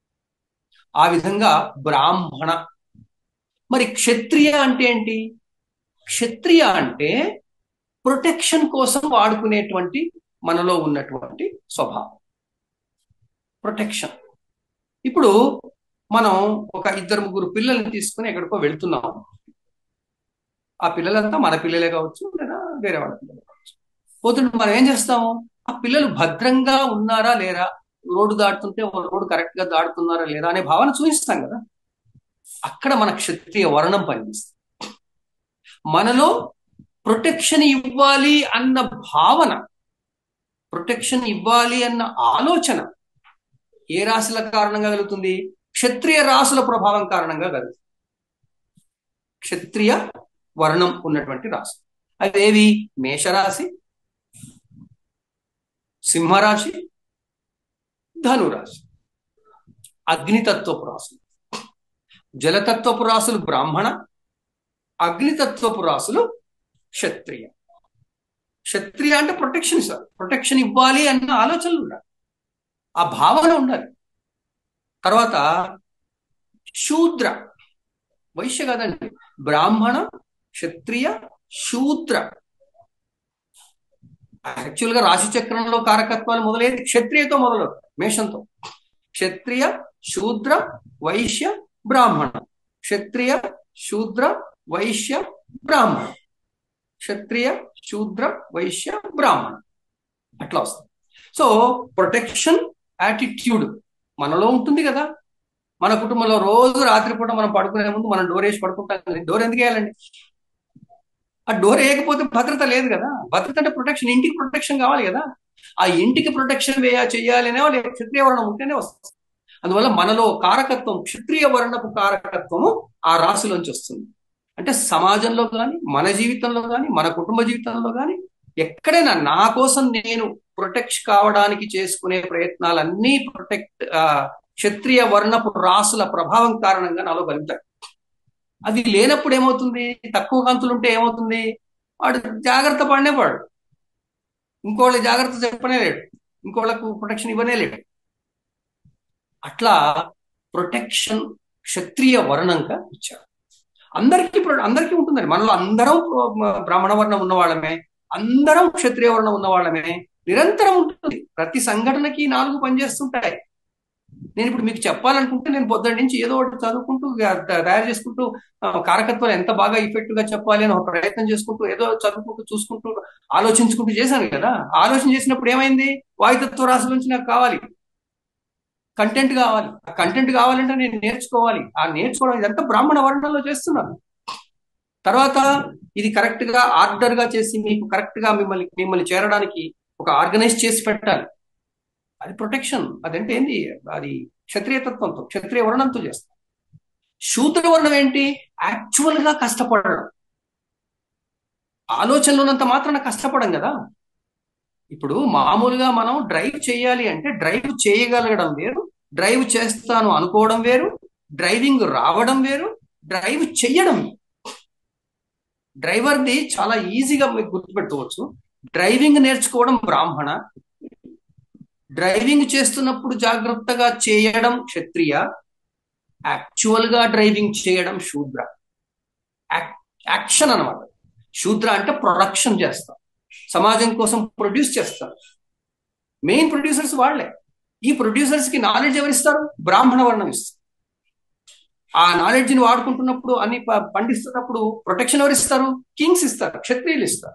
ఆ విధంగా బ్రాహ్మణ మరి క్షత్రియ అంటే ఏంటి క్షత్రియ అంటే ప్రొటెక్షన్ కోసం వాడుకునేటువంటి మనలో ఉన్నటువంటి స్వభావం ప్రొటెక్షన్ ఇప్పుడు మనం ఒక ఇద్దరు ముగ్గురు పిల్లల్ని తీసుకుని ఎక్కడికో వెళ్తున్నాం ఆ పిల్లలంతా మన పిల్లలే కావచ్చు లేదా వేరే వాళ్ళ పిల్లలే కావచ్చు పోతుంటే మనం ఏం చేస్తాము ఆ పిల్లలు భద్రంగా ఉన్నారా లేరా రోడ్డు దాటుతుంటే రోడ్డు కరెక్ట్ గా దాటుతున్నారా లేదా అనే భావన చూపిస్తాం కదా అక్కడ మన క్షత్రియ వర్ణం పనిచేస్తుంది మనలో ప్రొటెక్షన్ ఇవ్వాలి అన్న భావన ప్రొటెక్షన్ ఇవ్వాలి అన్న ఆలోచన ఏ రాశుల కారణంగా కలుగుతుంది క్షత్రియ రాశుల ప్రభావం కారణంగా కలుగుతుంది క్షత్రియ వర్ణం ఉన్నటువంటి రాశి అదేవి మేషరాశి సింహరాశి ధనురాశి అగ్నితత్వపు రాశులు జలతత్వపు రాశులు బ్రాహ్మణ అగ్నితత్వపు రాశులు క్షత్రియ క్షత్రియ అంటే ప్రొటెక్షన్ సార్ ప్రొటెక్షన్ ఇవ్వాలి అన్న ఆలోచనలు ఉండాలి ఆ భావన ఉండాలి తర్వాత శూద్ర వైశ్య కాదండి బ్రాహ్మణ క్షత్రియ శూద్ర యాక్చువల్ గా రాశి చక్రంలో కారకత్వాలు మొదలయ్యేది క్షత్రియతో మొదలవుతాయి మేషంతో క్షత్రియ శూద్ర వైశ్య బ్రాహ్మణ క్షత్రియ శూద్ర వైశ్య బ్రాహ్మణ క్షత్రియ శూద్ర వైశ్య బ్రాహ్మణ అట్లా వస్తుంది సో ప్రొటెక్షన్ యాటిట్యూడ్ మనలో ఉంటుంది కదా మన కుటుంబంలో రోజు రాత్రిపూట మనం పడుకునే ముందు మనం డోర్ వేసి పడుకుంటాం డోర్ ఎందుకు వేయాలండి ఆ డోర్ వేయకపోతే భద్రత లేదు కదా భద్రత అంటే ప్రొటెక్షన్ ఇంటికి ప్రొటెక్షన్ కావాలి కదా ఆ ఇంటికి ప్రొటెక్షన్ వేయ చేయాలి అనే వాళ్ళు క్షత్రియ వర్ణం ఉంటేనే వస్తుంది అందువల్ల మనలో కారకత్వం క్షత్రియ వర్ణపు కారకత్వము ఆ రాశిలోంచి వస్తుంది అంటే సమాజంలో కానీ మన జీవితంలో కానీ మన కుటుంబ జీవితంలో కానీ ఎక్కడైనా నా కోసం నేను ప్రొటెక్ట్ కావడానికి చేసుకునే ప్రయత్నాలన్నీ ప్రొటెక్ట్ క్షత్రియ వర్ణపు రాసుల ప్రభావం కారణంగా నాలో కలుగుతాయి అది లేనప్పుడు ఏమవుతుంది తక్కువ కంతులు ఉంటే ఏమవుతుంది వాడు జాగ్రత్త పడనే వాడు ఇంకోళ్ళ జాగ్రత్త చెప్పనే లేడు ఇంకోళ్ళకు ప్రొటెక్షన్ ఇవ్వనే లేడు అట్లా ప్రొటెక్షన్ క్షత్రియ వర్ణంగా ఇచ్చాడు అందరికీ అందరికీ ఉంటుందండి మనలో అందరం బ్రాహ్మణ వర్ణం ఉన్న వాళ్ళమే అందరం క్షత్రియ వర్ణం ఉన్న వాళ్ళమే నిరంతరం ఉంటుంది ప్రతి సంఘటనకి నాలుగు పనిచేస్తుంటాయి నేను ఇప్పుడు మీకు చెప్పాలనుకుంటే నేను పొద్దున్న నుంచి ఏదో ఒకటి చదువుకుంటూ తయారు చేసుకుంటూ కారకత్వాలు ఎంత బాగా ఇఫెక్టివ్ గా చెప్పాలి అని ఒక ప్రయత్నం చేసుకుంటూ ఏదో చదువుకుంటూ చూసుకుంటూ ఆలోచించుకుంటూ చేశాను కదా ఆలోచన చేసినప్పుడు ఏమైంది వాయుతత్వ రాశి నుంచి నాకు కావాలి కంటెంట్ కావాలి ఆ కంటెంట్ కావాలంటే నేను నేర్చుకోవాలి ఆ నేర్చుకోవడం ఇదంతా బ్రాహ్మణ వర్ణంలో చేస్తున్నాను తర్వాత ఇది కరెక్ట్ గా ఆర్డర్ గా చేసి మీకు కరెక్ట్ గా మిమ్మల్ని మిమ్మల్ని చేరడానికి ఒక ఆర్గనైజ్ చేసి పెట్టాలి అది ప్రొటెక్షన్ అదంటే ఏంది అది క్షత్రియ తత్వంతో క్షత్రియ వర్ణంతో చేస్తాం శూద్ర వర్ణం ఏంటి యాక్చువల్ గా కష్టపడడం ఆలోచనలు ఉన్నంత మాత్రాన కష్టపడం కదా ఇప్పుడు మామూలుగా మనం డ్రైవ్ చేయాలి అంటే డ్రైవ్ చేయగలగడం వేరు డ్రైవ్ చేస్తాను అనుకోవడం వేరు డ్రైవింగ్ రావడం వేరు డ్రైవ్ చెయ్యడం డ్రైవర్ది చాలా ఈజీగా మీకు గుర్తుపెట్టుకోవచ్చు డ్రైవింగ్ నేర్చుకోవడం బ్రాహ్మణ డ్రైవింగ్ చేస్తున్నప్పుడు జాగ్రత్తగా చేయడం క్షత్రియ యాక్చువల్ గా డ్రైవింగ్ చేయడం శూద్ర యాక్షన్ అనమాట శూద్ర అంటే ప్రొడక్షన్ చేస్తాం సమాజం కోసం ప్రొడ్యూస్ చేస్తారు మెయిన్ ప్రొడ్యూసర్స్ వాళ్లే ఈ ప్రొడ్యూసర్స్ కి నాలెడ్జ్ ఎవరిస్తారు బ్రాహ్మణ వర్ణం ఇస్తారు ఆ నాలెడ్జ్ ని వాడుకుంటున్నప్పుడు అన్ని పండిస్తున్నప్పుడు ప్రొటెక్షన్ ఎవరు ఇస్తారు కింగ్స్ ఇస్తారు క్షత్రియులు ఇస్తారు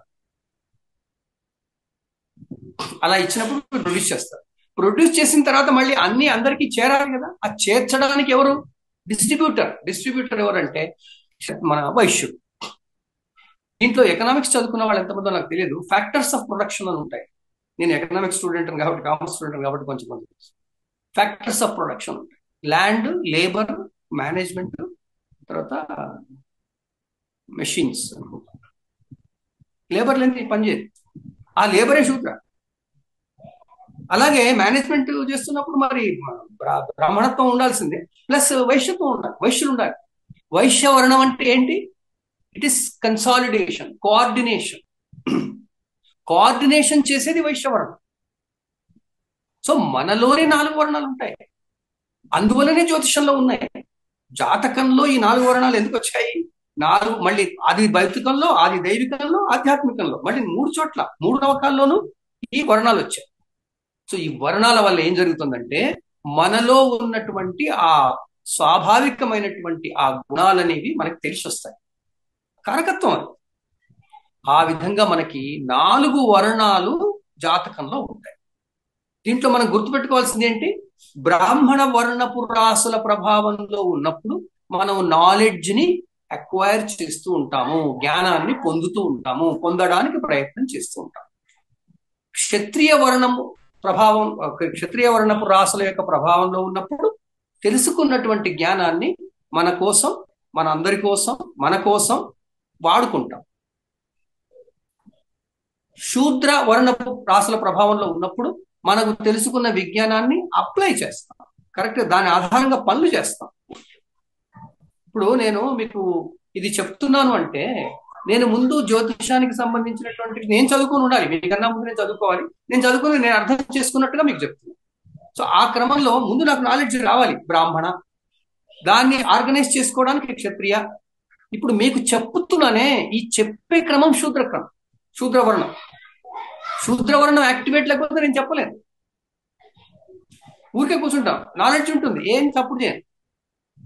అలా ఇచ్చినప్పుడు ప్రొడ్యూస్ చేస్తారు ప్రొడ్యూస్ చేసిన తర్వాత మళ్ళీ అన్ని అందరికీ చేరాలి కదా ఆ చేర్చడానికి ఎవరు డిస్ట్రిబ్యూటర్ డిస్ట్రిబ్యూటర్ ఎవరంటే మన వైశ్యుడు దీంట్లో ఎకనామిక్స్ చదువుకున్న వాళ్ళు ఎంతమందో నాకు తెలియదు ఫ్యాక్టర్స్ ఆఫ్ ప్రొడక్షన్ అని ఉంటాయి నేను ఎకనామిక్స్ స్టూడెంట్ కాబట్టి కామర్స్ స్టూడెంట్ కాబట్టి కొంచెం మంది ఫ్యాక్టర్స్ ఆఫ్ ప్రొడక్షన్ ఉంటాయి ల్యాండ్ లేబర్ మేనేజ్మెంట్ తర్వాత మెషిన్స్ లేబర్ లేని పనిచేయదు ఆ లేబరే శూద్ర అలాగే మేనేజ్మెంట్ చేస్తున్నప్పుడు మరి బ్రాహ్మణత్వం ఉండాల్సిందే ప్లస్ వైశ్యత్వం ఉండాలి వైశ్యులు ఉండాలి వైశ్య వర్ణం అంటే ఏంటి it is consolidation coordination coordination చేసేది వైశ్యవర్ణం సో మనలోనే నాలుగు వర్ణాలు ఉంటాయి అందువల్లనే జ్యోతిషంలో ఉన్నాయి జాతకంలో ఈ నాలుగు వర్ణాలు ఎందుకు వచ్చాయి నాలుగు మళ్ళీ ఆది భౌతికంలో ఆది దైవికంలో ఆధ్యాత్మికంలో మళ్ళీ మూడు చోట్ల మూడు నవకాల్లోనూ ఈ వర్ణాలు వచ్చాయి సో ఈ వర్ణాల వల్ల ఏం జరుగుతుందంటే మనలో ఉన్నటువంటి ఆ స్వాభావికమైనటువంటి ఆ గుణాలనేవి మనకు తెలిసి వస్తాయి కారకత్వం అది ఆ విధంగా మనకి నాలుగు వర్ణాలు జాతకంలో ఉంటాయి దీంట్లో మనం గుర్తుపెట్టుకోవాల్సింది ఏంటి బ్రాహ్మణ వర్ణపు రాసుల ప్రభావంలో ఉన్నప్పుడు మనం నాలెడ్జ్ ని అక్వైర్ చేస్తూ ఉంటాము జ్ఞానాన్ని పొందుతూ ఉంటాము పొందడానికి ప్రయత్నం చేస్తూ ఉంటాము క్షత్రియ వర్ణము ప్రభావం క్షత్రియ వర్ణపు రాసుల యొక్క ప్రభావంలో ఉన్నప్పుడు తెలుసుకున్నటువంటి జ్ఞానాన్ని మన కోసం మన అందరి కోసం మన కోసం వాడుకుంటాం శూద్ర వర్ణపు రాసుల ప్రభావంలో ఉన్నప్పుడు మనకు తెలుసుకున్న విజ్ఞానాన్ని అప్లై చేస్తాం కరెక్ట్ దాని ఆధారంగా పనులు చేస్తాం ఇప్పుడు నేను మీకు ఇది చెప్తున్నాను అంటే నేను ముందు జ్యోతిషానికి సంబంధించినటువంటి నేను చదువుకుని ఉండాలి మీకన్నా ముందు నేను చదువుకోవాలి నేను చదువుకుని నేను అర్థం చేసుకున్నట్టుగా మీకు చెప్తున్నాను సో ఆ క్రమంలో ముందు నాకు నాలెడ్జ్ రావాలి బ్రాహ్మణ దాన్ని ఆర్గనైజ్ చేసుకోవడానికి క్షత్రియ ఇప్పుడు మీకు చెప్తున్నానే ఈ చెప్పే క్రమం శూద్ర క్రమం శూద్రవర్ణం శూద్రవర్ణం యాక్టివేట్ లేకపోతే నేను చెప్పలేను ఊరికే కూర్చుంటాం నాలెడ్జ్ ఉంటుంది ఏం తప్పుడు చేయను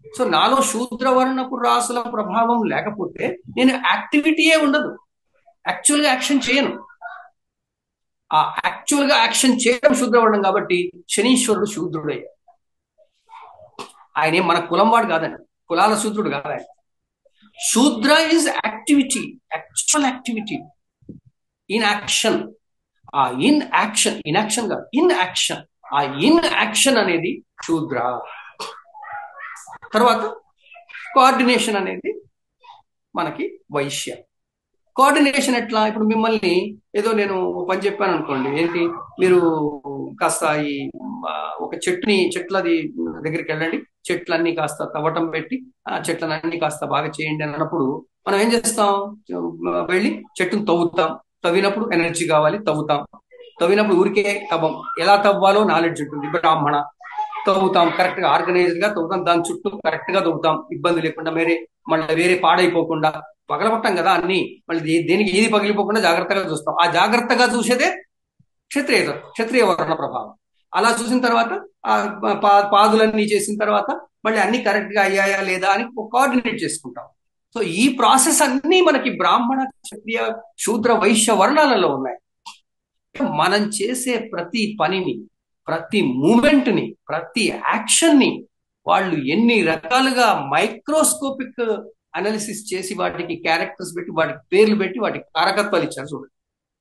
సో నాలో శూద్రవర్ణపు రాసుల ప్రభావం లేకపోతే నేను యాక్టివిటీయే ఉండదు యాక్చువల్ గా యాక్షన్ చేయను ఆ యాక్చువల్ గా యాక్షన్ చేయడం శూద్రవర్ణం కాబట్టి శనీశ్వరుడు శూద్రుడయ్యాడు ఆయన ఏం మన కులం వాడు కాదండి కులాల శూద్రుడు కాదు ఆయన శూద్ర is activity actual activity in action ఆ ఇన్ యాక్షన్ ఇన్ యాక్షన్ కాదు ఇన్ యాక్షన్ ఆ ఇన్ యాక్షన్ అనేది శూద్ర తర్వాత కోఆర్డినేషన్ అనేది మనకి వైశ్య కోఆర్డినేషన్ ఎట్లా ఇప్పుడు మిమ్మల్ని ఏదో నేను ఒక పని చెప్పాను అనుకోండి ఏంటి మీరు కాస్త ఈ ఆ, ఒక చెట్టుని చెట్లది దగ్గరికి వెళ్ళండి చెట్లన్నీ కాస్త తవ్వటం పెట్టి ఆ చెట్లన్నీ కాస్త బాగా చేయండి అని అన్నప్పుడు మనం ఏం చేస్తాం వెళ్ళి చెట్టును తవ్వుతాం తవ్వినప్పుడు ఎనర్జీ కావాలి తవ్వుతాం తవ్వినప్పుడు ఊరికే తవ్వం ఎలా తవ్వాలో నాలెడ్జ్ ఉంటుంది బ్రాహ్మణ తవ్వుతాం కరెక్ట్ గా ఆర్గనైజ్డ్ గా తవ్వుతాం దాని చుట్టూ కరెక్ట్ గా తవ్వుతాం ఇబ్బంది లేకుండా వేరే మళ్ళీ వేరే పాడైపోకుండా పగలగొట్టాం కదా అన్ని మళ్ళీ దే- దేనికి ఏది పగిలిపోకుండా జాగ్రత్తగా చూస్తాం ఆ జాగ్రత్తగా చూసేదే క్షత్రియ క్షత్రియ వర్ణ ప్రభావం అలా చూసిన తర్వాత ఆ పా- పాదులన్నీ చేసిన తర్వాత మళ్ళీ అన్ని కరెక్ట్ గా అయ్యాయా లేదా అని కోఆర్డినేట్ చేసుకుంటాం సో ఈ ప్రాసెస్ అన్ని మనకి బ్రాహ్మణ క్షత్రియ శూద్ర వైశ్య వర్ణాలలో ఉన్నాయి మనం చేసే ప్రతి పనిని ప్రతి మూమెంట్ ని ప్రతి యాక్షన్ ని వాళ్ళు ఎన్ని రకాలుగా మైక్రోస్కోపిక్ అనాలిసిస్ చేసి వాటికి క్యారెక్టర్స్ పెట్టి వాటికి పేర్లు పెట్టి వాటికి కారకత్వాలు ఇచ్చారు చూడండి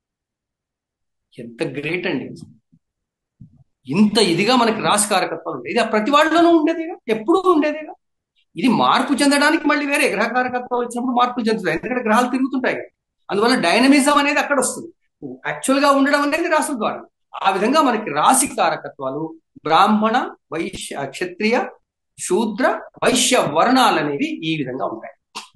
ఎంత గ్రేట్ అండి ఇంత ఇదిగా మనకి రాసి కారకత్వాలు ఉంటాయి ఇది ప్రతి వాళ్ళలోనూ ఉండేదేగా ఎప్పుడూ ఉండేదేగా ఇది మార్పు చెందడానికి మళ్ళీ వేరే గ్రహ కారకత్వాలు వచ్చినప్పుడు మార్పు చెందుతాయి ఎందుకంటే గ్రహాలు తిరుగుతుంటాయి కదా. అందువల్ల డైనమిజం అనేది అక్కడ వస్తుంది యాక్చువల్ గా ఉండడం అనేది రాసుల ద్వారా ఆ విధంగా మనకి రాశి కారకత్వాలు బ్రాహ్మణ వైశ్య క్షత్రియ శూద్ర వైశ్య వర్ణాలు అనేవి ఈ విధంగా ఉంటాయి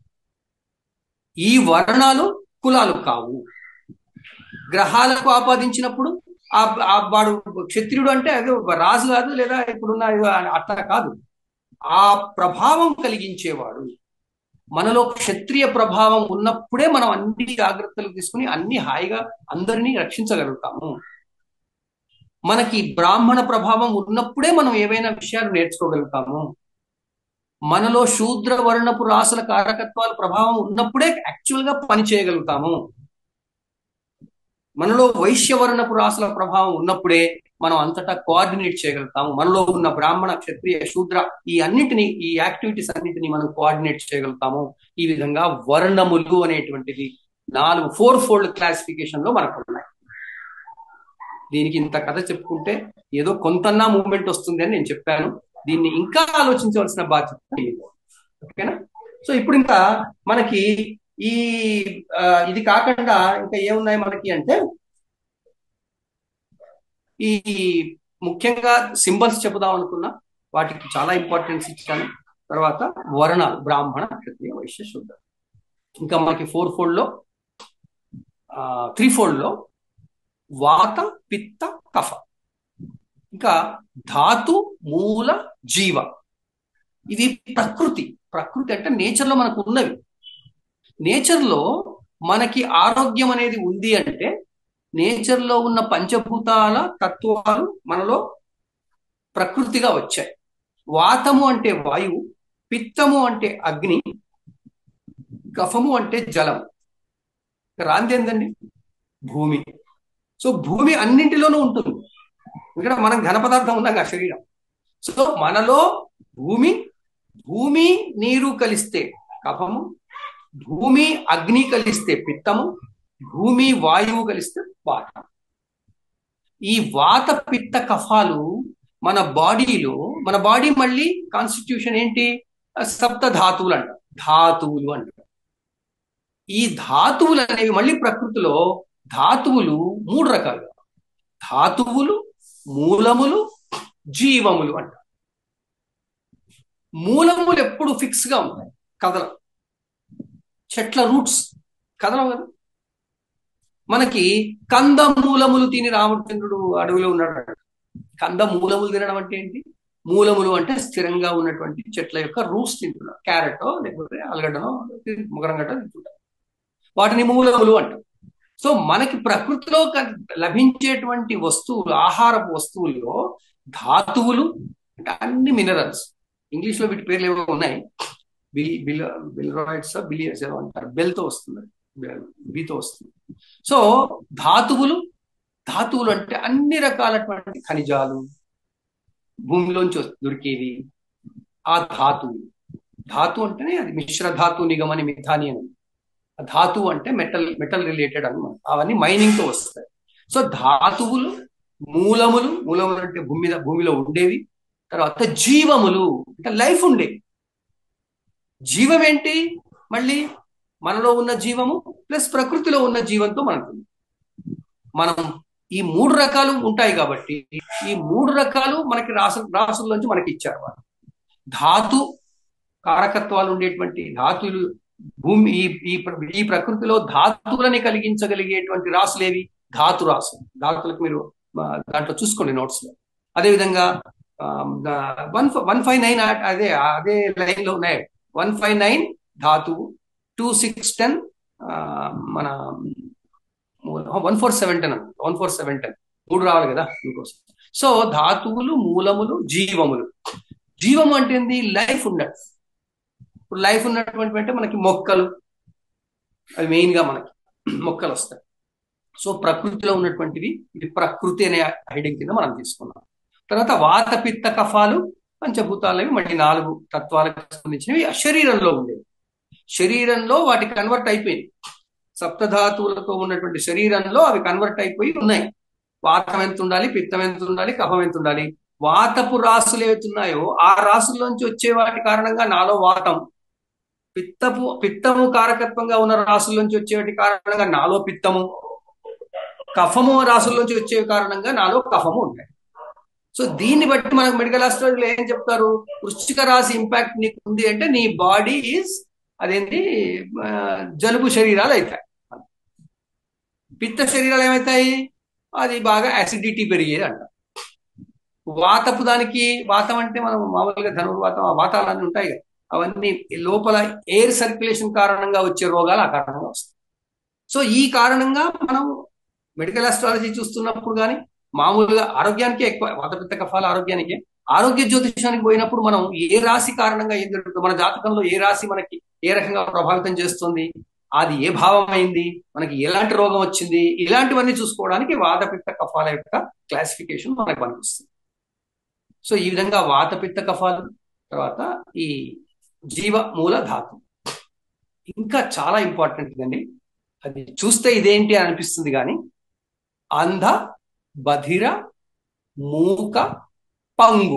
ఈ వర్ణాలు కులాలు కావు గ్రహాలకు ఆపాదించినప్పుడు ఆ ఆ వాడు క్షత్రియుడు అంటే అది ఒక రాజు కాదు లేదా ఇప్పుడున్న ఏదో అట్లా కాదు ఆ ప్రభావం కలిగించేవాడు మనలో క్షత్రియ ప్రభావం ఉన్నప్పుడే మనం అన్ని జాగ్రత్తలు తీసుకుని అన్ని హాయిగా అందరినీ రక్షించగలుగుతాము మనకి బ్రాహ్మణ ప్రభావం ఉన్నప్పుడే మనం ఏవైనా విషయాలు నేర్చుకోగలుగుతాము మనలో శూద్ర వర్ణపు రాసుల కారకత్వాల ప్రభావం ఉన్నప్పుడే యాక్చువల్ గా పని చేయగలుగుతాము మనలో వైశ్యవర్ణపు రాసుల ప్రభావం ఉన్నప్పుడే మనం అంతటా కోఆర్డినేట్ చేయగలుగుతాము మనలో ఉన్న బ్రాహ్మణ క్షత్రియ శూద్ర ఈ అన్నిటిని ఈ యాక్టివిటీస్ అన్నిటిని మనం కోఆర్డినేట్ చేయగలుగుతాము ఈ విధంగా వర్ణములు అనేటువంటిది నాలుగు ఫోర్ ఫోల్డ్ క్లాసిఫికేషన్ లో మనకు ఉన్నాయి దీనికి ఇంత కథ చెప్పుకుంటే ఏదో కొంతన్నా మూమెంట్ వస్తుంది అని నేను చెప్పాను దీన్ని ఇంకా ఆలోచించవలసిన బాధ్యత మీది. ఓకేనా సో ఇప్పుడు ఇంకా మనకి ఈ ఆ, ఇది కాకుండా ఇంకా ఏమున్నాయి మనకి అంటే ఈ ముఖ్యంగా సింబల్స్ చెబుదాం అనుకున్నా వాటికి చాలా ఇంపార్టెన్స్ ఇచ్చాను తర్వాత వర్ణాలు బ్రాహ్మణ క్షత్రియ వైశ్య శూద్ర ఇంకా మనకి ఫోర్ ఫోల్డ్ లో త్రీ ఫోల్డ్ లో వాత పిత్త కఫ ఇంకా ధాతు మూల జీవ ఇవి ప్రకృతి ప్రకృతి అంటే నేచర్ లో మనకు ఉన్నవి నేచర్ లో మనకి ఆరోగ్యం అనేది ఉంది అంటే నేచర్ లో ఉన్న పంచభూతాల తత్వాలు మనలో ప్రకృతిగా వచ్చాయి వాతము అంటే వాయువు పిత్తము అంటే అగ్ని కఫము అంటే జలం రాంది ఏందండి భూమి సో భూమి అన్నింటిలోనూ ఉంటుంది ఇక్కడ మనం ఘన పదార్థం ఉన్నాం కదా శరీరం సో మనలో భూమి భూమి నీరు కలిస్తే కఫము భూమి అగ్ని కలిస్తే పిత్తము భూమి వాయువు కలిస్తే వాతం ఈ వాత పిత్త కఫాలు మన బాడీలో మన బాడీ మళ్ళీ కాన్స్టిట్యూషన్ ఏంటి సప్త ధాతువులు అంట ధాతువులు అంట ఈ ధాతువులు అనేవి మళ్ళీ ప్రకృతిలో ధాతువులు మూడు రకాలు ధాతువులు మూలములు జీవములు అంట మూలములు ఎప్పుడు ఫిక్స్ గా ఉంటాయి కదల చెట్ల రూట్స్ కదలవు కదా మనకి కంద మూలములు తిని రామచంద్రుడు అడవిలో ఉన్నాడు కంద మూలములు తినడం అంటే ఏంటి మూలములు అంటే స్థిరంగా ఉన్నటువంటి చెట్ల యొక్క రూట్స్ తింటున్నారు క్యారెట్ లేకపోతే అలగడ్డనో ముగరంగడ్డ తింటుంటారు వాటిని మూలములు అంటారు సో మనకి ప్రకృతిలో లభించేటువంటి వస్తువులు ఆహారపు వస్తువుల్లో ధాతువులు అంటే అన్ని మినరల్స్ ఇంగ్లీష్ లో వీటి పేర్లు ఏవో ఉన్నాయి బిల్ బిల్ బిల్రాయిడ్స్ బిలియర్స్ ఏదో అంటారు బెల్ తో వస్తుంది బితో వస్తుంది సో ధాతువులు ధాతువులు అంటే అన్ని రకాలటువంటి ఖనిజాలు భూమిలోంచి వస్తు- దొరికేవి ఆ ధాతువు ధాతు అంటేనే అది మిశ్ర ధాతు నిగమని మిథాని అని ఆ ధాతువు అంటే మెటల్ మెటల్ రిలేటెడ్ అన్నమాట అవన్నీ మైనింగ్ తో వస్తాయి సో ధాతువులు మూలములు మూలములు అంటే భూమి మీద భూమిలో ఉండేవి తర్వాత జీవములు అంటే లైఫ్ ఉండేవి జీవం ఏంటి మళ్ళీ మనలో ఉన్న జీవము ప్లస్ ప్రకృతిలో ఉన్న జీవంతో మనకు మనం ఈ మూడు రకాలు ఉంటాయి కాబట్టి ఈ మూడు రకాలు మనకి రాసు రాసుల్లోంచి మనకి ఇచ్చారు వాళ్ళు ధాతు కారకత్వాలు ఉండేటువంటి ధాతులు భూమి ఈ ఈ ప్ర- ఈ ప్రకృతిలో ధాతువులని కలిగించగలిగేటువంటి రాసులేవి ధాతు రాసు ధాతులకు మీరు ఆ, దాంట్లో చూసుకోండి నోట్స్ లో అదేవిధంగా వన్ వన్ ఫైవ్ నైన్ అదే అదే లైన్ లో ఉన్నాయి వన్ ఫైవ్ నైన్ ధాతువు టూ సిక్స్ టెన్ మన one four seven ten one four seven ten మూడు రావాలి కదా ఇంకోసం సో ధాతువులు మూలములు జీవములు జీవం అంటే ఏంది లైఫ్ ఉండదు ఇప్పుడు లైఫ్ ఉన్నటువంటి అంటే మనకి మొక్కలు అవి మెయిన్ గా మనకి మొక్కలు వస్తాయి సో ప్రకృతిలో ఉన్నటువంటివి ఇది ప్రకృతి అనే హైడింగ్ కింద మనం తీసుకున్నాం తర్వాత వాత పిత్త కఫాలు పంచభూతాలవి మళ్ళీ నాలుగు తత్వాలకు సంబంధించినవి ఆ శరీరంలో ఉండేవి శరీరంలో వాటి కన్వర్ట్ అయిపోయింది సప్తధాతువులతో ఉన్నటువంటి శరీరంలో అవి కన్వర్ట్ అయిపోయి ఉన్నాయి వాతం ఎంత ఉండాలి పిత్తం ఎంత ఉండాలి కఫం ఎంత ఉండాలి వాతపు రాసులు ఏవైతున్నాయో ఆ రాసుల్లోంచి వచ్చే వాటి కారణంగా నాలో వాతం పిత్తపు పిత్తము కారకత్వంగా ఉన్న రాసుల్లోంచి వచ్చేవాటి కారణంగా నాలో పిత్తము కఫము రాసుల్లోంచి వచ్చే కారణంగా నాలో కఫము ఉంటాయి సో దీన్ని బట్టి మనకు మెడికల్ హాస్పిటల్ ఏం చెప్తారు వృశ్చిక రాశి ఇంపాక్ట్ నీకు ఉంది అంటే నీ బాడీ ఈజ్ అదేంటి ఆ, జలుబు శరీరాలు అవుతాయి పిత్త శరీరాలు ఏమవుతాయి అది బాగా యాసిడిటీ పెరిగేది అంట వాతపు దానికి వాతం అంటే మనం మామూలుగా ధనుర్వాతం ఆ వాతాలన్నీ ఉంటాయి కదా అవన్నీ లోపల ఎయిర్ సర్క్యులేషన్ కారణంగా వచ్చే రోగాలు ఆ కారణంగా వస్తాయి సో ఈ కారణంగా మనం మెడికల్ ఆస్ట్రాలజీ చూస్తున్నప్పుడు కానీ మామూలుగా ఆరోగ్యానికి ఎక్కువ వాతపిత్త కఫాల ఆరోగ్యానికి ఆరోగ్య జ్యోతిషానికి పోయినప్పుడు మనం ఏ రాశి కారణంగా ఏం జరుగుతుంది మన జాతకంలో ఏ రాశి మనకి ఏ రకంగా ప్రభావితం చేస్తుంది అది ఏ భావం అయింది మనకి ఎలాంటి రోగం వచ్చింది ఇలాంటివన్నీ చూసుకోవడానికి వాతపిత్త కఫాల యొక్క క్లాసిఫికేషన్ మనకు పనిపిస్తుంది సో ఈ విధంగా వాతపిత్త కఫాలు తర్వాత ఈ జీవ మూల ధాతు ఇంకా చాలా ఇంపార్టెంట్ అండి అది చూస్తే ఇదేంటి అని అనిపిస్తుంది కానీ అంధ బధిర మూక పంగు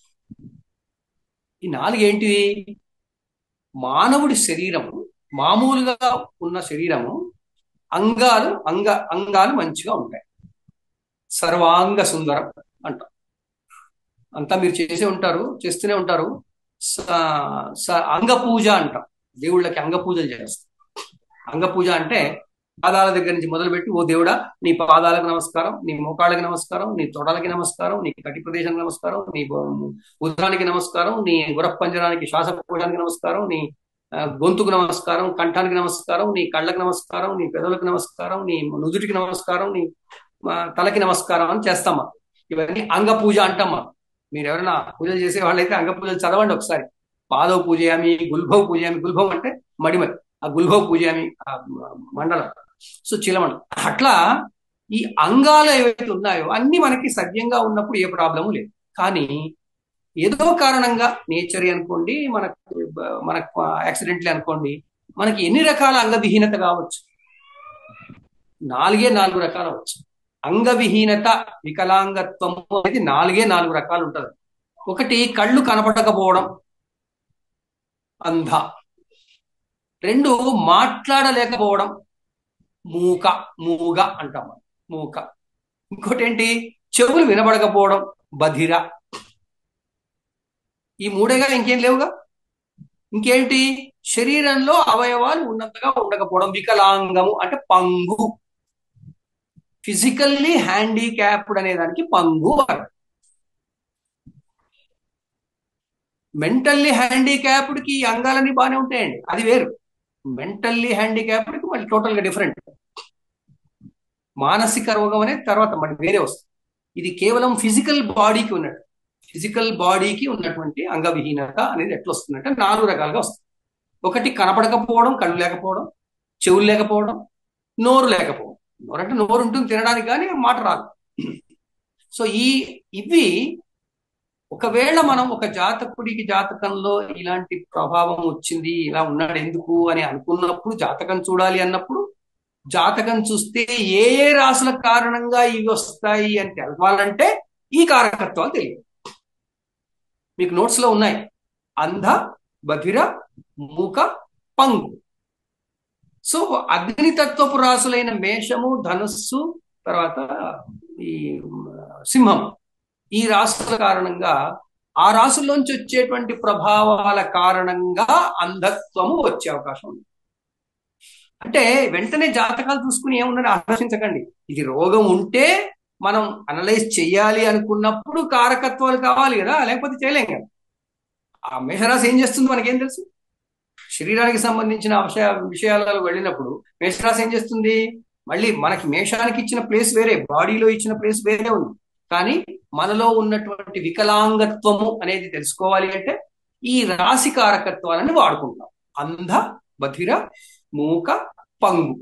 ఈ నాలుగేంటివి మానవుడి శరీరము మామూలుగా ఉన్న శరీరము అంగాలు అంగ అంగాలు మంచిగా ఉంటాయి సర్వాంగ సుందరం అంటాం అంతా మీరు చేసే ఉంటారు చేస్తూనే ఉంటారు స- స- అంగ పూజ అంటాం దేవుళ్ళకి అంగ పూజలు చేస్తాం అంగ పూజ అంటే పాదాల దగ్గర నుంచి మొదలుపెట్టి ఓ దేవుడా నీ పాదాలకు నమస్కారం నీ మోకాళ్ళకి నమస్కారం నీ తొడలకి నమస్కారం నీ కటి ప్రదేశానికి నమస్కారం నీ బ- ఉదరానికి నమస్కారం నీ గురపంజరానికి శ్వాసకోశానికి నమస్కారం నీ ఆ, గొంతుకు నమస్కారం కంఠానికి నమస్కారం నీ కళ్ళకి నమస్కారం నీ పెదవులకు నమస్కారం నీ నుదుటికి నమస్కారం నీ ఆ, తలకి నమస్కారం అని చేస్తామా ఇవన్నీ అంగ పూజ అంటామా మీరు ఎవరైనా పూజలు చేసే వాళ్ళైతే అంగ పూజలు చదవండి ఒకసారి పాదవ పూజయామి గుల్భవ పూజయామి గుల్భవం అంటే మడిమ ఆ గుల్భవ పూజయామి ఆ మండలం సో చీలమండలం అట్లా ఈ అంగాలు ఏవైతే ఉన్నాయో అన్ని మనకి సవ్యంగా ఉన్నప్పుడు ఏ ప్రాబ్లము లేదు కానీ ఏదో కారణంగా నేచర్ అనుకోండి మనకు మనకు యాక్సిడెంట్లీ అనుకోండి మనకి ఎన్ని రకాల అంగవిహీనత కావచ్చు నాలుగే నాలుగు రకాలు వచ్చు అంగవిహీనత వికలాంగత్వము అనేది నాలుగే నాలుగు రకాలు ఉంటుంది ఒకటి కళ్ళు కనపడకపోవడం అంధ రెండు మాట్లాడలేకపోవడం మూక మూగ అంటాం మనం. మూక ఇంకోటి ఏంటి చెవులు వినబడకపోవడం బధిర ఈ మూడేగా ఇంకేం లేవుగా ఇంకేంటి శరీరంలో అవయవాలు ఉన్నంతగా ఉండకపోవడం వికలాంగము అంటే పంగు ఫిజికల్లీ హ్యాండిక్యాప్డ్ అనే దానికి పంగు అంటారు. మెంటల్లీ హ్యాండిక్యాప్డ్ కి ఈ అంగాలన్నీ బాగానే ఉంటాయండి అది వేరు మెంటల్లీ హ్యాండిక్యాప్డ్ కి మళ్ళీ టోటల్ గా డిఫరెంట్ మానసిక రోగం అనేది తర్వాత మళ్ళీ వేరే వస్తుంది ఇది కేవలం ఫిజికల్ బాడీకి ఉన్నట్టు ఫిజికల్ బాడీకి ఉన్నటువంటి అంగవిహీనత అనేది ఎట్లా వస్తుందంటే నాలుగు రకాలుగా వస్తుంది ఒకటి కనపడకపోవడం కళ్ళు లేకపోవడం చెవులు లేకపోవడం నోరు లేకపోవడం నోరు అంటే నోరు ఉంటుంది తినడానికి కానీ మాట రాదు సో ఈ ఇవి ఒకవేళ మనం ఒక జాతకుడికి జాతకంలో ఇలాంటి ప్రభావం వచ్చింది ఇలా ఉన్నాడు ఎందుకు అని అనుకున్నప్పుడు జాతకం చూడాలి అన్నప్పుడు జాతకం చూస్తే ఏ ఏ రాసుల కారణంగా ఇవి వస్తాయి అని తెలపాలంటే ఈ కారకత్వాలు తెలియదు మీకు నోట్స్ లో ఉన్నాయి అంధ బధిర మూక పంగు సో అగ్నితత్వపు రాసులైన మేషము ధనుస్సు తర్వాత ఈ సింహం ఈ రాసుల కారణంగా ఆ రాసుల్లోంచి వచ్చేటువంటి ప్రభావాల కారణంగా అంధత్వము వచ్చే అవకాశం ఉంది అంటే వెంటనే జాతకాలు చూసుకుని ఏముందని ఆలోచించకండి ఇది రోగం ఉంటే మనం అనలైజ్ చెయ్యాలి అనుకున్నప్పుడు కారకత్వాలు కావాలి కదా లేకపోతే చేయలేం కదా ఆ మేషరాశి ఏం చేస్తుంది మనకేం తెలుసు శరీరానికి సంబంధించిన విషయ విషయాలలో వెళ్ళినప్పుడు మేషరాశి ఏం చేస్తుంది మళ్ళీ మనకి మేషానికి ఇచ్చిన ప్లేస్ వేరే బాడీలో ఇచ్చిన ప్లేస్ వేరే ఉంది కానీ మనలో ఉన్నటువంటి వికలాంగత్వము అనేది తెలుసుకోవాలి అంటే ఈ రాశి కారకత్వాలని వాడుకుంటాం అంధ బధిర మూక పంగు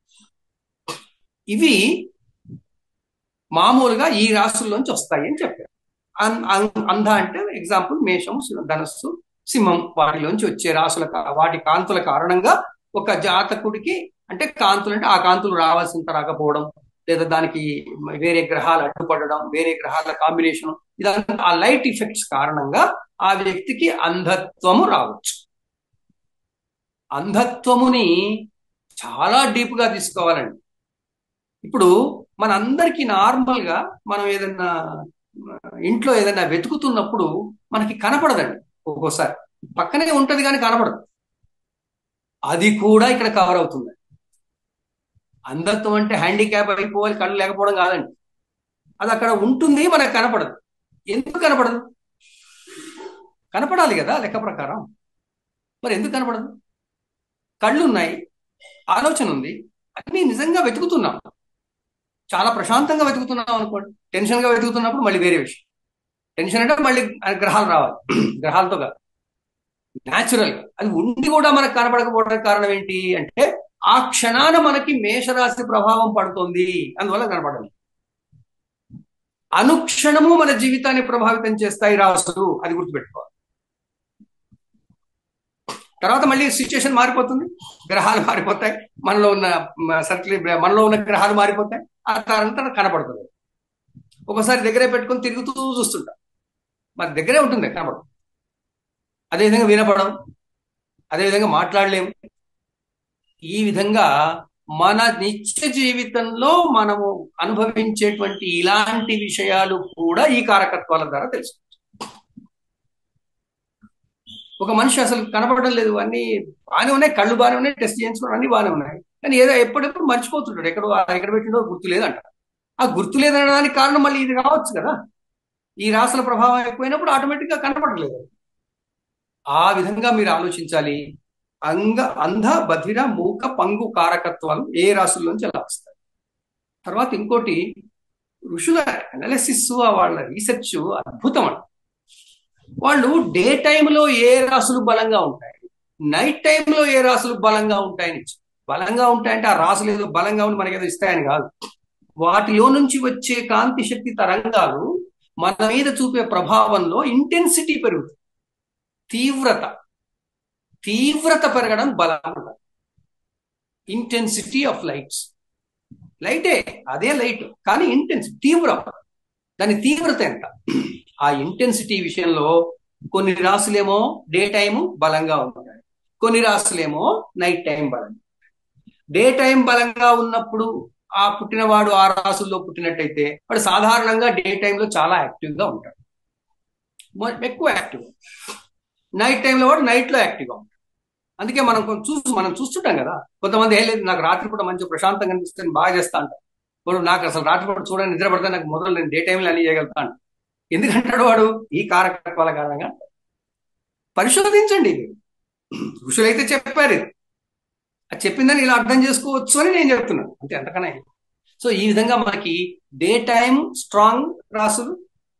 ఇవి మామూలుగా ఈ రాశుల్లోంచి వస్తాయి అని చెప్పారు అంధ అంటే ఎగ్జాంపుల్ మేషం ధనస్సు సింహం వాటిలోంచి వచ్చే రాసుల వాటి కాంతుల కారణంగా ఒక జాతకుడికి అంటే కాంతులు అంటే ఆ కాంతులు రావాల్సినంత రాకపోవడం లేదా దానికి వేరే గ్రహాలు అడ్డుపడడం వేరే గ్రహాల కాంబినేషన్ ఇదంతా ఆ లైట్ ఇఫెక్ట్స్ కారణంగా ఆ వ్యక్తికి అంధత్వము రావచ్చు అంధత్వముని చాలా డీప్ గా తీసుకోవాలండి ఇప్పుడు మనందరికీ నార్మల్ గా మనం ఏదైనా ఇంట్లో ఏదైనా వెతుకుతున్నప్పుడు మనకి కనపడదండి ఒక్కోసారి పక్కనే ఉంటది కానీ కనపడదు అది కూడా ఇక్కడ కవర్ అవుతుంది అంధత్వం అంటే హ్యాండిక్యాప్ అయిపోవాలి కళ్ళు లేకపోవడం కాదండి అది అక్కడ ఉంటుంది మనకు కనపడదు ఎందుకు కనపడదు కనపడాలి కదా లెక్క ప్రకారం మరి ఎందుకు కనపడదు కళ్ళు ఉన్నాయి ఆలోచన ఉంది అన్ని నిజంగా వెతుకుతున్నాం చాలా ప్రశాంతంగా వెతుకుతున్నాం అనుకోండి టెన్షన్గా వెతుకుతున్నప్పుడు మళ్ళీ వేరే విషయం టెన్షన్ అంటే మళ్ళీ గ్రహాలు రావాలి గ్రహాలతో కాదు న్యాచురల్ అది ఉండి కూడా మనకు కనపడకపోవడానికి కారణం ఏంటి అంటే ఆ క్షణాన మనకి మేషరాశి ప్రభావం పడుతుంది అందువల్ల కనపడాలి అనుక్షణము మన జీవితాన్ని ప్రభావితం చేస్తాయి రాసులు అది గుర్తుపెట్టుకోవాలి తర్వాత మళ్ళీ సిచ్యుయేషన్ మారిపోతుంది గ్రహాలు మారిపోతాయి మనలో ఉన్న సర్కిల్ మనలో ఉన్న గ్రహాలు మారిపోతాయి ఆ కారణంతో కనపడుతుంది ఒకసారి దగ్గరే పెట్టుకొని తిరుగుతూ చూస్తుంటా మరి దగ్గరే ఉంటుంది కనపడదు అదేవిధంగా వినపడం అదేవిధంగా మాట్లాడలేము ఈ విధంగా మన నిత్య జీవితంలో మనము అనుభవించేటువంటి ఇలాంటి విషయాలు కూడా ఈ కారకత్వాల ద్వారా తెలుసు ఒక మనిషి అసలు కనపడడం లేదు అన్ని బాగానే ఉన్నాయి కళ్ళు బాగానే ఉన్నాయి టెస్ట్ చేయించుకోవడం అన్ని బాగానే ఉన్నాయి కానీ ఏదో ఎప్పుడెప్పుడు మర్చిపోతుంటాడు ఎక్కడ ఎక్కడ పెట్టిండో గుర్తు లేదంట ఆ గుర్తు లేదనడానికి కారణం మళ్ళీ ఇది కావచ్చు కదా ఈ రాసుల ప్రభావం ఎక్కువైనప్పుడు ఆటోమేటిక్గా కనపడలేదు ఆ విధంగా మీరు ఆలోచించాలి అంగ అంధ బధిర మూక పంగు కారకత్వాలు ఏ రాసుల్లోంచి ఎలా వస్తాయి తర్వాత ఇంకోటి ఋషుల అనాలిసిస్ వాళ్ళ రీసెర్చ్ అద్భుతం అంట వాళ్ళు డే టైంలో ఏ రాసులు బలంగా ఉంటాయి నైట్ టైంలో ఏ రాసులు బలంగా ఉంటాయని బలంగా ఉంటాయంటే ఆ రాసులు ఏదో బలంగా ఉండి మనకి ఏదో ఇస్తాయని కాదు వాటిలో నుంచి వచ్చే కాంతి శక్తి తరంగాలు మన మీద చూపే ప్రభావంలో ఇంటెన్సిటీ పెరుగుతుంది తీవ్రత తీవ్రత పెరగడం బలం ఇంటెన్సిటీ ఆఫ్ లైట్స్ లైటే అదే లైట్ కానీ ఇంటెన్స్ తీవ్రం దాని తీవ్రత ఎంత ఆ ఇంటెన్సిటీ విషయంలో కొన్ని రాసులేమో డే టైము బలంగా ఉంటాయి కొన్ని రాసులేమో నైట్ టైం బలంగా డే టైం బలంగా ఉన్నప్పుడు ఆ పుట్టినవాడు ఆ రాసుల్లో పుట్టినట్టయితే వాడు సాధారణంగా డే టైంలో చాలా యాక్టివ్గా ఉంటాడు ఎక్కువ యాక్టివ్ నైట్ టైంలో వాడు నైట్లో యాక్టివ్గా ఉంటాడు అందుకే మనం చూసి మనం చూస్తుంటాం కదా కొంతమంది ఏం లేదు నాకు రాత్రిపూట మంచి ప్రశాంతంగా అనిపిస్తుంది బాగా చేస్తా అంటారు ఇప్పుడు నాకు అసలు రాత్రిపూట చూడని నిద్ర పడితే నాకు మొదలు నేను డే టైంలో అన్ని చేయగలుగుతాను ఎందుకంటాడు వాడు ఈ కారకత్వాల కారణంగా పరిశోధించండి ఋషులైతే చెప్పారు ఇది అది చెప్పిందని ఇలా అర్థం చేసుకోవచ్చు అని నేను చెప్తున్నాను అంతే అంతకనే సో ఈ విధంగా మనకి డే టైం స్ట్రాంగ్ రాసులు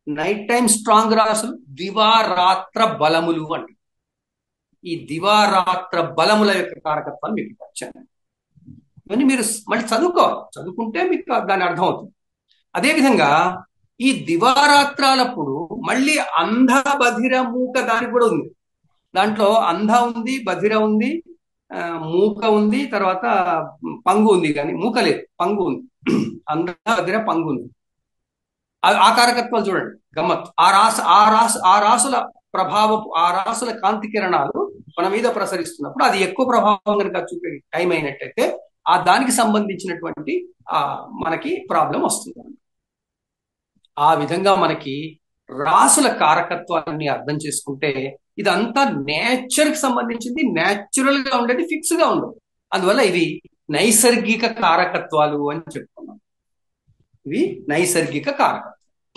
నైట్ టైం స్ట్రాంగ్ రాసులు దివారాత్ర బలములు అంటారు ఈ దివారాత్ర బలముల యొక్క కారకత్వాన్ని మీకు వచ్చాను ఇవన్నీ మీరు మళ్ళీ చదువుకోవాలి చదువుకుంటే మీకు దాని అర్థం అవుతుంది అదేవిధంగా ఈ దివారాత్రాలప్పుడు మళ్ళీ అంధ బధిర మూక దానికి కూడా ఉంది దాంట్లో అంధ ఉంది బధిర ఉంది మూక ఉంది తర్వాత పంగు ఉంది కానీ మూక లేదు పంగు ఉంది అంధ బధిర పంగు ఉంది ఆ కారకత్వాలు చూడండి గమ్మత్ ఆ రాస ఆ రాస ఆ రాసుల ప్రభావపు ఆ రాసుల కాంతి కిరణాలు మన మీద ప్రసరిస్తున్నప్పుడు అది ఎక్కువ ప్రభావం కనుక చూపే టైం అయినట్టయితే ఆ దానికి సంబంధించినటువంటి ఆ మనకి ప్రాబ్లం వస్తుంది ఆ విధంగా మనకి రాసుల కారకత్వాన్ని అర్థం చేసుకుంటే ఇదంతా నేచర్ కి సంబంధించింది నేచురల్ గా ఉండేది ఫిక్స్ గా ఉండదు అందువల్ల ఇవి నైసర్గిక కారకత్వాలు అని చెప్పుకున్నాం ఇవి నైసర్గిక కారకత్వం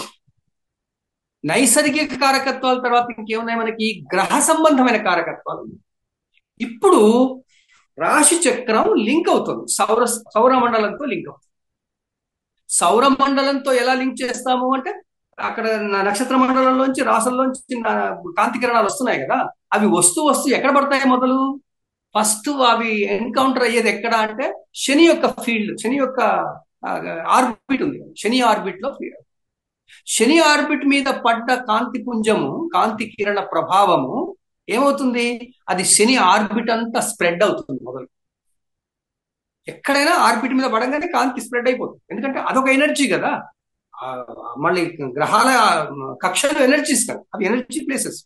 నైసర్గిక కారకత్వాల తర్వాత ఇంకేమున్నాయి మనకి గ్రహ సంబంధమైన కారకత్వాలు ఇప్పుడు రాశి చక్రం లింక్ అవుతుంది సౌర సౌరమండలంతో లింక్ అవుతుంది సౌరమండలంతో ఎలా లింక్ చేస్తాము అంటే అక్కడ నక్షత్ర మండలంలోంచి రాసుల్లోంచి కాంతి కిరణాలు వస్తున్నాయి కదా అవి వస్తూ వస్తూ ఎక్కడ పడతాయి మొదలు ఫస్ట్ అవి ఎన్కౌంటర్ అయ్యేది ఎక్కడ అంటే శని యొక్క ఫీల్డ్ శని యొక్క ఆర్బిట్ ఉంది శని ఆర్బిట్ లో శని ఆర్బిట్ మీద పడ్డ కాంతి పుంజము కాంతి కిరణ ప్రభావము ఏమవుతుంది అది శని ఆర్బిట్ అంతా స్ప్రెడ్ అవుతుంది మొదలు ఎక్కడైనా ఆర్బిట్ మీద పడంగానే కాంతి స్ప్రెడ్ అయిపోతుంది ఎందుకంటే అదొక ఎనర్జీ కదా మళ్ళీ గ్రహాల కక్షలు ఎనర్జీస్ కదా అవి ఎనర్జీ ప్లేసెస్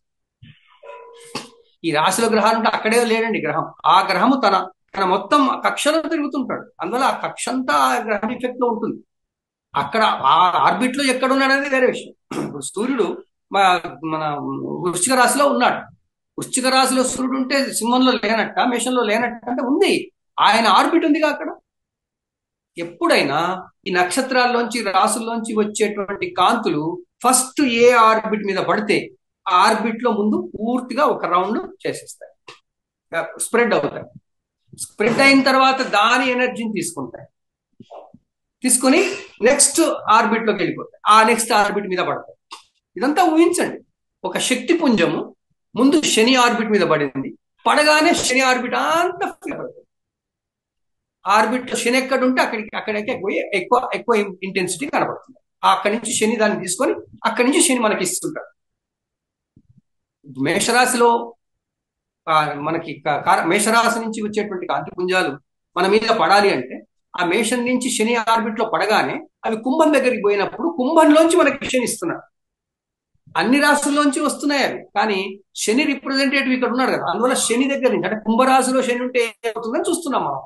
ఈ రాశిలో గ్రహాలు ఉంటే అక్కడే లేడండి గ్రహం ఆ గ్రహము తన తన మొత్తం కక్షలో తిరుగుతుంటాడు అందువల్ల ఆ కక్ష అంతా ఆ గ్రహం ఎఫెక్ట్ లో ఉంటుంది అక్కడ ఆ ఆర్బిట్ లో ఎక్కడ ఉన్నాడనేది వేరే విషయం ఇప్పుడు సూర్యుడు మన వృశ్చిక రాశిలో ఉన్నాడు వృశ్చిక రాశిలో సూర్యుడు ఉంటే సింహంలో లేనట్ట మేషంలో లేనట్ట అంటే ఉంది ఆయన ఆర్బిట్ ఉందిగా అక్కడ ఎప్పుడైనా ఈ నక్షత్రాల్లోంచి రాసుల్లోంచి వచ్చేటువంటి కాంతులు ఫస్ట్ ఏ ఆర్బిట్ మీద పడితే ఆ ఆర్బిట్ లో ముందు పూర్తిగా ఒక రౌండ్ చేసేస్తాయి స్ప్రెడ్ అవుతాయి స్ప్రెడ్ అయిన తర్వాత దాని ఎనర్జీని తీసుకుంటాయి తీసుకొని నెక్స్ట్ ఆర్బిట్ లోకి వెళ్ళిపోతాయి ఆ నెక్స్ట్ ఆర్బిట్ మీద పడతాయి ఇదంతా ఊహించండి ఒక శక్తి పుంజము ముందు శని ఆర్బిట్ మీద పడింది పడగానే శని ఆర్బిట్ అంతా పడుతుంది ఆర్బిట్ శని ఎక్కడ ఉంటే అక్కడికి అక్కడికి ఎక్కువ ఎక్కువ ఎక్కువ ఇంటెన్సిటీ కనబడుతుంది అక్కడి నుంచి శని దాన్ని తీసుకొని అక్కడి నుంచి శని మనకి ఇస్తుంటాడు మేషరాశిలో మనకి మేషరాశి నుంచి వచ్చేటువంటి కాంతి పుంజాలు మన మీద పడాలి అంటే ఆ మేషం నుంచి శని ఆర్బిట్ లో పడగానే అవి కుంభం దగ్గరికి పోయినప్పుడు కుంభంలోంచి మనకి శని ఇస్తున్నాడు అన్ని రాశుల్లోంచి వస్తున్నాయి అవి కానీ శని రిప్రజెంటేటివ్ ఇక్కడ ఉన్నాడు కదా అందువల్ల శని దగ్గర నుంచి అంటే కుంభరాశిలో శని ఉంటే ఏమవుతుందని చూస్తున్నాం మనం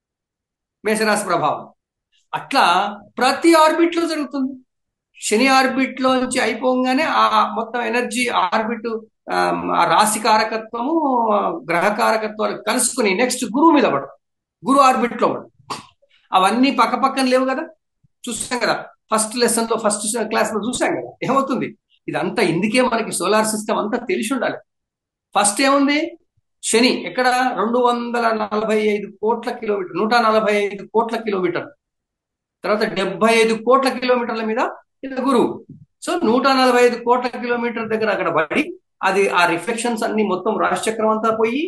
మేషరాశి ప్రభావం అట్లా ప్రతి ఆర్బిట్ లో జరుగుతుంది శని ఆర్బిట్ లోంచి అయిపోగానే ఆ మొత్తం ఎనర్జీ ఆర్బిట్ ఆ రాశి కారకత్వము గ్రహ కారకత్వాలు కలుసుకుని నెక్స్ట్ గురువు మీద పడదు గురు ఆర్బిట్ లో పడదు అవన్నీ పక్క పక్కన లేవు కదా చూసాం కదా ఫస్ట్ లెసన్ లో ఫస్ట్ క్లాస్ లో చూసాం కదా ఏమవుతుంది ఇదంతా ఇందుకే మనకి సోలార్ సిస్టమ్ అంతా తెలిసి ఉండాలి ఫస్ట్ ఏముంది శని ఎక్కడ రెండు వందల నలభై ఐదు కోట్ల కిలోమీటర్ నూట నలభై ఐదు కోట్ల కిలోమీటర్ తర్వాత డెబ్బై ఐదు కోట్ల కిలోమీటర్ల మీద గురువు సో నూట నలభై ఐదు కోట్ల కిలోమీటర్ దగ్గర అక్కడ పడి అది ఆ రిఫ్లెక్షన్స్ అన్ని మొత్తం రాశిచక్రం అంతా పోయి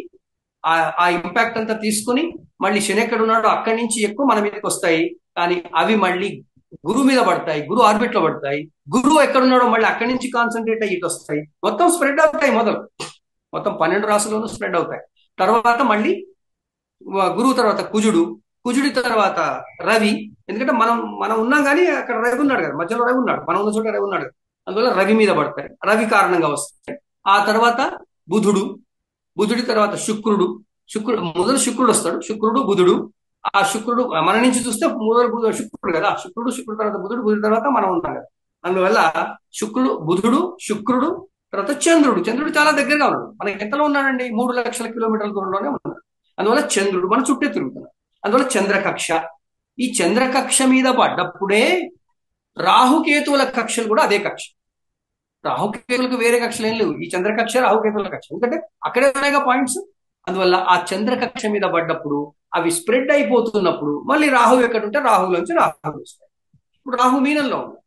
ఆ ఇంపాక్ట్ అంతా తీసుకుని మళ్ళీ శని ఎక్కడ ఉన్నాడో అక్కడి నుంచి ఎక్కువ మన మీదకి వస్తాయి కానీ అవి మళ్ళీ గురువు మీద పడతాయి గురువు ఆర్బిట్ లో పడతాయి గురువు ఎక్కడ ఉన్నాడో మళ్ళీ అక్కడి నుంచి కాన్సన్ట్రేట్ అయ్యి వస్తాయి మొత్తం స్ప్రెడ్ అవుతాయి మొదలు మొత్తం పన్నెండు రాసుల్లోనూ స్ప్రెడ్ అవుతాయి తర్వాత మళ్ళీ గురువు తర్వాత కుజుడు కుజుడి తర్వాత రవి ఎందుకంటే మనం మనం ఉన్నాం కానీ అక్కడ రవి ఉన్నాడు కదా మధ్యలో రవి ఉన్నాడు మనం ఉన్న చోట రవి ఉన్నాడు అందువల్ల రవి మీద పడతాయి రవి కారణంగా వస్తాయి ఆ తర్వాత బుధుడు బుధుడి తర్వాత శుక్రుడు శుక్రుడు మొదలు శుక్రుడు వస్తాడు శుక్రుడు బుధుడు ఆ శుక్రుడు మన నుంచి చూస్తే మొదలు బుధుడు శుక్రుడు కదా శుక్రుడు శుక్రుడు తర్వాత బుధుడు బుధుడు తర్వాత మనం ఉంటాం కదా అందువల్ల శుక్రుడు బుధుడు శుక్రుడు తర్వాత చంద్రుడు చంద్రుడు చాలా దగ్గరగా ఉన్నాడు మనకి ఎంతలో ఉన్నాడండి మూడు లక్షల కిలోమీటర్ల దూరంలోనే ఉన్నాడు అందువల్ల చంద్రుడు మన చుట్టే తిరుగుతున్నాడు అందువల్ల చంద్రకక్ష ఈ చంద్రకక్ష మీద పడ్డప్పుడే రాహుకేతువుల కక్షలు కూడా అదే కక్ష రాహుకేతులకు వేరే కక్షలు ఏం లేవు ఈ చంద్రకక్ష రాహుకేతువుల కక్ష ఎందుకంటే అక్కడే ఉన్నాయిగా పాయింట్స్ అందువల్ల ఆ చంద్రకక్ష మీద పడ్డప్పుడు అవి స్ప్రెడ్ అయిపోతున్నప్పుడు మళ్ళీ రాహు ఎక్కడ ఉంటే రాహులోంచి రాహు వస్తాయి ఇప్పుడు రాహు మీనంలో ఉంది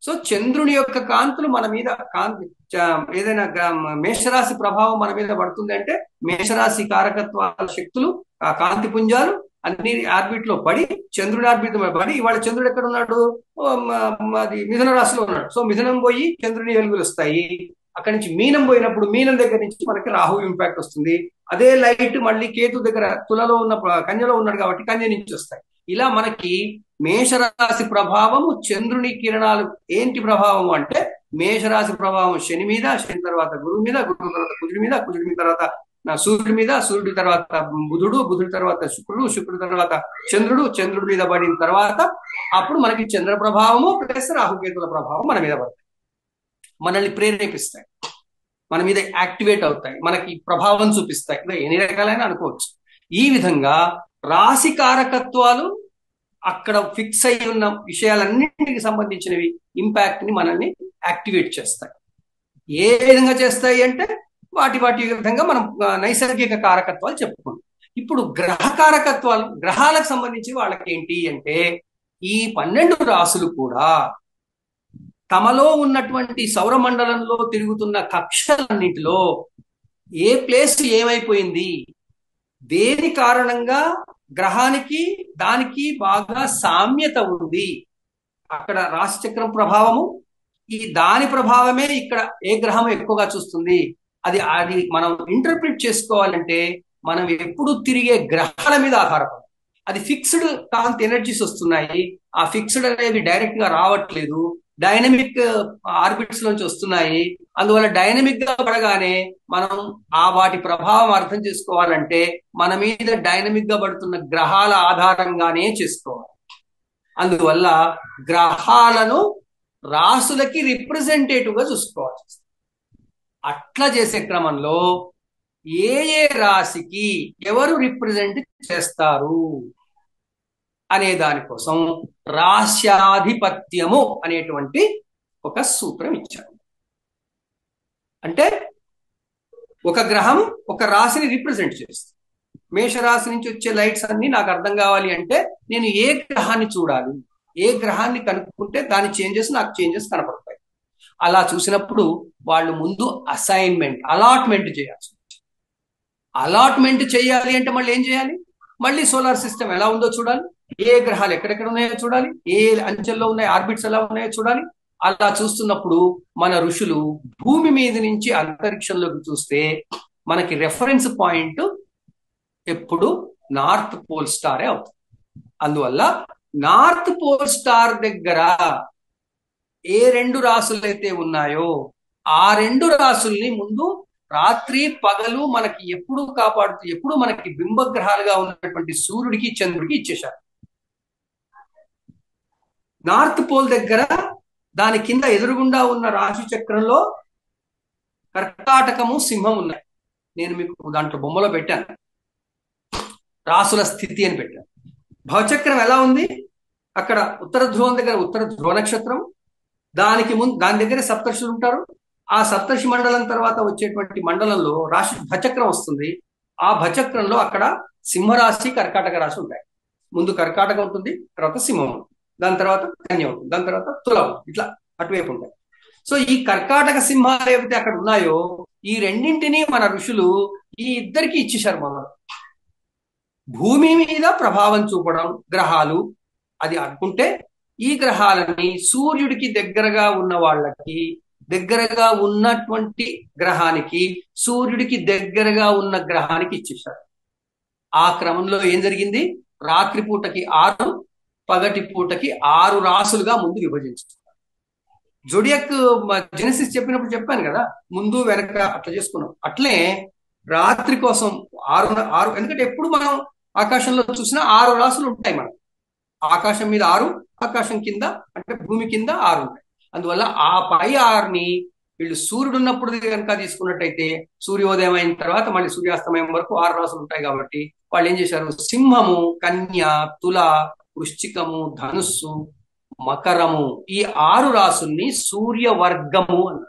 సో చంద్రుని యొక్క కాంతులు మన మీద కాంతి చ- ఏదైనా గ- మేషరాశి ప్రభావం మన మీద పడుతుంది అంటే మేషరాశి కారకత్వాల శక్తులు ఆ కాంతి పుంజాలు అన్ని ఆర్బిట్ లో పడి చంద్రుడి ఆర్బిట్ లో పడి ఇవాళ చంద్రుడు ఎక్కడ ఉన్నాడు ఓ, మ- మ- అది మిథున రాశిలో ఉన్నాడు సో మిథునం పోయి చంద్రుని వెలుగులు వస్తాయి అక్కడి నుంచి మీనం పోయినప్పుడు మీనం దగ్గర నుంచి మనకి రాహు ఇంపాక్ట్ వస్తుంది అదే లైట్ మళ్ళీ కేతు దగ్గర తులలో ఉన్న ప్ర- కన్యలో ఉన్నాడు కాబట్టి కన్య నుంచి వస్తాయి ఇలా మనకి మేషరాశి ప్రభావము చంద్రుని కిరణాలు ఏంటి ప్రభావం అంటే మేషరాశి ప్రభావం శని మీద శని తర్వాత గురువు మీద గురువు తర్వాత కుజుడి మీద కుజుడి మీద తర్వాత నా సూర్యుడి మీద సూర్యుడి తర్వాత బుధుడు బుధుడి తర్వాత శుక్రుడు శుక్రుడి తర్వాత చంద్రుడు చంద్రుడి మీద పడిన తర్వాత అప్పుడు మనకి చంద్ర ప్రభావము ప్లస్ రాహుకేతుల ప్రభావం మన మీద పడతాయి మనల్ని ప్రేరేపిస్తాయి మన మీద యాక్టివేట్ అవుతాయి మనకి ప్రభావం చూపిస్తాయి ఇలా ఎన్ని రకాలైన అనుకోవచ్చు ఈ విధంగా రాశి కారకత్వాలు అక్కడ ఫిక్స్ అయి ఉన్న విషయాలన్నింటికి సంబంధించినవి ఇంపాక్ట్ ని మనల్ని యాక్టివేట్ చేస్తాయి ఏ విధంగా చేస్తాయి అంటే వాటి వాటి విధంగా మనం ఆ, నైసర్గిక కారకత్వాలు చెప్పుకున్నాం ఇప్పుడు గ్రహ కారకత్వాలు గ్రహాలకు సంబంధించి వాళ్ళకి ఏంటి అంటే ఈ పన్నెండు రాసులు కూడా తమలో ఉన్నటువంటి సౌరమండలంలో తిరుగుతున్న కక్షలన్నింటిలో ఏ ప్లేస్ ఏమైపోయింది దేని కారణంగా గ్రహానికి దానికి బాగా సామ్యత ఉంది అక్కడ రాశిచక్రం ప్రభావము ఈ దాని ప్రభావమే ఇక్కడ ఏ గ్రహం ఎక్కువగా చూస్తుంది అది అది మనం ఇంటర్ప్రిట్ చేసుకోవాలంటే మనం ఎప్పుడు తిరిగే గ్రహాల మీద ఆధారపడాలి అది ఫిక్స్డ్ కాంతి ఎనర్జీస్ వస్తున్నాయి ఆ ఫిక్స్డ్ అనేవి డైరెక్ట్ గా రావట్లేదు డైనమిక్ ఆర్బిట్స్ నుంచి వస్తున్నాయి అందువల్ల డైనమిక్ గా పడగానే మనం ఆ వాటి ప్రభావం అర్థం చేసుకోవాలంటే మన మీద డైనమిక్ గా పడుతున్న గ్రహాల ఆధారంగానే చేసుకోవాలి అందువల్ల గ్రహాలను రాసులకి రిప్రజెంటేటివ్ గా చూసుకోవాలి అట్లా చేసే క్రమంలో ఏ ఏ రాశికి ఎవరు రిప్రజెంట్ చేస్తారు అనే దానికోసం రాశ్యాధిపత్యము అనేటువంటి ఒక సూత్రం ఇచ్చారు అంటే ఒక గ్రహం ఒక రాశిని రిప్రజెంట్ చేస్తుంది మేషరాశి నుంచి వచ్చే లైట్స్ అన్ని నాకు అర్థం కావాలి అంటే నేను ఏ గ్రహాన్ని చూడాలి ఏ గ్రహాన్ని కనుక్కుంటే దాని చేంజెస్ నాకు చేంజెస్ కనపడతాయి అలా చూసినప్పుడు వాళ్ళు ముందు అసైన్మెంట్ అలాట్మెంట్ చేయాల్సి అలాట్మెంట్ చేయాలి అంటే మళ్ళీ ఏం చేయాలి మళ్ళీ సోలార్ సిస్టమ్ ఎలా ఉందో చూడాలి ఏ గ్రహాలు ఎక్కడెక్కడ ఉన్నాయో చూడాలి ఏ అంచెల్లో ఉన్నాయి ఆర్బిట్స్ ఎలా ఉన్నాయో చూడాలి అలా చూస్తున్నప్పుడు మన ఋషులు భూమి మీద నుంచి అంతరిక్షంలోకి చూస్తే మనకి రెఫరెన్స్ పాయింట్ ఎప్పుడు నార్త్ పోల్ స్టారే అవుతుంది అందువల్ల నార్త్ పోల్ స్టార్ దగ్గర ఏ రెండు రాసులు అయితే ఉన్నాయో ఆ రెండు రాసుల్ని ముందు రాత్రి పగలు మనకి ఎప్పుడు కాపాడుతూ ఎప్పుడు మనకి బింబగ్రహాలుగా ఉన్నటువంటి సూర్యుడికి చంద్రుడికి ఇచ్చేశారు నార్త్ పోల్ దగ్గర దాని కింద ఎదురుగుండా ఉన్న రాశి చక్రంలో కర్కాటకము సింహం ఉన్నాయి నేను మీకు దాంట్లో బొమ్మలో పెట్టాను రాసుల స్థితి అని పెట్టాను భవచక్రం ఎలా ఉంది అక్కడ ఉత్తర ధ్రువం దగ్గర ఉత్తర ధ్రువ నక్షత్రం దానికి ముందు దాని దగ్గర సప్తర్షులు ఉంటారు ఆ సప్తర్షి మండలం తర్వాత వచ్చేటువంటి మండలంలో రాశి భచక్రం వస్తుంది ఆ భచక్రంలో అక్కడ సింహరాశి కర్కాటక రాశి ఉంటాయి ముందు కర్కాటక ఉంటుంది తర్వాత సింహం ఉంటుంది దాని తర్వాత కన్య ఉంటుంది దాని తర్వాత తులం ఇట్లా అటువైపు ఉంటాయి సో ఈ కర్కాటక సింహాలు ఏవైతే అక్కడ ఉన్నాయో ఈ రెండింటినీ మన ఋషులు ఈ ఇద్దరికి ఇచ్చేశారు మనం భూమి మీద ప్రభావం చూపడం గ్రహాలు అది అనుకుంటే ఈ గ్రహాలని సూర్యుడికి దగ్గరగా ఉన్న వాళ్ళకి దగ్గరగా ఉన్నటువంటి గ్రహానికి సూర్యుడికి దగ్గరగా ఉన్న గ్రహానికి ఇచ్చేశారు ఆ క్రమంలో ఏం జరిగింది రాత్రిపూటకి ఆరు పగటి పూటకి ఆరు రాసులుగా ముందు విభజించారు జొడియక్ జెనసిస్ చెప్పినప్పుడు చెప్పాను కదా ముందు వెనక అట్లా చేసుకున్నాం అట్లే రాత్రి కోసం ఆరు ఆరు ఎందుకంటే ఎప్పుడు మనం ఆకాశంలో చూసినా ఆరు రాసులు ఉంటాయి మనం ఆకాశం మీద ఆరు ఆకాశం కింద అంటే భూమి కింద ఆరు ఉంటాయి అందువల్ల ఆ పై ఆరుని వీళ్ళు సూర్యుడు ఉన్నప్పుడు కనుక తీసుకున్నట్టయితే సూర్యోదయం అయిన తర్వాత మళ్ళీ సూర్యాస్తమయం వరకు ఆరు రాసులు ఉంటాయి కాబట్టి వాళ్ళు ఏం చేశారు సింహము కన్య తుల వృశ్చికము ధనుస్సు మకరము ఈ ఆరు రాసుల్ని సూర్యవర్గము అన్నారు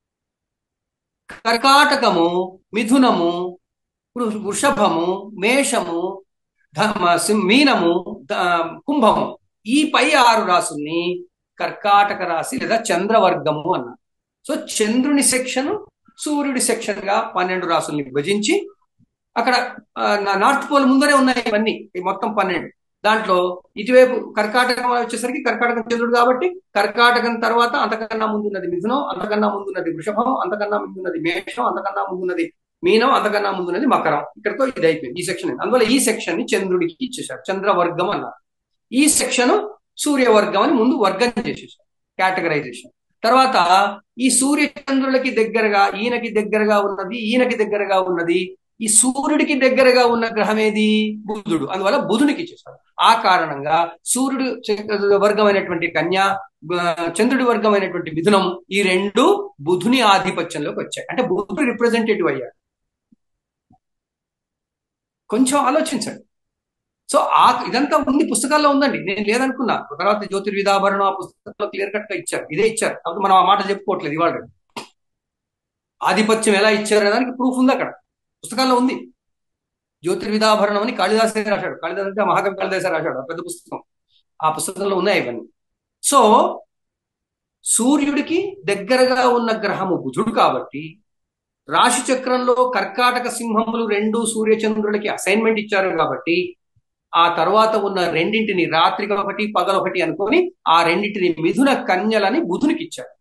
కర్కాటకము మిథునము వృషభము మేషము మీనము కుంభము ఈ పై ఆరు రాసుల్ని కర్కాటక రాశి లేదా చంద్రవర్గము అన్నారు సో చంద్రుని సెక్షన్ సూర్యుడి సెక్షన్ గా పన్నెండు రాసుల్ని విభజించి అక్కడ ఆ, నా- నార్త్ పోల్ ముందరే ఉన్నాయి ఇవన్నీ ఈ మొత్తం పన్నెండు దాంట్లో ఇటువైపు కర్కాటకం వచ్చేసరికి కర్కాటకం చంద్రుడు కాబట్టి కర్కాటకం తర్వాత అంతకన్నా ముందున్నది మిథునం అంతకన్నా ముందున్నది వృషభం అంతకన్నా ముందున్నది మేషం అంతకన్నా ముందున్నది మీనం అంతకన్నా ముందున్నది మకరం ఇక్కడతో ఇది అయిపోయింది ఈ సెక్షన్ అందువల్ల ఈ సెక్షన్ ని చంద్రుడికి ఇచ్చేశారు చంద్రవర్గం అన్నారు ఈ సెక్షన్ సూర్యవర్గం అని ముందు వర్గం చేసేసారు కేటగరైజేషన్ తర్వాత ఈ సూర్య చంద్రులకి దగ్గరగా ఈయనకి దగ్గరగా ఉన్నది ఈయనకి దగ్గరగా ఉన్నది ఈ సూర్యుడికి దగ్గరగా ఉన్న గ్రహం ఏది బుధుడు అందువల్ల బుధునికి ఇచ్చేసారు ఆ కారణంగా సూర్యుడు చ- వర్గమైనటువంటి కన్య బ- చంద్రుడి వర్గమైనటువంటి మిథునం ఈ రెండు బుధుని ఆధిపత్యంలోకి వచ్చాయి అంటే బుధుడు రిప్రజెంటేటివ్ అయ్యాడు కొంచెం ఆలోచించండి సో ఆ ఇదంతా ఉంది పుస్తకాల్లో ఉందండి నేను లేదనుకున్నా తర్వాత జ్యోతిర్విధాభరణం ఆ పుస్తకంలో క్లియర్ కట్ గా ఇచ్చారు ఇదే ఇచ్చారు కాబట్టి మనం ఆ మాట చెప్పుకోవట్లేదు ఇవాళ ఆధిపత్యం ఎలా ఇచ్చారు అనే దానికి ప్రూఫ్ ఉంది అక్కడ పుస్తకాల్లో ఉంది జ్యోతిర్విధాభరణం అని కాళిదాసే రాశాడు కాళిదాస్ అంటే మహాకవి కాళిదాసే రాశాడు ఆ పెద్ద పుస్తకం ఆ పుస్తకంలో ఉన్నాయి ఇవన్నీ సో సూర్యుడికి దగ్గరగా ఉన్న గ్రహము బుధుడు కాబట్టి రాశి చక్రంలో కర్కాటక సింహములు రెండు సూర్యచంద్రులకి అసైన్మెంట్ ఇచ్చారు కాబట్టి ఆ తర్వాత ఉన్న రెండింటిని రాత్రికి ఒకటి పగలొకటి అనుకొని ఆ రెండింటిని మిథున కన్యలని బుధునికి ఇచ్చారు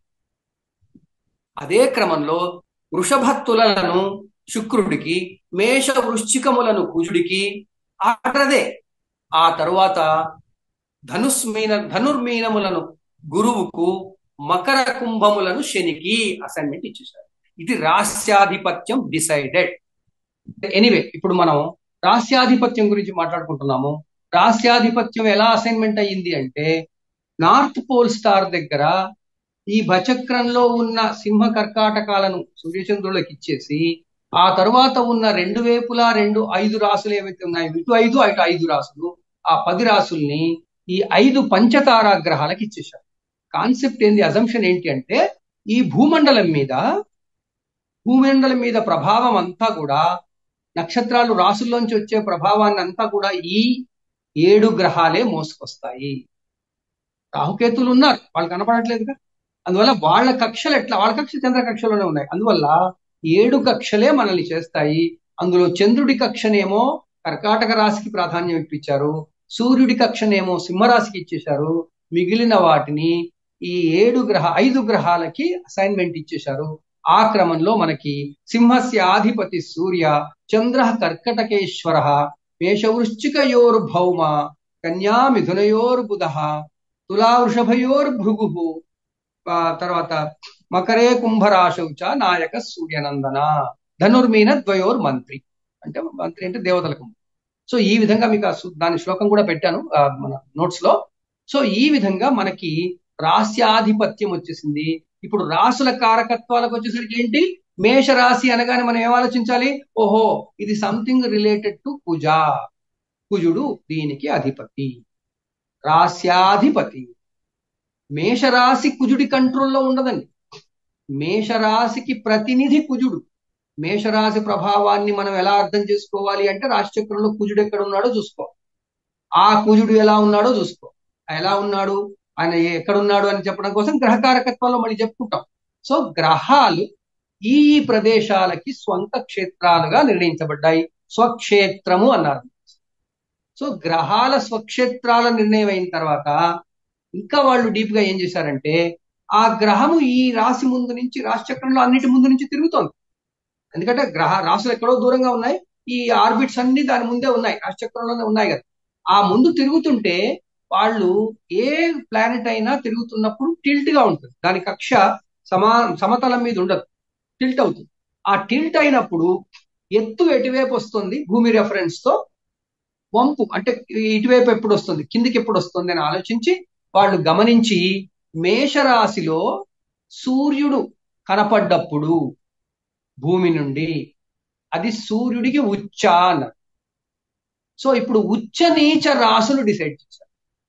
అదే క్రమంలో వృషభ తులలను శుక్రుడికి మేష వృశ్చికములను కుజుడికి ఆటదే ఆ తరువాత ధనుస్మీన ధనుర్మీనములను గురువుకు మకర కుంభములను శనికి అసైన్మెంట్ ఇచ్చేశారు ఇది రాస్యాధిపత్యం డిసైడెడ్ ఎనీవే ఇప్పుడు మనం రాస్యాధిపత్యం గురించి మాట్లాడుకుంటున్నాము రాస్యాధిపత్యం ఎలా అసైన్మెంట్ అయ్యింది అంటే నార్త్ పోల్ స్టార్ దగ్గర ఈ భచక్రంలో ఉన్న సింహ కర్కాటకాలను సూర్యచంద్రులకు ఇచ్చేసి ఆ తరువాత ఉన్న రెండు వేపులా రెండు ఐదు రాసులు ఏవైతే ఉన్నాయో ఇటు ఐదు అటు ఐదు రాసులు ఆ పది రాసుల్ని ఈ ఐదు పంచతారా గ్రహాలకు ఇచ్చేశారు కాన్సెప్ట్ ఏంది అజంప్షన్ ఏంటి అంటే ఈ భూమండలం మీద భూమండలం మీద ప్రభావం అంతా కూడా నక్షత్రాలు రాసుల్లోంచి వచ్చే ప్రభావాన్ని అంతా కూడా ఈ ఏడు గ్రహాలే మోసుకొస్తాయి రాహుకేతులు ఉన్నారు వాళ్ళు కనపడట్లేదుగా అందువల్ల వాళ్ళ కక్షలు ఎట్లా వాళ్ళ కక్ష చంద్ర కక్షలోనే ఉన్నాయి అందువల్ల ఏడు కక్షలే మనల్ని చేస్తాయి అందులో చంద్రుడి కక్షనేమో కర్కాటక రాశికి ప్రాధాన్యం ఇప్పించారు సూర్యుడి కక్షనేమో సింహరాశికి ఇచ్చేశారు మిగిలిన వాటిని ఈ ఏడు గ్రహ ఐదు గ్రహాలకి అసైన్మెంట్ ఇచ్చేశారు ఆ క్రమంలో మనకి సింహస్య ఆధిపతి సూర్య చంద్ర కర్కటకేశ్వర మేషవృశ్చికయోర్భౌమ కన్యా మిథునయోర్బుధ తులా వృషభయోర్భృగు ఆ తర్వాత మకరే కుంభరాశౌ చ నాయక సూర్యనందన ధనుర్మీన ద్వయోర్ మంత్రి అంటే మంత్రి అంటే దేవతలకు సో ఈ విధంగా మీకు ఆ సు- దాని శ్లోకం కూడా పెట్టాను ఆ, మన నోట్స్ లో సో ఈ విధంగా మనకి రాస్యాధిపత్యం వచ్చేసింది ఇప్పుడు రాసుల కారకత్వాలకు వచ్చేసరికి ఏంటి మేషరాశి అనగానే మనం ఏం ఆలోచించాలి ఓహో ఇది సంథింగ్ రిలేటెడ్ టు కుజ కుజుడు దీనికి అధిపతి రాస్యాధిపతి మేషరాశి కుజుడి కంట్రోల్లో ఉండదండి మేషరాశికి ప్రతినిధి కుజుడు మేషరాశి ప్రభావాన్ని మనం ఎలా అర్థం చేసుకోవాలి అంటే రాశిచక్రంలో కుజుడు ఎక్కడ ఉన్నాడో చూసుకో ఆ కుజుడు ఎలా ఉన్నాడో చూసుకో ఎలా ఉన్నాడు ఆయన ఎక్కడ ఉన్నాడు అని చెప్పడం కోసం గ్రహకారకత్వాల్లో మళ్ళీ చెప్పుకుంటాం సో గ్రహాలు ఈ ఈ ప్రదేశాలకి స్వంత క్షేత్రాలుగా నిర్ణయించబడ్డాయి స్వక్షేత్రము అన్నారు సో గ్రహాల స్వక్షేత్రాల నిర్ణయం అయిన తర్వాత ఇంకా వాళ్ళు డీప్ గా ఏం చేశారంటే ఆ గ్రహము ఈ రాశి ముందు నుంచి రాశి చక్రంలో అన్నిటి ముందు నుంచి తిరుగుతోంది ఎందుకంటే గ్రహ రాశులు ఎక్కడో దూరంగా ఉన్నాయి ఈ ఆర్బిట్స్ అన్ని దాని ముందే ఉన్నాయి రాశి చక్రంలోనే ఉన్నాయి కదా ఆ ముందు తిరుగుతుంటే వాళ్ళు ఏ ప్లానెట్ అయినా తిరుగుతున్నప్పుడు టిల్ట్ గా ఉంటుంది దాని కక్ష సమా సమతలం మీద ఉండదు టిల్ట్ అవుతుంది ఆ టిల్ట్ అయినప్పుడు ఎత్తు ఎటువైపు వస్తుంది భూమి రెఫరెన్స్ తో వంపు అంటే ఇటువైపు ఎప్పుడు వస్తుంది కిందికి ఎప్పుడు వస్తుంది అని ఆలోచించి వాళ్ళు గమనించి మేషరాశిలో సూర్యుడు కనపడ్డప్పుడు భూమి నుండి అది సూర్యుడికి ఉచ్చ అన్నారు సో ఇప్పుడు ఉచ్చ నీచ రాసులు డిసైడ్ చేశారు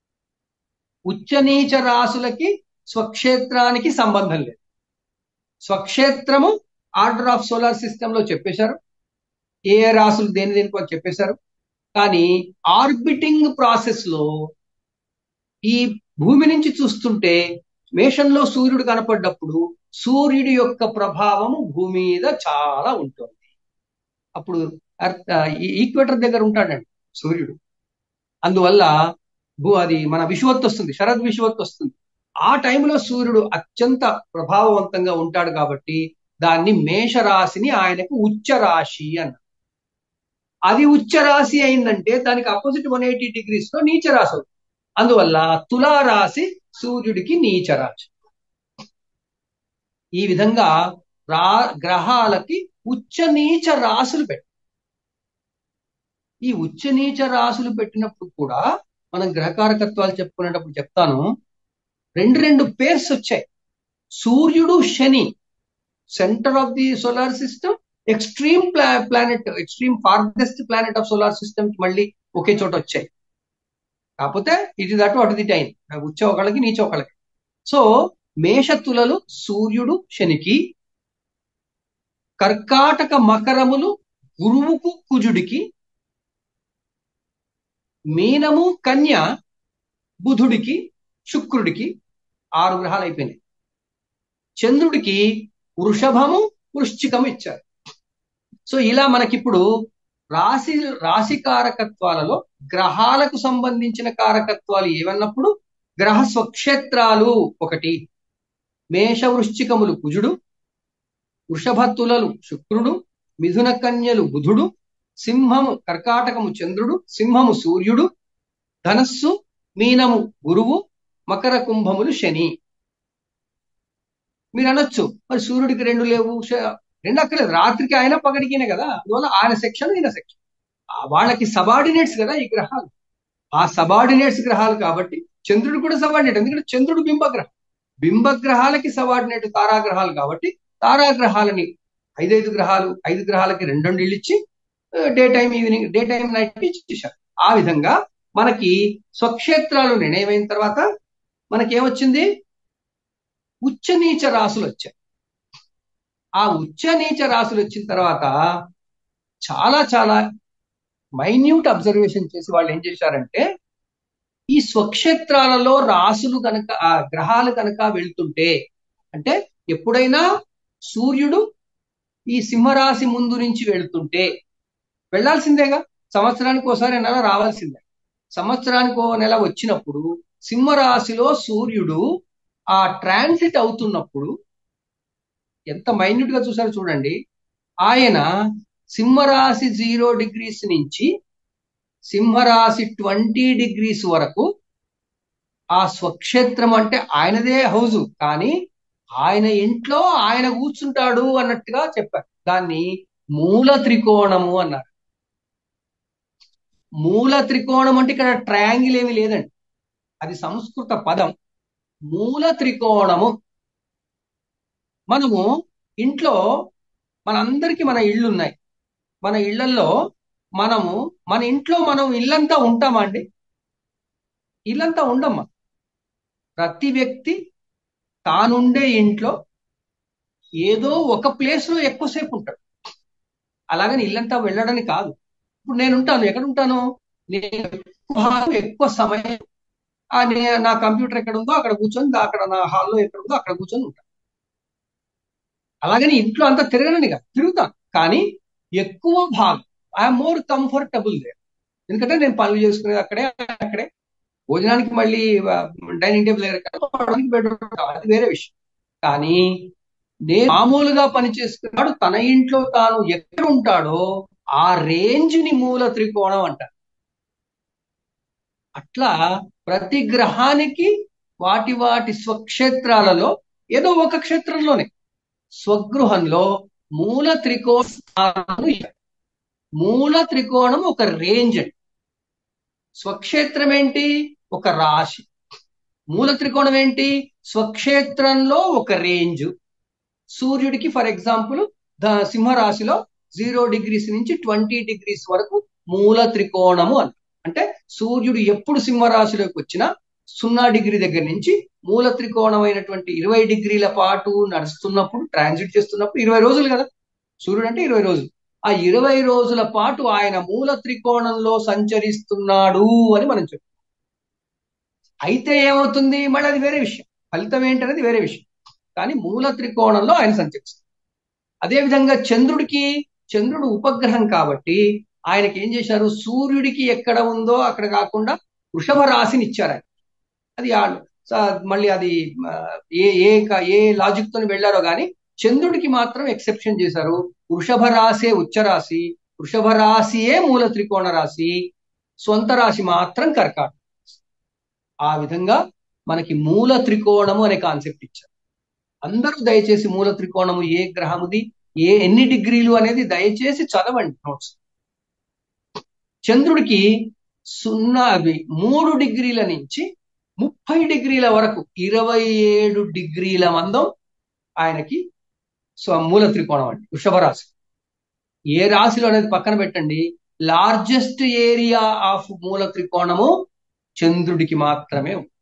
ఉచ్చ నీచ రాసులకి స్వక్షేత్రానికి సంబంధం లేదు స్వక్షేత్రము ఆర్డర్ ఆఫ్ సోలార్ సిస్టమ్ లో చెప్పేశారు ఏ ఏ రాసులు దేని దేనికో అని చెప్పేశారు కానీ ఆర్బిటింగ్ ప్రాసెస్ లో ఈ భూమి నుంచి చూస్తుంటే మేషంలో సూర్యుడు కనపడ్డప్పుడు సూర్యుడి యొక్క ప్రభావము భూమి మీద చాలా ఉంటుంది అప్పుడు ఈక్వేటర్ దగ్గర ఉంటాడండి సూర్యుడు అందువల్ల భూ అది మన విషువత్తు వస్తుంది శరద్ విషువత్తు వస్తుంది ఆ టైంలో సూర్యుడు అత్యంత ప్రభావవంతంగా ఉంటాడు కాబట్టి దాన్ని మేషరాశిని ఆయనకు ఉచ్చ రాశి అన్న అది ఉచ్చ రాశి అయిందంటే దానికి అపోజిట్ వన్ ఎయిటీ డిగ్రీస్ లో నీచ రాశి అవుతుంది అందువల్ల తులారాశి సూర్యుడికి నీచ రాశి ఈ విధంగా రా గ్రహాలకి ఉచ్చ నీచ రాశులు పెట్ట ఈ ఉచ్చ నీచ రాశులు పెట్టినప్పుడు కూడా మనం గ్రహకారకత్వాలు చెప్పుకునేటప్పుడు చెప్తాను రెండు రెండు పేర్స్ వచ్చాయి సూర్యుడు Shani centre of the solar system extreme planet extreme farthest planet of solar system మళ్ళీ ఒకే చోట వచ్చాయి కాకపోతే ఇది దట్ అటు ది టైం ఉచ్చ ఒకళ్ళకి నీచ ఒకళ్ళకి సో మేషతులలు సూర్యుడు శనికి కర్కాటక మకరములు గురువుకు కుజుడికి మీనము కన్య బుధుడికి శుక్రుడికి ఆరు గ్రహాలు అయిపోయినాయి చంద్రుడికి వృషభము వృశ్చికము ఇచ్చారు సో ఇలా మనకిప్పుడు రాశి రాశి కారకత్వాలలో గ్రహాలకు సంబంధించిన కారకత్వాలు ఏవన్నప్పుడు గ్రహ స్వక్షేత్రాలు ఒకటి మేష వృశ్చికములు కుజుడు వృషభతులలు శుక్రుడు మిథున కన్యలు బుధుడు సింహము కర్కాటకము చంద్రుడు సింహము సూర్యుడు ధనస్సు మీనము గురువు మకర కుంభములు శని మీరు అనొచ్చు మరి సూర్యుడికి రెండు లేవు రెండు అక్కర్లేదు రాత్రికి ఆయన పగడికినే కదా అందువల్ల ఆయన సెక్షన్ ఈయన సెక్షన్ వాళ్ళకి సబార్డినేట్స్ కదా ఈ గ్రహాలు ఆ సబార్డినేట్స్ గ్రహాలు కాబట్టి చంద్రుడు కూడా సబార్డినేట్ ఎందుకంటే చంద్రుడు బింబగ్రహం బింబగ్రహాలకి సబార్డినేట్ తారాగ్రహాలు కాబట్టి తారాగ్రహాలని ఐదైదు గ్రహాలు ఐదు గ్రహాలకి రెండు రెండు ఇళ్ళు ఇచ్చి day time evening day time night ఇచ్చేసారు ఆ విధంగా మనకి స్వక్షేత్రాలు నిర్ణయమైన తర్వాత మనకి ఏమొచ్చింది ఉచ్చ నీచ రాసులు వచ్చాయి ఆ ఉచ్చ నీచ రాసులు వచ్చిన తర్వాత చాలా చాలా మైన్యూట్ అబ్జర్వేషన్ చేసి వాళ్ళు ఏం చేశారంటే ఈ స్వక్షేత్రాలలో రాసులు కనుక ఆ గ్రహాలు కనుక వెళ్తుంటే అంటే ఎప్పుడైనా సూర్యుడు ఈ సింహరాశి ముందు నుంచి వెళ్తుంటే వెళ్లాల్సిందేగా సంవత్సరానికి ఒకసారి నెల రావాల్సిందే సంవత్సరానికి ఓ నెల వచ్చినప్పుడు సింహరాశిలో సూర్యుడు ఆ ట్రాన్సిట్ అవుతున్నప్పుడు ఎంత మైన్యూట్ గా చూసారో చూడండి ఆయన సింహరాశి జీరో డిగ్రీస్ నుంచి సింహరాశి ట్వంటీ డిగ్రీస్ వరకు ఆ స్వక్షేత్రం అంటే ఆయనదే హౌజు కానీ ఆయన ఇంట్లో ఆయన కూర్చుంటాడు అన్నట్టుగా చెప్పారు దాన్ని మూల త్రికోణము అన్నారు మూల త్రికోణం అంటే ఇక్కడ ట్రయాంగిల్ ఏమి లేదండి అది సంస్కృత పదం మూల త్రికోణము మనము ఇంట్లో మనందరికీ మన ఇళ్ళు ఉన్నాయి మన ఇళ్లలో మనము మన ఇంట్లో మనం ఇల్లంతా ఉంటామా అండి ఇల్లంతా ఉండమ్మా ప్రతి వ్యక్తి తానుండే ఇంట్లో ఏదో ఒక ప్లేస్ లో ఎక్కువసేపు ఉంటాడు అలాగని ఇల్లంతా వెళ్ళడని కాదు ఇప్పుడు నేను ఉంటాను ఎక్కడ ఉంటాను నేను ఎక్కువ సమయం నా కంప్యూటర్ ఎక్కడ ఉందో అక్కడ కూర్చొని అక్కడ నా హాల్లో ఎక్కడ ఉందో అక్కడ కూర్చొని ఉంటాను అలాగని ఇంట్లో అంతా తిరగనని కాదు తిరుగుతాను కానీ ఎక్కువ భాగం ఐఎమ్ మోర్ కంఫర్టబుల్ దే ఎందుకంటే నేను పనులు చేసుకునేది అక్కడే అక్కడే భోజనానికి మళ్ళీ డైనింగ్ టేబుల్ దగ్గర బెడ్రూమ్ అది వేరే విషయం కానీ నేను మామూలుగా పని చేసుకున్నాడు తన ఇంట్లో తాను ఎక్కడ ఉంటాడో ఆ రేంజ్ ని మూల త్రికోణం అంటారు అట్లా ప్రతి గ్రహానికి వాటి వాటి స్వక్షేత్రాలలో ఏదో ఒక క్షేత్రంలోనే స్వగృహంలో మూల త్రికోణం మూల త్రికోణం ఒక రేంజ్ అండి స్వక్షేత్రం ఏంటి ఒక రాశి మూల త్రికోణం ఏంటి స్వక్షేత్రంలో ఒక రేంజ్ సూర్యుడికి ఫర్ ఎగ్జాంపుల్ సింహరాశిలో జీరో డిగ్రీస్ నుంచి ట్వంటీ డిగ్రీస్ వరకు మూల త్రికోణము అని అంటే సూర్యుడు ఎప్పుడు సింహరాశిలోకి వచ్చినా సున్నా డిగ్రీ దగ్గర నుంచి మూల త్రికోణమైనటువంటి ఇరవై డిగ్రీల పాటు నడుస్తున్నప్పుడు ట్రాన్సిట్ చేస్తున్నప్పుడు ఇరవై రోజులు కదా సూర్యుడు అంటే ఇరవై రోజులు ఆ ఇరవై రోజుల పాటు ఆయన మూల త్రికోణంలో సంచరిస్తున్నాడు అని మనం చెప్తాం అయితే ఏమవుతుంది మళ్ళీ అది వేరే విషయం ఫలితం ఏంటనేది వేరే విషయం కానీ మూల త్రికోణంలో ఆయన సంచరిస్తారు అదేవిధంగా చంద్రుడికి చంద్రుడు ఉపగ్రహం కాబట్టి ఆయనకి ఏం చేశారు సూర్యుడికి ఎక్కడ ఉందో అక్కడ కాకుండా వృషభ రాశిని ఇచ్చారు ఆయన అది ఆ- స- మళ్ళీ అది ఆ, ఏ ఏ క- ఏ లాజిక్ తో వెళ్ళారో కానీ చంద్రుడికి మాత్రం ఎక్సెప్షన్ చేశారు వృషభ రాశే ఉచ్చ రాశి వృషభ రాశియే మూల త్రికోణ రాశి సొంత రాశి మాత్రం కర్కాటక ఆ విధంగా మనకి మూల త్రికోణము అనే కాన్సెప్ట్ ఇచ్చారు అందరూ దయచేసి మూల త్రికోణము ఏ గ్రహముది ఏ ఎన్ని డిగ్రీలు అనేది దయచేసి చదవండి నోట్స్ చంద్రుడికి సున్నా అవి మూడు డిగ్రీల నుంచి ముప్పై డిగ్రీల వరకు ఇరవై ఏడు డిగ్రీల మందం ఆయనకి సో మూల త్రికోణం అండి వృషభ రాశి ఏ రాశిలో అనేది పక్కన పెట్టండి లార్జెస్ట్ ఏరియా ఆఫ్ మూల త్రికోణము చంద్రుడికి మాత్రమే ఉంది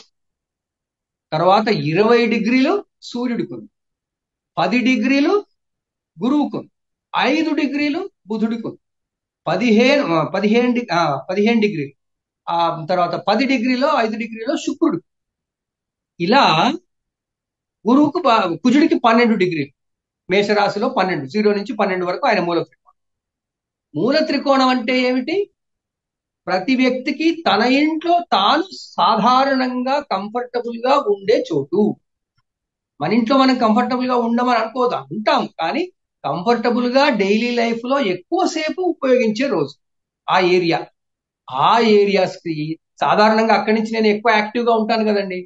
తర్వాత ఇరవై డిగ్రీలు సూర్యుడికి ఉంది పది డిగ్రీలు గురువుకు ఉంది ఐదు డిగ్రీలు బుధుడికి ఉంది పదిహేను ఆ, పదిహేను డి- ఆ, పదిహేను డిగ్రీలు ఆ తర్వాత పది డిగ్రీలో ఐదు డిగ్రీలో శుక్రుడు ఇలా గురువుకు బా- కుజుడికి పన్నెండు డిగ్రీలు మేషరాశిలో పన్నెండు జీరో నుంచి పన్నెండు వరకు ఆయన మూల త్రికోణం మూల త్రికోణం అంటే ఏమిటి ప్రతి వ్యక్తికి తన ఇంట్లో తాను సాధారణంగా కంఫర్టబుల్ గా ఉండే చోటు మన ఇంట్లో మనం కంఫర్టబుల్ గా ఉండమని అనుకోదాం ఉంటాం కానీ కంఫర్టబుల్ గా డైలీ లైఫ్ లో ఎక్కువసేపు ఉపయోగించే రోజు ఆ ఏరియా ఆ ఏరియాస్ కి సాధారణంగా అక్కడి నుంచి నేను ఎక్కువ యాక్టివ్ గా ఉంటాను కదండి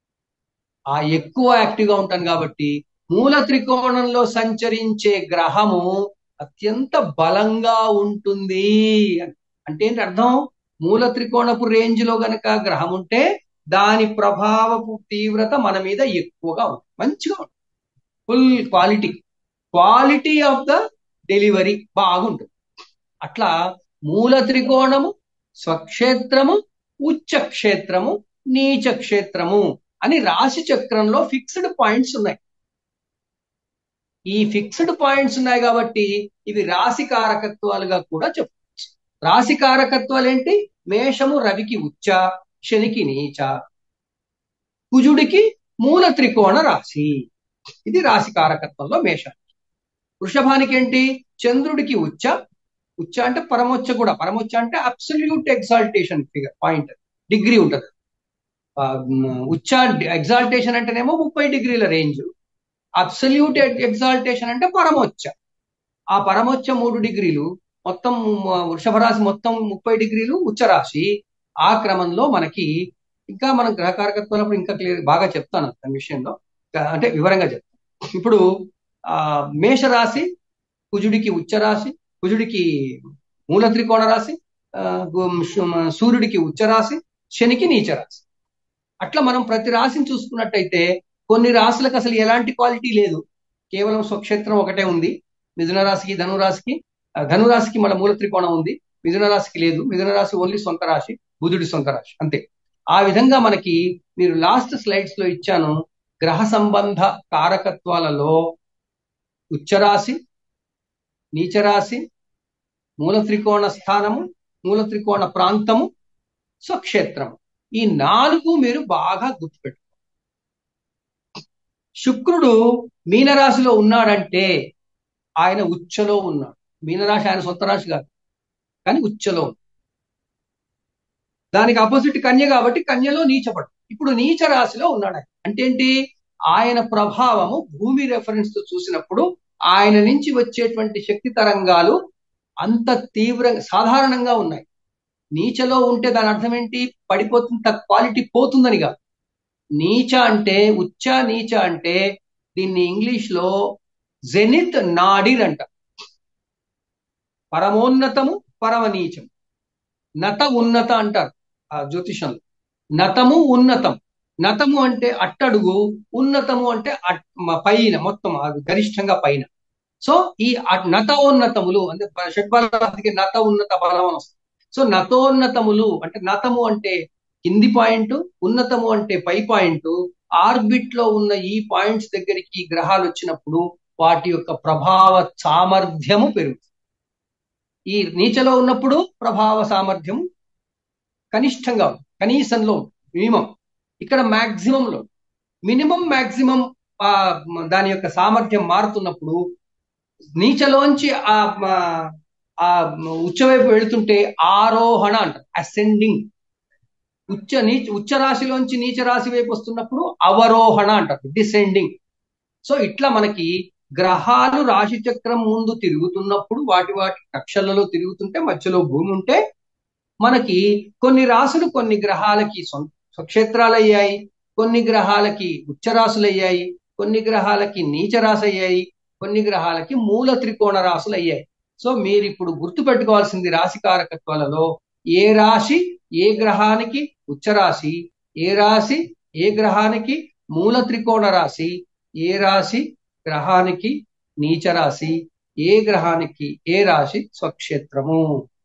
ఆ ఎక్కువ యాక్టివ్ గా ఉంటాను కాబట్టి మూల త్రికోణంలో సంచరించే గ్రహము అత్యంత బలంగా ఉంటుంది అంటే ఏంటి అర్థం మూల త్రికోణపు రేంజ్ లో గనక గ్రహం ఉంటే దాని ప్రభావపు తీవ్రత మన మీద ఎక్కువగా ఉంటుంది మంచిగా ఉంటుంది full quality quality of the delivery బాగుంటుంది అట్లా మూల త్రికోణము స్వక్షేత్రము ఉచ్చ క్షేత్రము నీచ క్షేత్రము అని రాశి చక్రంలో ఫిక్స్డ్ పాయింట్స్ ఉన్నాయి ఈ ఫిక్స్డ్ పాయింట్స్ ఉన్నాయి కాబట్టి ఇవి రాశి కారకత్వాలుగా కూడా చెప్పవచ్చు రాశి కారకత్వాలు ఏంటి మేషము రవికి ఉచ్చ శనికి నీచ కుజుడికి మూల త్రికోణ రాశి ఇది రాశి కారకత్వంలో మేషం వృషభానికి ఏంటి చంద్రుడికి ఉచ్చ ఉచ్చ అంటే పరమోచ్చ కూడా పరమోచ్చ అంటే absolute exaltation figure point degree ఉంటుంది ఆ, మ్, ఉచ్చ ఎగ్జాల్టేషన్ అంటేనేమో ముప్పై డిగ్రీల రేంజ్ అబ్సల్యూట్ ఎగ్జాల్టేషన్ అంటే పరమోచ్చ ఆ పరమోచ్చ మూడు డిగ్రీలు మొత్తం మ, వృషభ రాశి మొత్తం ముప్పై డిగ్రీలు ఉచ్చ రాశి ఆ క్రమంలో మనకి ఇంకా మనం గ్రహకారకత్వాలప్పుడు ఇంకా క్లియర్ బాగా చెప్తాను దాని విషయంలో ఇంకా అంటే వివరంగా చెప్తాను ఇప్పుడు ఆ మేషరాశి కుజుడికి ఉచ్చ రాశి కుజుడికి మూల త్రికోణ రాశి ఆ, గు- శు- సూర్యుడికి ఉచ్చ రాశి శనికి నీచ రాశి అట్లా మనం ప్రతి రాశిని చూసుకున్నట్టయితే కొన్ని రాశులకు అసలు ఎలాంటి క్వాలిటీ లేదు కేవలం స్వక్షేత్రం ఒకటే ఉంది మిథున రాశికి ధనురాశికి ఆ, ధనురాశికి మన మూల త్రికోణం ఉంది మిథున రాశికి లేదు మిథున రాశి ఓన్లీ సొంత రాశి బుధుడి సొంత రాశి అంతే ఆ విధంగా మనకి మీరు లాస్ట్ స్లైడ్స్ లో ఇచ్చాను గ్రహ సంబంధ కారకత్వాలలో ఉచ్చరాశి నీచరాశి మూల త్రికోణ స్థానము మూల త్రికోణ ప్రాంతము స్వక్షేత్రము ఈ నాలుగు మీరు బాగా గుర్తుపెట్టు శుక్రుడు మీనరాశిలో ఉన్నాడంటే ఆయన ఉచ్చలో ఉన్నాడు మీనరాశి ఆయన సొంత రాశి కాదు కానీ ఉచ్చలో ఉంది. దానికి అపోజిట్ కన్య కాబట్టి కన్యలో నీచపడు ఇప్పుడు నీచ రాశిలో ఉన్నాడు ఆయన అంటే ఏంటి ఆయన ప్రభావము భూమి రెఫరెన్స్ తో చూసినప్పుడు ఆయన నుంచి వచ్చేటువంటి శక్తి తరంగాలు అంత తీవ్ర సాధారణంగా ఉన్నాయి నీచలో ఉంటే దాని అర్థం ఏంటి పడిపోతుంది క్వాలిటీ పోతుందని కాదు నీచ అంటే ఉచ్చ నీచ అంటే దీన్ని ఇంగ్లీష్ లో జెనిత్ నాడిర్ అంట పరమోన్నతము పరమ నీచం నత ఉన్నత అంటారు ఆ జ్యోతిషంలో నతము ఉన్నతం నతము అంటే అట్టడుగు ఉన్నతము అంటే అట్- మ- పైన మొత్తం అది గరిష్టంగా పైన సో ఈ అ- నతోన్నతములు అంటే ప- షడ్బలాధికి నత ఉన్నత బలం అని వస్తుంది సో నతోన్నతములు అంటే నతము అంటే కింది పాయింట్ ఉన్నతము అంటే పై పాయింట్ ఆర్బిట్ లో ఉన్న ఈ పాయింట్స్ దగ్గరికి ఈ గ్రహాలు వచ్చినప్పుడు వాటి యొక్క ప్రభావ సామర్థ్యము పెరుగుతుంది ఈ నీచలో ఉన్నప్పుడు ప్రభావ సామర్థ్యం కనిష్టంగా ఉంది కనీసంలో ఉంది మినిమం ఇక్కడ మాక్సిమం లో మినిమం మాక్సిమం ఆ దాని యొక్క సామర్థ్యం మారుతున్నప్పుడు నీచలోంచి ఆ మ- ఆ ఉచ్చ వైపు వెళుతుంటే ఆరోహణ అంటారు అసెండింగ్ ఉచ్చ నీచ ఉచ్చ రాశిలోంచి నీచ రాశి వైపు వస్తున్నప్పుడు అవరోహణ అంటారు డిసెండింగ్ సో ఇట్లా మనకి గ్రహాలు రాశి చక్రం ముందు తిరుగుతున్నప్పుడు వాటి వాటి కక్షలలో తిరుగుతుంటే మధ్యలో భూమి ఉంటే మనకి కొన్ని రాసులు కొన్ని గ్రహాలకి స్వ- స్వక్షేత్రాలు అయ్యాయి కొన్ని గ్రహాలకి ఉచ్చరాశులు అయ్యాయి కొన్ని గ్రహాలకి నీచ రాశి అయ్యాయి కొన్ని గ్రహాలకి మూల త్రికోణ రాశులు అయ్యాయి సో మీరు ఇప్పుడు గుర్తు పెట్టుకోవాల్సింది రాశి కారకత్వాలలో ఏ రాశి ఏ గ్రహానికి ఉచ్చరాశి ఏ రాశి ఏ గ్రహానికి మూల త్రికోణ రాశి ఏ రాశి గ్రహానికి నీచ రాశి ఏ గ్రహానికి ఏ రాశి స్వక్షేత్రము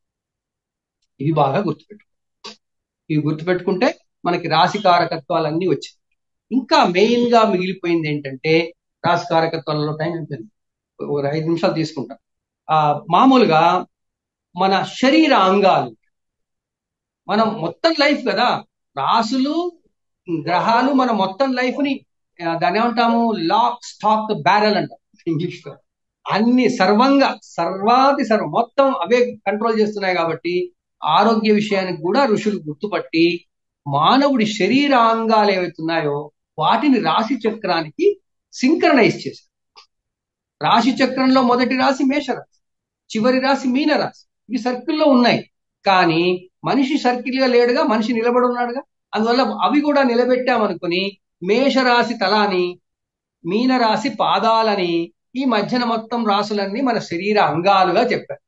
ఇవి బాగా గుర్తుపెట్టు ఇవి గుర్తుపెట్టుకుంటే మనకి రాశి కారకత్వాలన్నీ వచ్చాయి ఇంకా మెయిన్ గా మిగిలిపోయింది ఏంటంటే రాశి కారకత్వాలలో టైం అయిపోయింది ఒక ఐదు నిమిషాలు తీసుకుంటాం ఆ మామూలుగా మన శరీర అంగాలు మనం మొత్తం లైఫ్ కదా రాసులు గ్రహాలు మన మొత్తం లైఫ్ ని ఆ, దాన్ని ఏమంటాము లాక్ స్టాక్ బ్యారల్ అంటాం ఇంగ్లీష్ లో అన్ని సర్వంగా సర్వాది సర్వం మొత్తం అవే కంట్రోల్ చేస్తున్నాయి కాబట్టి ఆరోగ్య విషయానికి కూడా ఋషులు గుర్తుపట్టి మానవుడి శరీరాంగాలు ఏవైతున్నాయో వాటిని రాశి చక్రానికి సింక్రనైజ్ చేశారు రాశి చక్రంలో మొదటి రాశి మేషరాశి చివరి రాశి మీన రాశి ఇవి సర్కిల్లో ఉన్నాయి కానీ మనిషి సర్కిల్ గా లేడుగా మనిషి నిలబడి ఉన్నాడుగా అందువల్ల అవి కూడా నిలబెట్టామనుకుని మేషరాశి తలాని మీనరాశి పాదాలని ఈ మధ్యన మొత్తం రాసులన్నీ మన శరీర అంగాలుగా చెప్పారు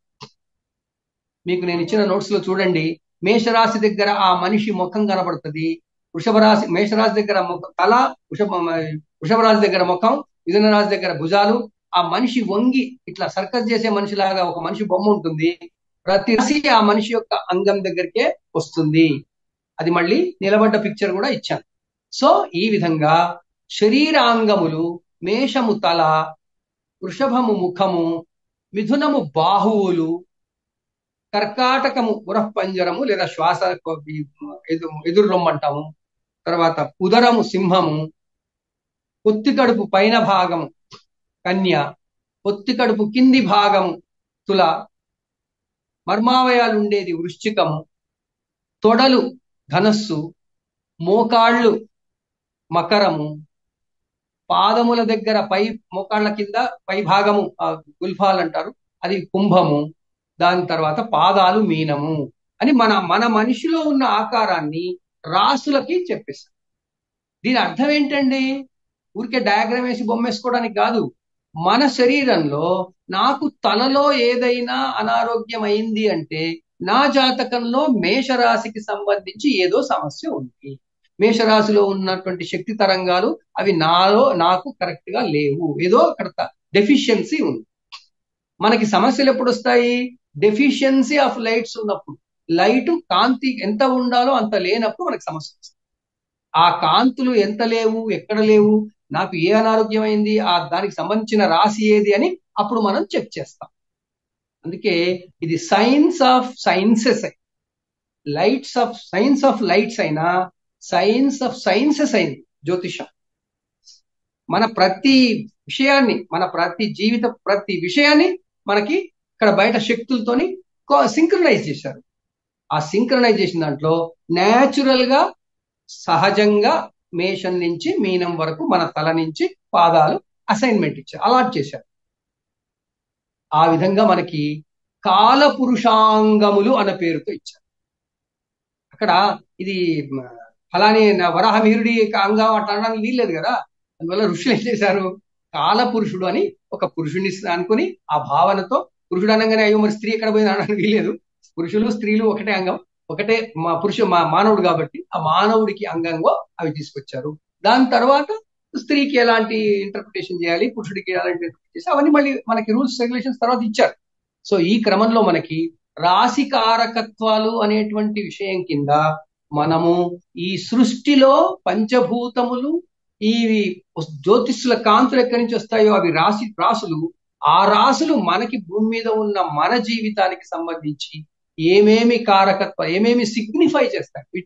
మీకు నేను ఇచ్చిన నోట్స్ లో చూడండి మేషరాశి దగ్గర ఆ మనిషి ముఖం కనబడుతుంది వృషభ రాశి మేషరాశి దగ్గర ముఖం తల వృషభ వృషభ రాశి దగ్గర ముఖం మిథున రాశి దగ్గర భుజాలు ఆ మనిషి వంగి ఇట్లా సర్కస్ చేసే మనిషిలాగా ఒక మనిషి బొమ్మ ఉంటుంది ప్రతి రాశి ఆ మనిషి యొక్క అంగం దగ్గరికే వస్తుంది అది మళ్ళీ నిలబడ్డ పిక్చర్ కూడా ఇచ్చాను సో ఈ విధంగా శరీరాంగములు మేషము తల వృషభము ముఖము మిథునము బాహువులు కర్కాటకము ఉరఃపంజరము లేదా శ్వాస ఎదు ఎదురు రొమ్మంటాము తర్వాత ఉదరము సింహము పొత్తి కడుపు పైన భాగము కన్య పొత్తి కడుపు కింది భాగము తుల మర్మావయాలు ఉండేది వృశ్చికము తొడలు ధనస్సు మోకాళ్ళు మకరము పాదముల దగ్గర పై మోకాళ్ళ కింద పై భాగము ఆ గుల్ఫాల్ అంటారు అది కుంభము దాని తర్వాత పాదాలు మీనము అని మన మన మనిషిలో ఉన్న ఆకారాన్ని రాసులకి చెప్పేస్తాం దీని అర్థం ఏంటండి ఊరికే డయాగ్రామ్ వేసి బొమ్మేసుకోవడానికి కాదు మన శరీరంలో నాకు తలలో ఏదైనా అనారోగ్యం అయింది అంటే నా జాతకంలో మేషరాశికి సంబంధించి ఏదో సమస్య ఉంది మేషరాశిలో ఉన్నటువంటి శక్తి తరంగాలు అవి నాలో నాకు కరెక్ట్ గా లేవు ఏదో అక్కడ డెఫిషియన్సీ ఉంది మనకి సమస్యలు ఎప్పుడు వస్తాయి డెఫిషియన్సీ ఆఫ్ లైట్స్ ఉన్నప్పుడు లైట్ కాంతి ఎంత ఉండాలో అంత లేనప్పుడు మనకి సమస్య వస్తుంది ఆ కాంతులు ఎంత లేవు ఎక్కడ లేవు నాకు ఏ అనారోగ్యం అయింది ఆ దానికి సంబంధించిన రాశి ఏది అని అప్పుడు మనం చెక్ చేస్తాం అందుకే ఇది science of sciences lights of science of lights అయినా సైన్స్ ఆఫ్ సైన్సెస్ అయింది జ్యోతిషం మన ప్రతి విషయాన్ని మన ప్రతి జీవిత ప్రతి విషయాన్ని మనకి ఇక్కడ బయట శక్తులతోని సింక్రనైజ్ చేశారు ఆ సింక్రనైజ్ చేసిన దాంట్లో న్యాచురల్ గా సహజంగా మేషం నుంచి మీనం వరకు మన తల నుంచి పాదాలు అసైన్మెంట్ ఇచ్చారు అలాట్ చేశారు ఆ విధంగా మనకి కాల పురుషాంగములు అన్న పేరుతో ఇచ్చారు అక్కడ ఇది ఫలాని వరాహమీరుడి అంగం అట్లా అనడానికి వీల్లేదు కదా అందువల్ల ఋషులు ఏం చేశారు కాల పురుషుడు అని ఒక పురుషుడిని అనుకుని ఆ భావనతో పురుషుడు అనగానే అయ్యో మరి స్త్రీ ఎక్కడ పోయింది అనడానికి వీల్లేదు పురుషులు స్త్రీలు ఒకటే అంగం ఒకటే మా పురుషు మా మానవుడు కాబట్టి ఆ మానవుడికి అంగంగా అవి తీసుకొచ్చారు దాని తర్వాత స్త్రీకి ఎలాంటి ఇంటర్ప్రిటేషన్ చేయాలి పురుషుడికి ఎలాంటి ఇంటర్ప్రిటేషన్ చేసి అవన్నీ మళ్ళీ మనకి రూల్స్ రెగ్యులేషన్స్ తర్వాత ఇచ్చారు సో ఈ క్రమంలో మనకి రాశి కారకత్వాలు అనేటువంటి విషయం కింద మనము ఈ సృష్టిలో పంచభూతములు ఈ జ్యోతిష్ల కాంతులు ఎక్కడి నుంచి వస్తాయో అవి రాశి రాసులు ఆ రాసులు మనకి భూమి మీద ఉన్న మన జీవితానికి సంబంధించి ఏమేమి కారకత్వ ఏమేమి సిగ్నిఫై చేస్తాయి వీటిని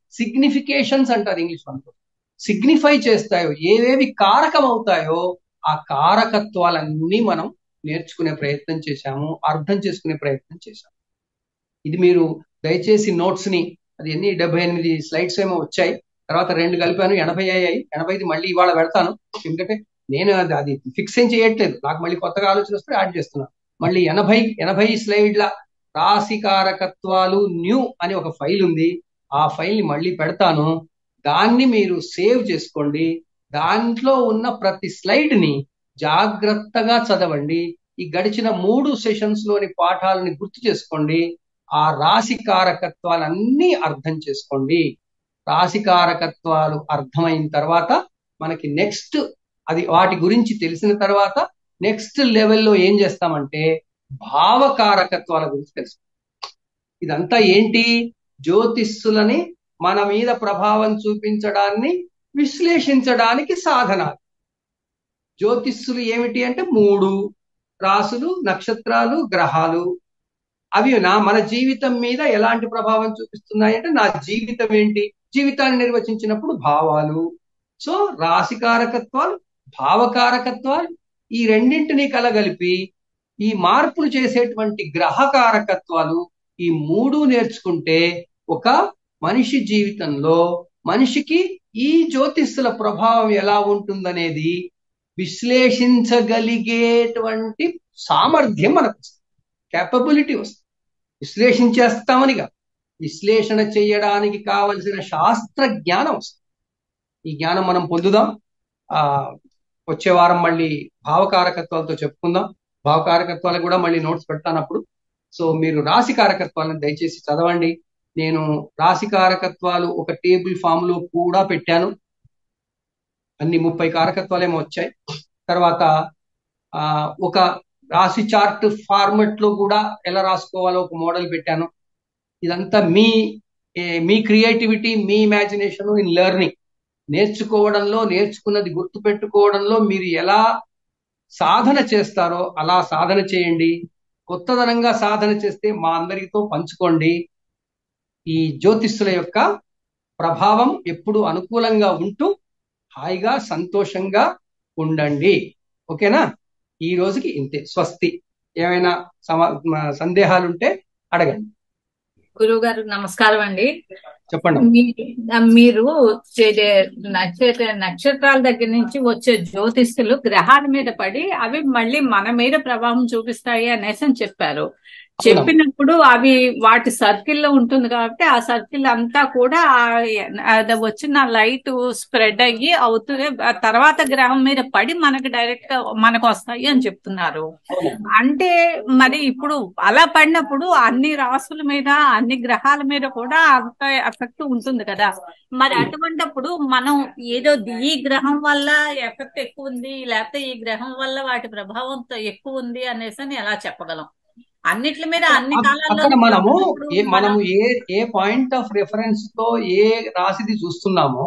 సిగ్నిఫికేషన్స్ అంటారు ఇంగ్లీష్ మనకు సిగ్నిఫై చేస్తాయో ఏవేవి కారకం అవుతాయో ఆ కారకత్వాలన్నీ మనం నేర్చుకునే ప్రయత్నం చేశాము అర్థం చేసుకునే ప్రయత్నం చేశాము ఇది మీరు దయచేసి నోట్స్ ని అది ఎన్ని డెబ్బై ఎనిమిది స్లైడ్స్ ఏమో వచ్చాయి తర్వాత రెండు కలిపాను ఎనభై అయ్యాయి ఎనభైది మళ్ళీ ఇవాళ పెడతాను ఎందుకంటే నేను అది అది ఫిక్స్ ఏం చేయట్లేదు నాకు మళ్ళీ కొత్తగా ఆలోచన వస్తే యాడ్ చేస్తున్నాను మళ్ళీ ఎనభై ఎనభై స్లైడ్ల రాశికారకత్వాలు న్యూ అని ఒక ఫైల్ ఉంది ఆ ఫైల్ ని మళ్ళీ పెడతాను దాన్ని మీరు సేవ్ చేసుకోండి దాంట్లో ఉన్న ప్రతి స్లైడ్ ని జాగ్రత్తగా చదవండి ఈ గడిచిన మూడు సెషన్స్ లోని పాఠాలని గుర్తు చేసుకోండి ఆ రాశి కారకత్వాలన్నీ అర్థం చేసుకోండి రాశి కారకత్వాలు అర్థమైన తర్వాత మనకి నెక్స్ట్ అది వాటి గురించి తెలిసిన తర్వాత నెక్స్ట్ లెవెల్లో ఏం చేస్తామంటే భావకారకత్వాల గురించి తెలుసు ఇదంతా ఏంటి జ్యోతిష్సులని మన మీద ప్రభావం చూపించడాన్ని విశ్లేషించడానికి సాధనాలు జ్యోతిష్సులు ఏమిటి అంటే మూడు రాసులు నక్షత్రాలు గ్రహాలు అవి నా మన జీవితం మీద ఎలాంటి ప్రభావం చూపిస్తున్నాయి అంటే నా జీవితం ఏంటి జీవితాన్ని నిర్వచించినప్పుడు భావాలు సో రాశికారకత్వాలు భావకారకత్వాలు ఈ రెండింటిని కలగలిపి ఈ మార్పులు చేసేటువంటి గ్రహకారకత్వాలు ఈ మూడు నేర్చుకుంటే ఒక మనిషి జీవితంలో మనిషికి ఈ జ్యోతిష్యుల ప్రభావం ఎలా ఉంటుందనేది విశ్లేషించగలిగేటువంటి సామర్థ్యం మనకు వస్తుంది కేపబిలిటీ వస్తుంది విశ్లేషించేస్తామనిగా విశ్లేషణ చేయడానికి కావలసిన శాస్త్ర జ్ఞానం వస్తుంది ఈ జ్ఞానం మనం పొందుదాం ఆ వచ్చే వారం మళ్ళీ భావకారకత్వాలతో చెప్పుకుందాం భావకారకత్వాలు కూడా మళ్ళీ నోట్స్ పెడతానప్పుడు సో మీరు రాశి కారకత్వాలను దయచేసి చదవండి నేను రాశి కారకత్వాలు ఒక టేబుల్ ఫామ్ లో కూడా పెట్టాను అన్ని ముప్పై కారకత్వాలేమో వచ్చాయి తర్వాత ఆ ఒక రాశి చార్ట్ ఫార్మెట్ లో కూడా ఎలా రాసుకోవాలో ఒక మోడల్ పెట్టాను ఇదంతా మీ మీ క్రియేటివిటీ మీ ఇమాజినేషన్ ఇన్ లెర్నింగ్ నేర్చుకోవడంలో నేర్చుకున్నది గుర్తు పెట్టుకోవడంలో మీరు ఎలా సాధన చేస్తారో అలా సాధన చేయండి కొత్తదనంగా సాధన చేస్తే మా అందరితో పంచుకోండి ఈ జ్యోతిష్యుల యొక్క ప్రభావం ఎప్పుడు అనుకూలంగా ఉంటూ హాయిగా సంతోషంగా ఉండండి ఓకేనా ఈ రోజుకి ఇంతే స్వస్తి ఏమైనా సందేహాలుంటే అడగండి గురువు గారు నమస్కారం అండి చెప్పండి మీరు నక్షత్రాల దగ్గర నుంచి వచ్చే జ్యోతిష్యులు గ్రహాల మీద పడి అవి మళ్ళీ మన మీద ప్రభావం చూపిస్తాయి అనేసి అని చెప్పారు చెప్పినప్పుడు అవి వాటి సర్కిల్ లో ఉంటుంది కాబట్టి ఆ సర్కిల్ అంతా కూడా అది వచ్చిన లైట్ స్ప్రెడ్ అయ్యి అవుతుంది తర్వాత గ్రహం మీద పడి మనకి డైరెక్ట్ గా మనకు వస్తాయి అని చెప్తున్నారు అంటే మరి ఇప్పుడు అలా పడినప్పుడు అన్ని రాసుల మీద అన్ని గ్రహాల మీద కూడా అంత ఎఫెక్ట్ ఉంటుంది కదా మరి అటువంటిప్పుడు మనం ఏదో ఈ గ్రహం వల్ల ఎఫెక్ట్ ఎక్కువ ఉంది లేకపోతే ఈ గ్రహం వల్ల వాటి ప్రభావం ఎక్కువ ఉంది అనేసి ఎలా చెప్పగలం అన్నిటి మీద అన్ని అక్కడ మనము మనము ఏ ఏ పాయింట్ ఆఫ్ రెఫరెన్స్ తో ఏ రాశిది చూస్తున్నామో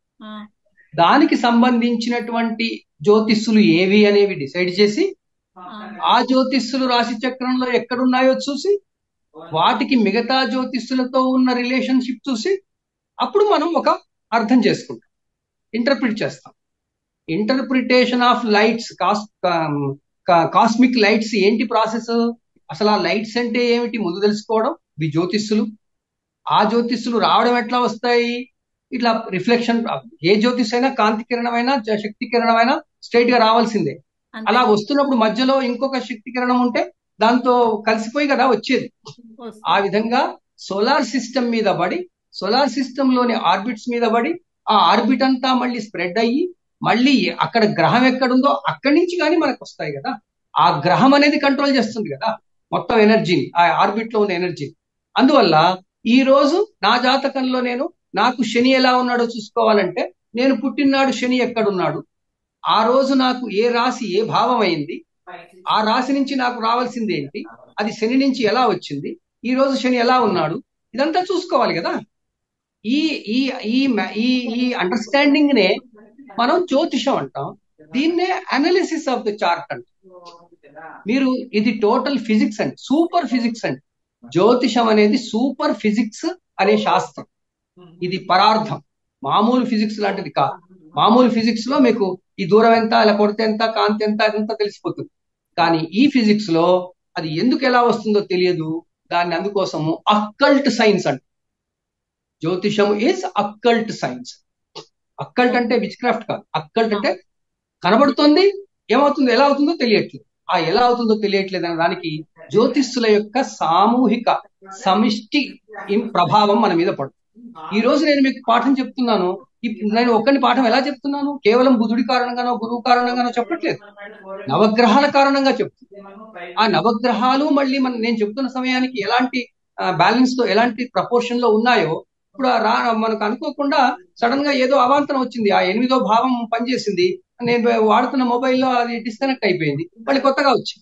దానికి సంబంధించినటువంటి జ్యోతిష్సులు ఏవి అనేవి డిసైడ్ చేసి ఆ జ్యోతిష్సులు రాశి చక్రంలో ఎక్కడున్నాయో చూసి వాటికి మిగతా జ్యోతిష్సులతో ఉన్న రిలేషన్షిప్ చూసి అప్పుడు మనం ఒక అర్థం చేసుకుంటాం ఇంటర్ప్రిట్ చేస్తాం interpretation of lights cos cosmic lights ఏంటి ప్రాసెస్ అసలు ఆ లైట్స్ అంటే ఏమిటి ముందు తెలుసుకోవడం ఇవి జ్యోతిష్సులు ఆ జ్యోతిష్సులు రావడం ఎట్లా వస్తాయి ఇట్లా రిఫ్లెక్షన్ ఏ జ్యోతిష్ అయినా కాంతి కిరణమైనా శక్తి కిరణమైనా స్ట్రైట్ గా రావాల్సిందే అలా వస్తున్నప్పుడు మధ్యలో ఇంకొక శక్తి కిరణం ఉంటే దాంతో కలిసిపోయి కదా వచ్చేది ఆ విధంగా సోలార్ సిస్టమ్ మీద పడి సోలార్ సిస్టమ్ లోని ఆర్బిట్స్ మీద పడి ఆ ఆర్బిట్ అంతా మళ్ళీ స్ప్రెడ్ అయ్యి మళ్ళీ అక్కడ గ్రహం ఎక్కడుందో అక్కడి నుంచి కానీ మనకు వస్తాయి కదా ఆ గ్రహం అనేది కంట్రోల్ చేస్తుంది కదా మొత్తం ఎనర్జీని ఆ ఆర్బిట్ లో ఉన్న ఎనర్జీని అందువల్ల ఈ రోజు నా జాతకంలో నేను నాకు శని ఎలా ఉన్నాడో చూసుకోవాలంటే నేను పుట్టినాడు శని ఎక్కడున్నాడు ఆ రోజు నాకు ఏ రాశి ఏ భావం అయింది ఆ రాశి నుంచి నాకు రావాల్సింది ఏంటి అది శని నుంచి ఎలా వచ్చింది ఈ రోజు శని ఎలా ఉన్నాడు ఇదంతా చూసుకోవాలి కదా ఈ ఈ ఈ ఈ అండర్స్టాండింగ్ నే మనం జ్యోతిషం అంటాం దీన్నే అనాలిసిస్ ఆఫ్ ద చార్ట్ అంటాం మీరు ఇది టోటల్ ఫిజిక్స్ అండి సూపర్ ఫిజిక్స్ అండి జ్యోతిషం అనేది సూపర్ ఫిజిక్స్ అనే శాస్త్రం ఇది పరార్థం మామూలు ఫిజిక్స్ లాంటిది కాదు మామూలు ఫిజిక్స్ లో మీకు ఈ దూరం ఎంత ఇలా కొడితే ఎంత కాంతి ఎంత అదంతా తెలిసిపోతుంది కానీ ఈ ఫిజిక్స్ లో అది ఎందుకు ఎలా వస్తుందో తెలియదు దాన్ని అందుకోసము అక్కల్ట్ సైన్స్ అంట జ్యోతిషం ఈజ్ అక్కల్ట్ సైన్స్ అక్కల్ట్ అంటే విచ్ క్రాఫ్ట్ కాదు అక్కల్ట్ అంటే కనబడుతుంది ఏమవుతుందో ఎలా అవుతుందో తెలియట్లేదు ఆ ఎలా అవుతుందో తెలియట్లేదు అనే దానికి జ్యోతిష్యుల యొక్క సామూహిక సమిష్టి ఇం- ప్రభావం మన మీద పడుతుంది ఈ రోజు నేను మీకు పాఠం చెప్తున్నాను ఇప్- నేను ఒక్కని పాఠం ఎలా చెప్తున్నాను కేవలం బుధుడి కారణంగానో గురువు కారణంగానో చెప్పట్లేదు నవగ్రహాల కారణంగా చెప్తున్నాను ఆ నవగ్రహాలు మళ్ళీ మన నేను చెప్తున్న సమయానికి ఎలాంటి బ్యాలెన్స్ తో ఎలాంటి ప్రపోర్షన్ లో ఉన్నాయో ఇప్పుడు ఆ రా మనకు అనుకోకుండా సడన్ గా ఏదో అవాంతరం వచ్చింది ఆ ఎనిమిదో భావం పనిచేసింది నేను వాడుతున్న మొబైల్లో అది డిస్కనెక్ట్ అయిపోయింది మళ్ళీ కొత్తగా వచ్చింది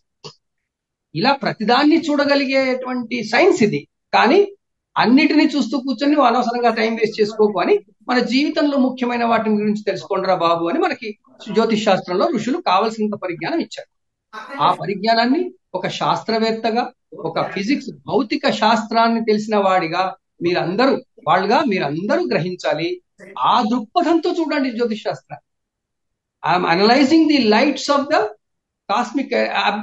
ఇలా ప్రతిదాన్ని చూడగలిగేటువంటి సైన్స్ ఇది కానీ అన్నిటినీ చూస్తూ కూర్చొని నువ్వు అనవసరంగా టైం వేస్ట్ చేసుకోకు అని మన జీవితంలో ముఖ్యమైన వాటి గురించి తెలుసుకోండిరా బాబు అని మనకి జ్యోతిష్ శాస్త్రంలో ఋషులు కావలసినంత పరిజ్ఞానం ఇచ్చారు ఆ పరిజ్ఞానాన్ని ఒక శాస్త్రవేత్తగా ఒక ఫిజిక్స్ భౌతిక శాస్త్రాన్ని తెలిసిన వాడిగా మీరందరూ వాళ్ళుగా మీరందరూ గ్రహించాలి ఆ దృక్పథంతో చూడండి జ్యోతిష్ శాస్త్రాన్ని I'm analysing the lights of the cosmic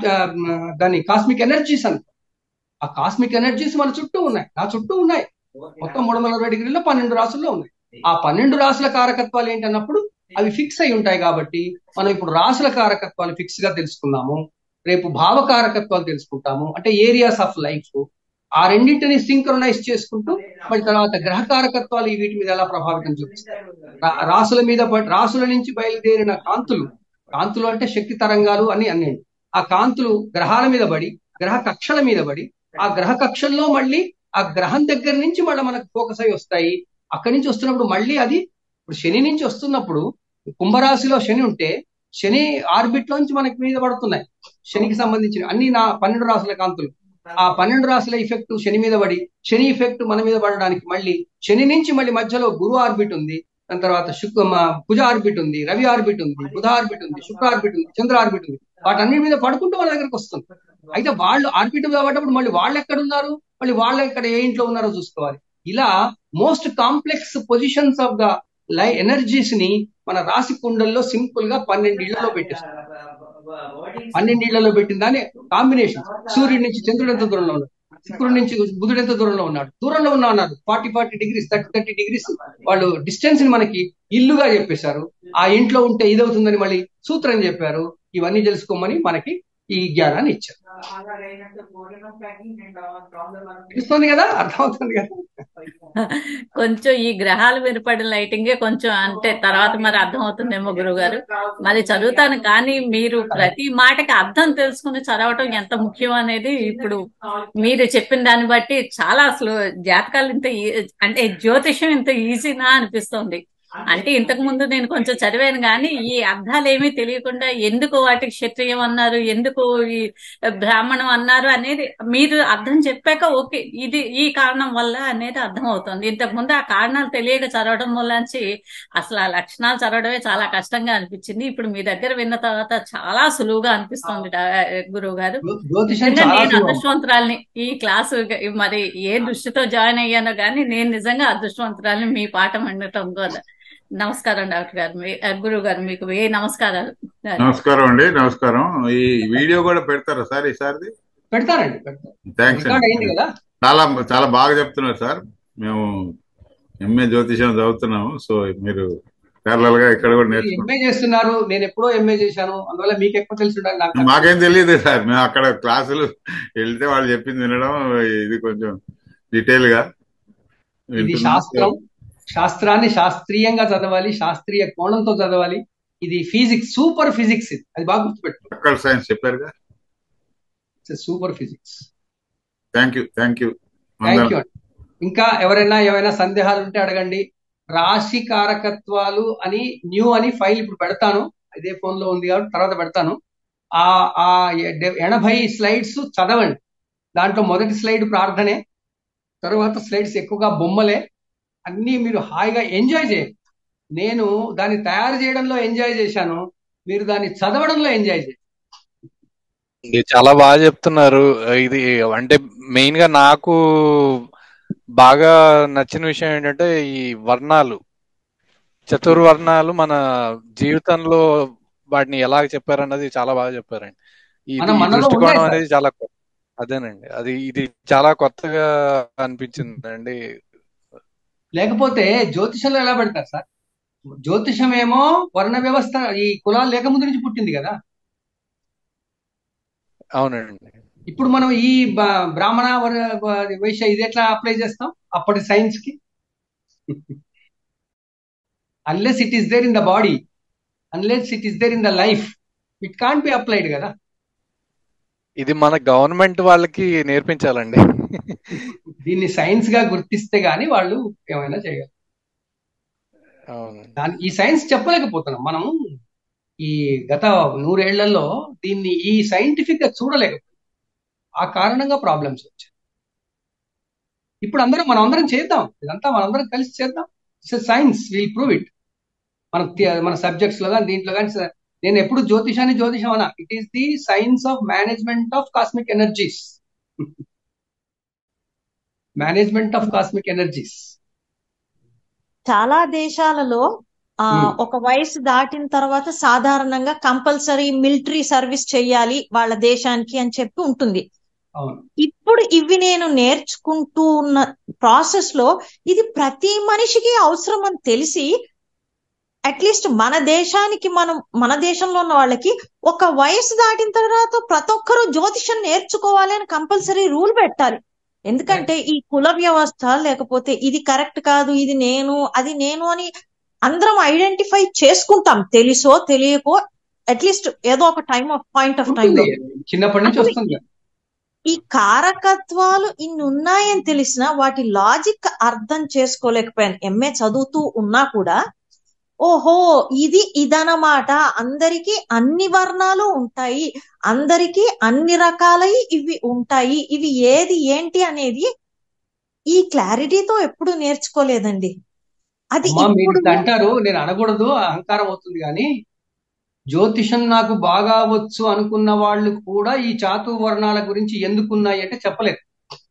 దాని కాస్మిక్ ఎనర్జీస్ అంట ఆ కాస్మిక్ ఎనర్జీస్ మన చుట్టూ ఉన్నాయి నా చుట్టూ ఉన్నాయి మొత్తం మూడు వందల అరవై డిగ్రీలో పన్నెండు రాసుల్లో ఉన్నాయి ఆ పన్నెండు రాసుల కారకత్వాలు ఏంటన్నప్పుడు అవి ఫిక్స్ అయి ఉంటాయి కాబట్టి మనం ఇప్పుడు రాసుల కారకత్వాలు ఫిక్స్ గా తెలుసుకున్నాము రేపు భావ కారకత్వాలు తెలుసుకుంటాము అంటే ఏరియాస్ ఆఫ్ లైఫ్ ఆ రెండింటిని సింక్రొనైజ్ చేసుకుంటూ మరి తర్వాత గ్రహ కారకత్వాలు ఈ వీటి మీద ఎలా ప్రభావితం చూపిస్తాయి రా- రాసుల మీద ప- రాసుల నుంచి బయలుదేరిన కాంతులు కాంతులు అంటే శక్తి తరంగాలు అని అన్నీ ఆ కాంతులు గ్రహాల మీద పడి గ్రహ కక్షల మీద పడి ఆ గ్రహ కక్షల్లో మళ్ళీ ఆ గ్రహం దగ్గర నుంచి మళ్ళీ మనకు ఫోకస్ అయి వస్తాయి అక్కడి నుంచి వస్తున్నప్పుడు మళ్ళీ అది ఇప్పుడు శని నుంచి వస్తున్నప్పుడు కుంభరాశిలో శని ఉంటే శని ఆర్బిట్ లోంచి మనకి మీద పడుతున్నాయి శనికి సంబంధించిన అన్ని నా పన్నెండు రాసుల కాంతులు ఆ పన్నెండు రాసుల ఇఫెక్ట్ శని మీద పడి శని ఇఫెక్ట్ మన మీద పడడానికి మళ్ళీ శని నుంచి మళ్ళీ మధ్యలో గురు ఆర్బిట్ ఉంది దాని తర్వాత శుక్ర మ- కుజ ఆర్బిట్ ఉంది రవి ఆర్బిట్ ఉంది బుధ ఆర్బిట్ ఉంది శుక్ర ఆర్బిట్ ఉంది చంద్ర ఆర్బిట్ ఉంది వాటన్నిటి మీద పడుకుంటూ మన దగ్గరకు వస్తుంది అయితే వాళ్ళు ఆర్బిట్ మీద పడ్డప్పుడు మళ్ళీ వాళ్ళు ఎక్కడ ఉన్నారు మళ్ళీ వాళ్ళు ఎక్కడ ఏ ఇంట్లో ఉన్నారో చూసుకోవాలి ఇలా most complex positions of the light energies ని మన రాశి కుండల్లో సింపుల్ గా పన్నెండు ఇళ్లలో పెట్టేస్తారు పన్నెండు ఇళ్లలో పెట్టిన దాన్ని కాంబినేషన్ సూర్యుడి నుంచి చంద్రుడు ఎంత దూరంలో ఉన్నాడు శుక్రుడి నుంచి బుధుడు ఎంత దూరంలో ఉన్నాడు దూరంలో ఉన్నా అన్నారు forty forty degrees thirty thirty degrees వాళ్ళు డిస్టెన్స్ ని మనకి ఇల్లుగా చెప్పేశారు ఆ ఇంట్లో ఉంటే ఇదవుతుందని మళ్ళీ సూత్రం చెప్పారు ఇవన్నీ తెలుసుకోమని మనకి ఈ జ్ఞానాన్ని ఇచ్చారు తెలుస్తుంది కదా అర్థమవుతుంది కదా కొంచెం ఈ గ్రహాలు వినపడిన లైటింగే కొంచెం అంటే తర్వాత మరి అర్థం అవుతుందేమో గురువు గారు మరి చదువుతాను కానీ మీరు ప్రతి మాటకి అర్థం తెలుసుకుని చదవటం ఎంత ముఖ్యం అనేది ఇప్పుడు మీరు చెప్పిన దాన్ని బట్టి చాలా అసలు జాతకాలు ఇంత ఈ- అంటే జ్యోతిషం ఇంత ఈజీనా అనిపిస్తోంది అంటే ఇంతకు ముందు నేను కొంచెం చదివాను కానీ ఈ అర్థాలు ఏమీ తెలియకుండా ఎందుకు వాటికి క్షత్రియం అన్నారు ఎందుకు ఈ బ్రాహ్మణం అన్నారు అనేది మీరు అర్థం చెప్పాక ఓకే ఇది ఈ కారణం వల్ల అనేది అర్థం అవుతుంది ఇంతకు ముందు ఆ కారణాలు తెలియక చదవడం వల్లంచి అసలు ఆ లక్షణాలు చదవడమే చాలా కష్టంగా అనిపించింది ఇప్పుడు మీ దగ్గర విన్న తర్వాత చాలా సులువుగా అనిపిస్తుంది డా- గురువు గారు జ్యోతిషం నిజంగా చాలా నేను సులభం. అదృష్టవంతురాల్ని ఈ క్లాసు మరి ఏ దృష్టితో జాయిన్ అయ్యానో కానీ నేను నిజంగా అదృష్టవంతురాల్ని మీ పాఠం వినటం కూడా నమస్కారం డాక్టర్ గారు మీ గురువు గారు మీకు ఏ నమస్కారాలు నమస్కారం అండి నమస్కారం ఈ వీడియో కూడా పెడతారా సార్ ఈసారిది పెడతారండి పెడతారు థ్యాంక్స్ రికార్డ్ అయింది అండి కదా చాలా చాలా బాగా చెప్తున్నారు సార్ మేము ఎంఏ జ్యోతిషం చదువుతున్నాము సో మీరు ప్యారలల్ గా ఇక్కడ కూడా నేర్చుకుంటాం ఎంఏ చేస్తున్నారు నేను ఎప్పుడో ఎంఏ చేశాను అందువల్ల మీకు ఎక్కువ తెలిసి ఉండాలి నాకు మాకేం తెలియదు సార్ మేము అక్కడ క్లాసులు వెళ్తే వాళ్ళు చెప్పింది వినడం ఇది కొంచెం డీటెయిల్ గా ఇది వింటున్నాం. శాస్త్రం శాస్త్రాన్ని శాస్త్రీయంగా చదవాలి శాస్త్రీయ కోణంతో చదవాలి ఇది ఫిజిక్స్ సూపర్ ఫిజిక్స్ ఇది అది బాగా గుర్తుపెట్టు అక్కడ సైన్స్ చెప్పారుగా super physics thank you thank you thank you ఇంకా ఎవరైనా ఏమైనా సందేహాలు ఉంటే అడగండి రాశి కారకత్వాలు అని న్యూ అని ఫైల్ ఇప్పుడు పెడతాను ఇదే ఫోన్ లో ఉంది కాబట్టి తర్వాత పెడతాను ఆ ఆ ఎ- ఎనభై స్లైడ్స్ చదవండి దాంట్లో మొదటి స్లైడ్ ప్రార్థనే తర్వాత స్లైడ్స్ ఎక్కువగా బొమ్మలే అన్నీ మీరు హాయిగా ఎంజాయ్ చేయండి నేను దాన్ని తయారు చేయడంలో ఎంజాయ్ చేశాను మీరు దాన్ని చదవడంలో ఎంజాయ్ చేయండి ఇది చాలా బాగా చెప్తున్నారు ఇది అంటే మెయిన్ గా నాకు బాగా నచ్చిన విషయం ఏంటంటే ఈ వర్ణాలు చతుర్వర్ణాలు మన జీవితంలో వాటిని ఎలా చెప్పారన్నది చాలా బాగా చెప్పారండి ఈ మన ఈ మనలో ఉన్నాయి దృష్టికోణం సార్ అనేది చాలా కొత్త అదేనండి అది ఇది చాలా కొత్తగా అనిపించిందండి లేకపోతే జ్యోతిషంలో ఎలా పెడతారు సార్ జ్యోతిషం ఏమో వర్ణ వ్యవస్థ ఈ కులాలు లేకముందు నుంచి పుట్టింది కదా అవునండి ఇప్పుడు మనం ఈ బ- బ్రాహ్మణ వర్- వ- వైశ్య ఇది ఎట్లా అప్లై చేస్తాం అప్పటి సైన్స్ కి unless it is there in the body unless it is there in the life it can't be applied కదా ఇది మన గవర్నమెంట్ వాళ్ళకి నేర్పించాలండి దీన్ని సైన్స్ గా గుర్తిస్తే గానీ వాళ్ళు ఏమైనా చేయగలరు అవునండి దాని ఈ సైన్స్ చెప్పలేకపోతున్నాం మనం ఈ గత నూరేళ్లలో దీన్ని ఈ సైంటిఫిక్ గా చూడలేకపోతున్నాం ఆ కారణంగా ప్రాబ్లమ్స్ వచ్చాయి ఇప్పుడు అందరం మనం అందరం చేద్దాం ఇదంతా మనందరం కలిసి చేద్దాం it's science will prove it మన థి- మన సబ్జెక్ట్స్ లో కానీ దీంట్లో కానీ నేను ఎప్పుడు జ్యోతిషాన్ని జ్యోతిషం అనా it is the science of management of cosmic energies management of cosmic energies చాలా దేశాలలో ఆ ఒక వయసు దాటిన తర్వాత సాధారణంగా కంపల్సరీ మిలిటరీ సర్వీస్ చేయాలి వాళ్ళ దేశానికి అని చెప్పి ఉంటుంది అవును ఇప్పుడు ఇవి నేను నేర్చుకుంటూ ఉన్న ప్రాసెస్ లో ఇది ప్రతి మనిషికి అవసరం అని తెలిసి అట్లీస్ట్ మన దేశానికి మనం మన దేశంలో ఉన్న వాళ్ళకి ఒక వయసు దాటిన తర్వాత ప్రతి ఒక్కరూ జ్యోతిషం నేర్చుకోవాలి అని కంపల్సరీ రూల్ పెట్టాలి ఎందుకంటే ఈ కుల వ్యవస్థ లేకపోతే ఇది కరెక్ట్ కాదు ఇది నేను అది నేను అని అందరం ఐడెంటిఫై చేసుకుంటాం తెలుసో తెలియకో అట్లీస్ట్ ఏదో ఒక time of point of time ఉంటుంది లో చిన్నప్పటి నుంచి అసలు వస్తుంది ఈ కారకత్వాలు ఇన్ని ఉన్నాయని తెలిసిన వాటి లాజిక్ అర్థం చేసుకోలేకపోయాను ఎంఏ చదువుతూ ఉన్నా కూడా ఓహో ఇది ఇదనమాట అందరికీ అన్ని వర్ణాలు ఉంటాయి అందరికీ అన్ని రకాలై ఇవి ఉంటాయి ఇవి ఏది ఏంటి అనేది ఈ క్లారిటీతో ఎప్పుడు నేర్చుకోలేదండి అది అమ్మా మీరు ఇప్పుడు ఇట్లా అంటారు నేను అనకూడదు అహంకారం అవుతుంది కానీ జ్యోతిషం నాకు బాగా వచ్చు అనుకున్న వాళ్ళు కూడా ఈ చాతు వర్ణాల గురించి ఎందుకున్నాయి అంటే చెప్పలేదు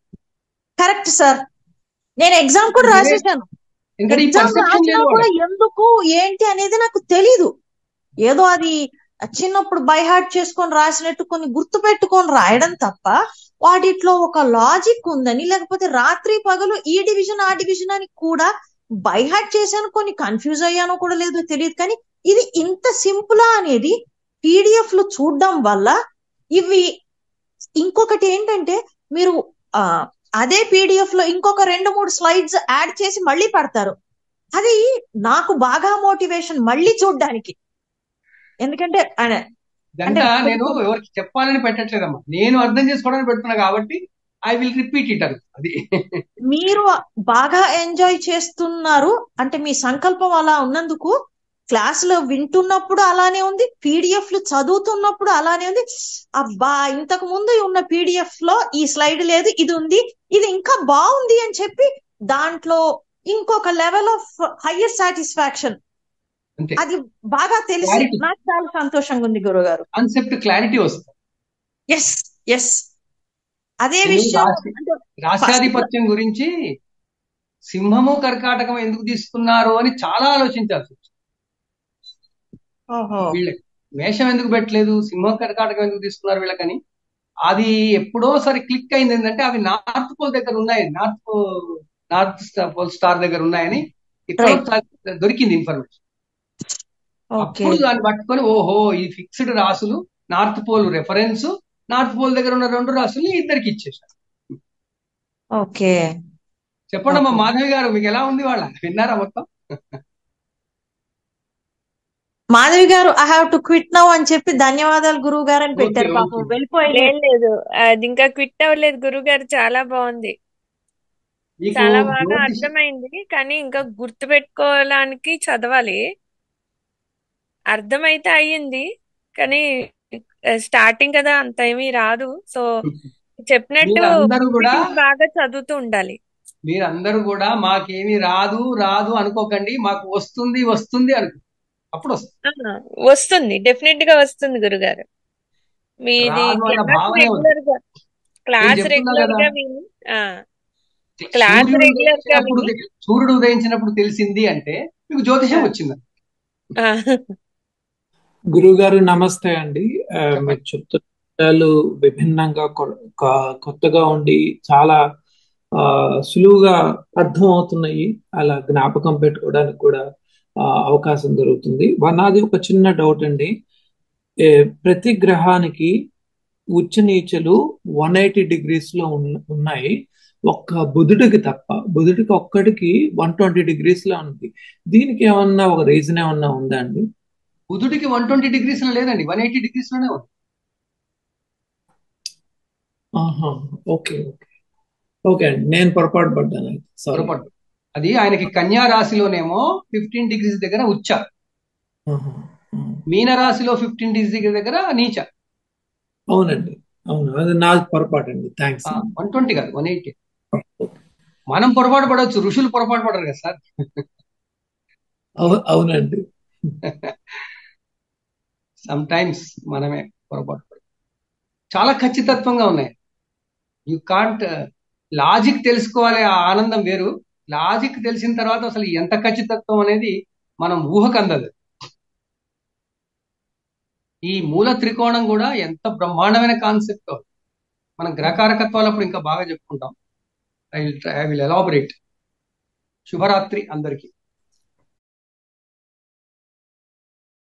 కరెక్ట్ సార్ నేను ఎగ్జామ్ కూడా ఎందుకంటే రాసేసాను ఎందుకంటే ఈ ఎగ్జామ్ పర్సెప్షన్ రాసినా లేదు కూడా వాళ్ళకి ఎందుకు ఏంటి అనేది నాకు తెలీదు ఏదో అది చిన్నప్పుడు బై హార్ట్ చేసుకొని రాసినట్టు కొన్ని గుర్తు పెట్టుకొని రాయడం తప్ప వాటిట్లో ఒక లాజిక్ ఉందని లేకపోతే రాత్రి పగలు ఈ డివిజన్ ఆ డివిజన్ అని కూడా బై హార్ట్ చేశాను కొన్ని కన్ఫ్యూజ్ అయ్యానో కూడా లేదో తెలియదు కానీ ఇది ఇంత సింపులా అనేది పీడిఎఫ్ లో చూడడం వల్ల ఇవి ఇంకొకటి ఏంటంటే మీరు ఆ అదే పీడిఎఫ్ లో ఇంకొక రెండు మూడు స్లైడ్స్ యాడ్ చేసి మళ్ళీ పెడతారు అది నాకు బాగా మోటివేషన్ మళ్ళీ చూడడానికి ఎందుకంటే ఆయన అంటే ఇదంతా నేను ఎవరికి చెప్పాలని పెట్టట్లేదమ్మా నేను అర్థం చేసుకోవడానికి పెడుతున్నా కాబట్టి ఐ విల్ రిపీట్ ఇట్ అది అది మీరు బాగా ఎంజాయ్ చేస్తున్నారు అంటే మీ సంకల్పం అలా ఉన్నందుకు క్లాస్ లో వింటున్నప్పుడు అలానే ఉంది పీడిఎఫ్ లు చదువుతున్నప్పుడు అలానే ఉంది అబ్బా ఇంతకు ముందు ఉన్న పీడిఎఫ్ లో ఈ స్లైడ్ లేదు ఇది ఉంది ఇది ఇంకా బాగుంది అని చెప్పి దాంట్లో ఇంకొక లెవెల్ ఆఫ్ హయ్యర్ సాటిస్ఫాక్షన్ అంతే అది బాగా తెలిసి క్లారిటీ నాకు చాలా సంతోషంగా ఉంది గురుగారు కాన్సెప్ట్ క్లారిటీ వస్తుంది ఎస్ ఎస్ అదే నేను విషయం రాసి అంటే ఫస్ట్ రాష్ట్రాధిపత్యం గురించి సింహము కర్కాటకం ఎందుకు తీసుకున్నారు అని చాలా ఆలోచించాల్సి వచ్చింది ఓహో వీళ్ళకి మేషం ఎందుకు పెట్టలేదు సింహం కర్కాటకం ఎందుకు తీసుకున్నారు వీళ్ళకని అది ఎప్పుడో సరి క్లిక్ అయింది ఏంటంటే అవి నార్త్ పోల్ దగ్గర ఉన్నాయి నార్త్ నార్త్ పోల్ స్టార్ దగ్గర ఉన్నాయని ఇక్కడ రైట్ దొరికింది ఇన్ఫర్మేషన్ ఓకే అప్పుడు దాన్ని పట్టుకొని ఓహో ఈ ఫిక్స్డ్ రాసులు north pole reference north pole దగ్గర ఉన్న రెండు రాసుల్ని ఇద్దరికి ఇచ్చేసారు ఓకే చెప్పండి అమ్మా ఓకే మాధవి గారు మీకు ఎలా ఉంది వాళ్ళ విన్నారా మొత్తం మాధవి గారు I have to quit now అని చెప్పి ధన్యవాదాలు గురువు గారు అని ఓకే పెట్టారు ఓకే పాపం వెళ్ళిపోయి లేదు లేదు అది ఇంకా క్విట్ అవ్వలేదు గురుగారు చాలా బాగుంది మీకు చాలా బాగా జ్యోతిష్ అర్థమైంది కానీ ఇంకా గుర్తు పెట్టుకోవడానికి చదవాలి అర్థమైతే అయ్యింది కానీ స్టార్టింగ్ కదా అంత ఏమీ రాదు సో చెప్పినట్టు మీరందరూ కూడా reading బాగా చదువుతూ ఉండాలి మీరందరూ కూడా మాకేమీ రాదు రాదు అనుకోకండి మాకు వస్తుంది వస్తుంది అనుకో అప్పుడు వస్తుంది ఆ, వస్తుంది డెఫినెట్ గా వస్తుంది గురుగారు మీది రాదు అన్న క్లాస్ భావనే వద్దు రెగ్యులర్ గా నేను క్లాస్ చెప్తున్నా రెగ్యులర్ కదా గా విని ఆ, క్లాస్ సూర్యుడు రెగ్యులర్ గా ఉదయించినప్పుడు విని తె- సూర్యుడు ఉదయించినప్పుడు తెలిసింది అంటే మీకు జ్యోతిషం ఆ, వచ్చింది ఆ, గురుగారు నమస్తే అండి ఆ, మీరు చెప్పండి చెప్తున్న విషయాలు విభిన్నంగా కొ- కొ- కొత్తగా ఉండి చాలా ఆ, సులువుగా అర్థం అవుతున్నాయి అలా జ్ఞాపకం పెట్టుకోవడానికి కూడా ఆ, అవకాశం దొరుకుతుంది వా- నాది ఒక చిన్న డౌట్ అండి ఏ, ప్రతి గ్రహానికి ఉచ్చ నీచలు వన్ ఎయిటీ డిగ్రీస్ లో ఉన్న- ఉన్నాయి ఒక్క బుధుడికి తప్ప బుధుడికి ఒక్కడికి వన్ ట్వంటీ డిగ్రీస్ లో ఉంది దీనికి ఏమన్నా ఒక రీజన్ ఏమన్నా ఉందా అండి బుధుడికి వన్ ట్వంటీ డిగ్రీస్ లేదండి వన్ ఎయిటీ డిగ్రీస్ లోనే ఉంది ఆహా ఓకే ఓకే ఓకే అండి నేను పొరపాటు పడ్డాను అయితే సారీ పొరపాటు అది ఆయనకి కన్యా రాశిలోనేమో ఫిఫ్టీన్ డిగ్రీస్ దగ్గర ఉచ్చ మీన రాశిలో ఫిఫ్టీన్ డిగ్రీస్ దగ్గర నీచ అవునండి అవును అది నా పొరపాటు అండి థ్యాంక్స్ అండి వన్ ట్వంటీ కాదు వన్ ఎయిటీ మనం పొరపాటు పడవచ్చు ఋషులు పొరపాటు పడరు కదా సార్ అవు- అవునండి సమ్ టైమ్స్ మనమే పొరపాటు పడతాం చాలా ఖచ్చితత్వంగా ఉన్నాయి యు కాంట్ లాజిక్ తెలుసుకోవాలి ఆ ఆనందం వేరు లాజిక్ తెలిసిన తర్వాత అసలు ఎంత ఖచ్చితత్వం అనేది మనం ఊహకు అందదు ఈ మూల త్రికోణం కూడా ఎంత బ్రహ్మాండమైన కాన్సెప్ట్ మనం గ్రహకారకత్వాలు అప్పుడు ఇంకా బాగా చెప్పుకుంటాం I will I will elaborate శుభరాత్రి అందరికీ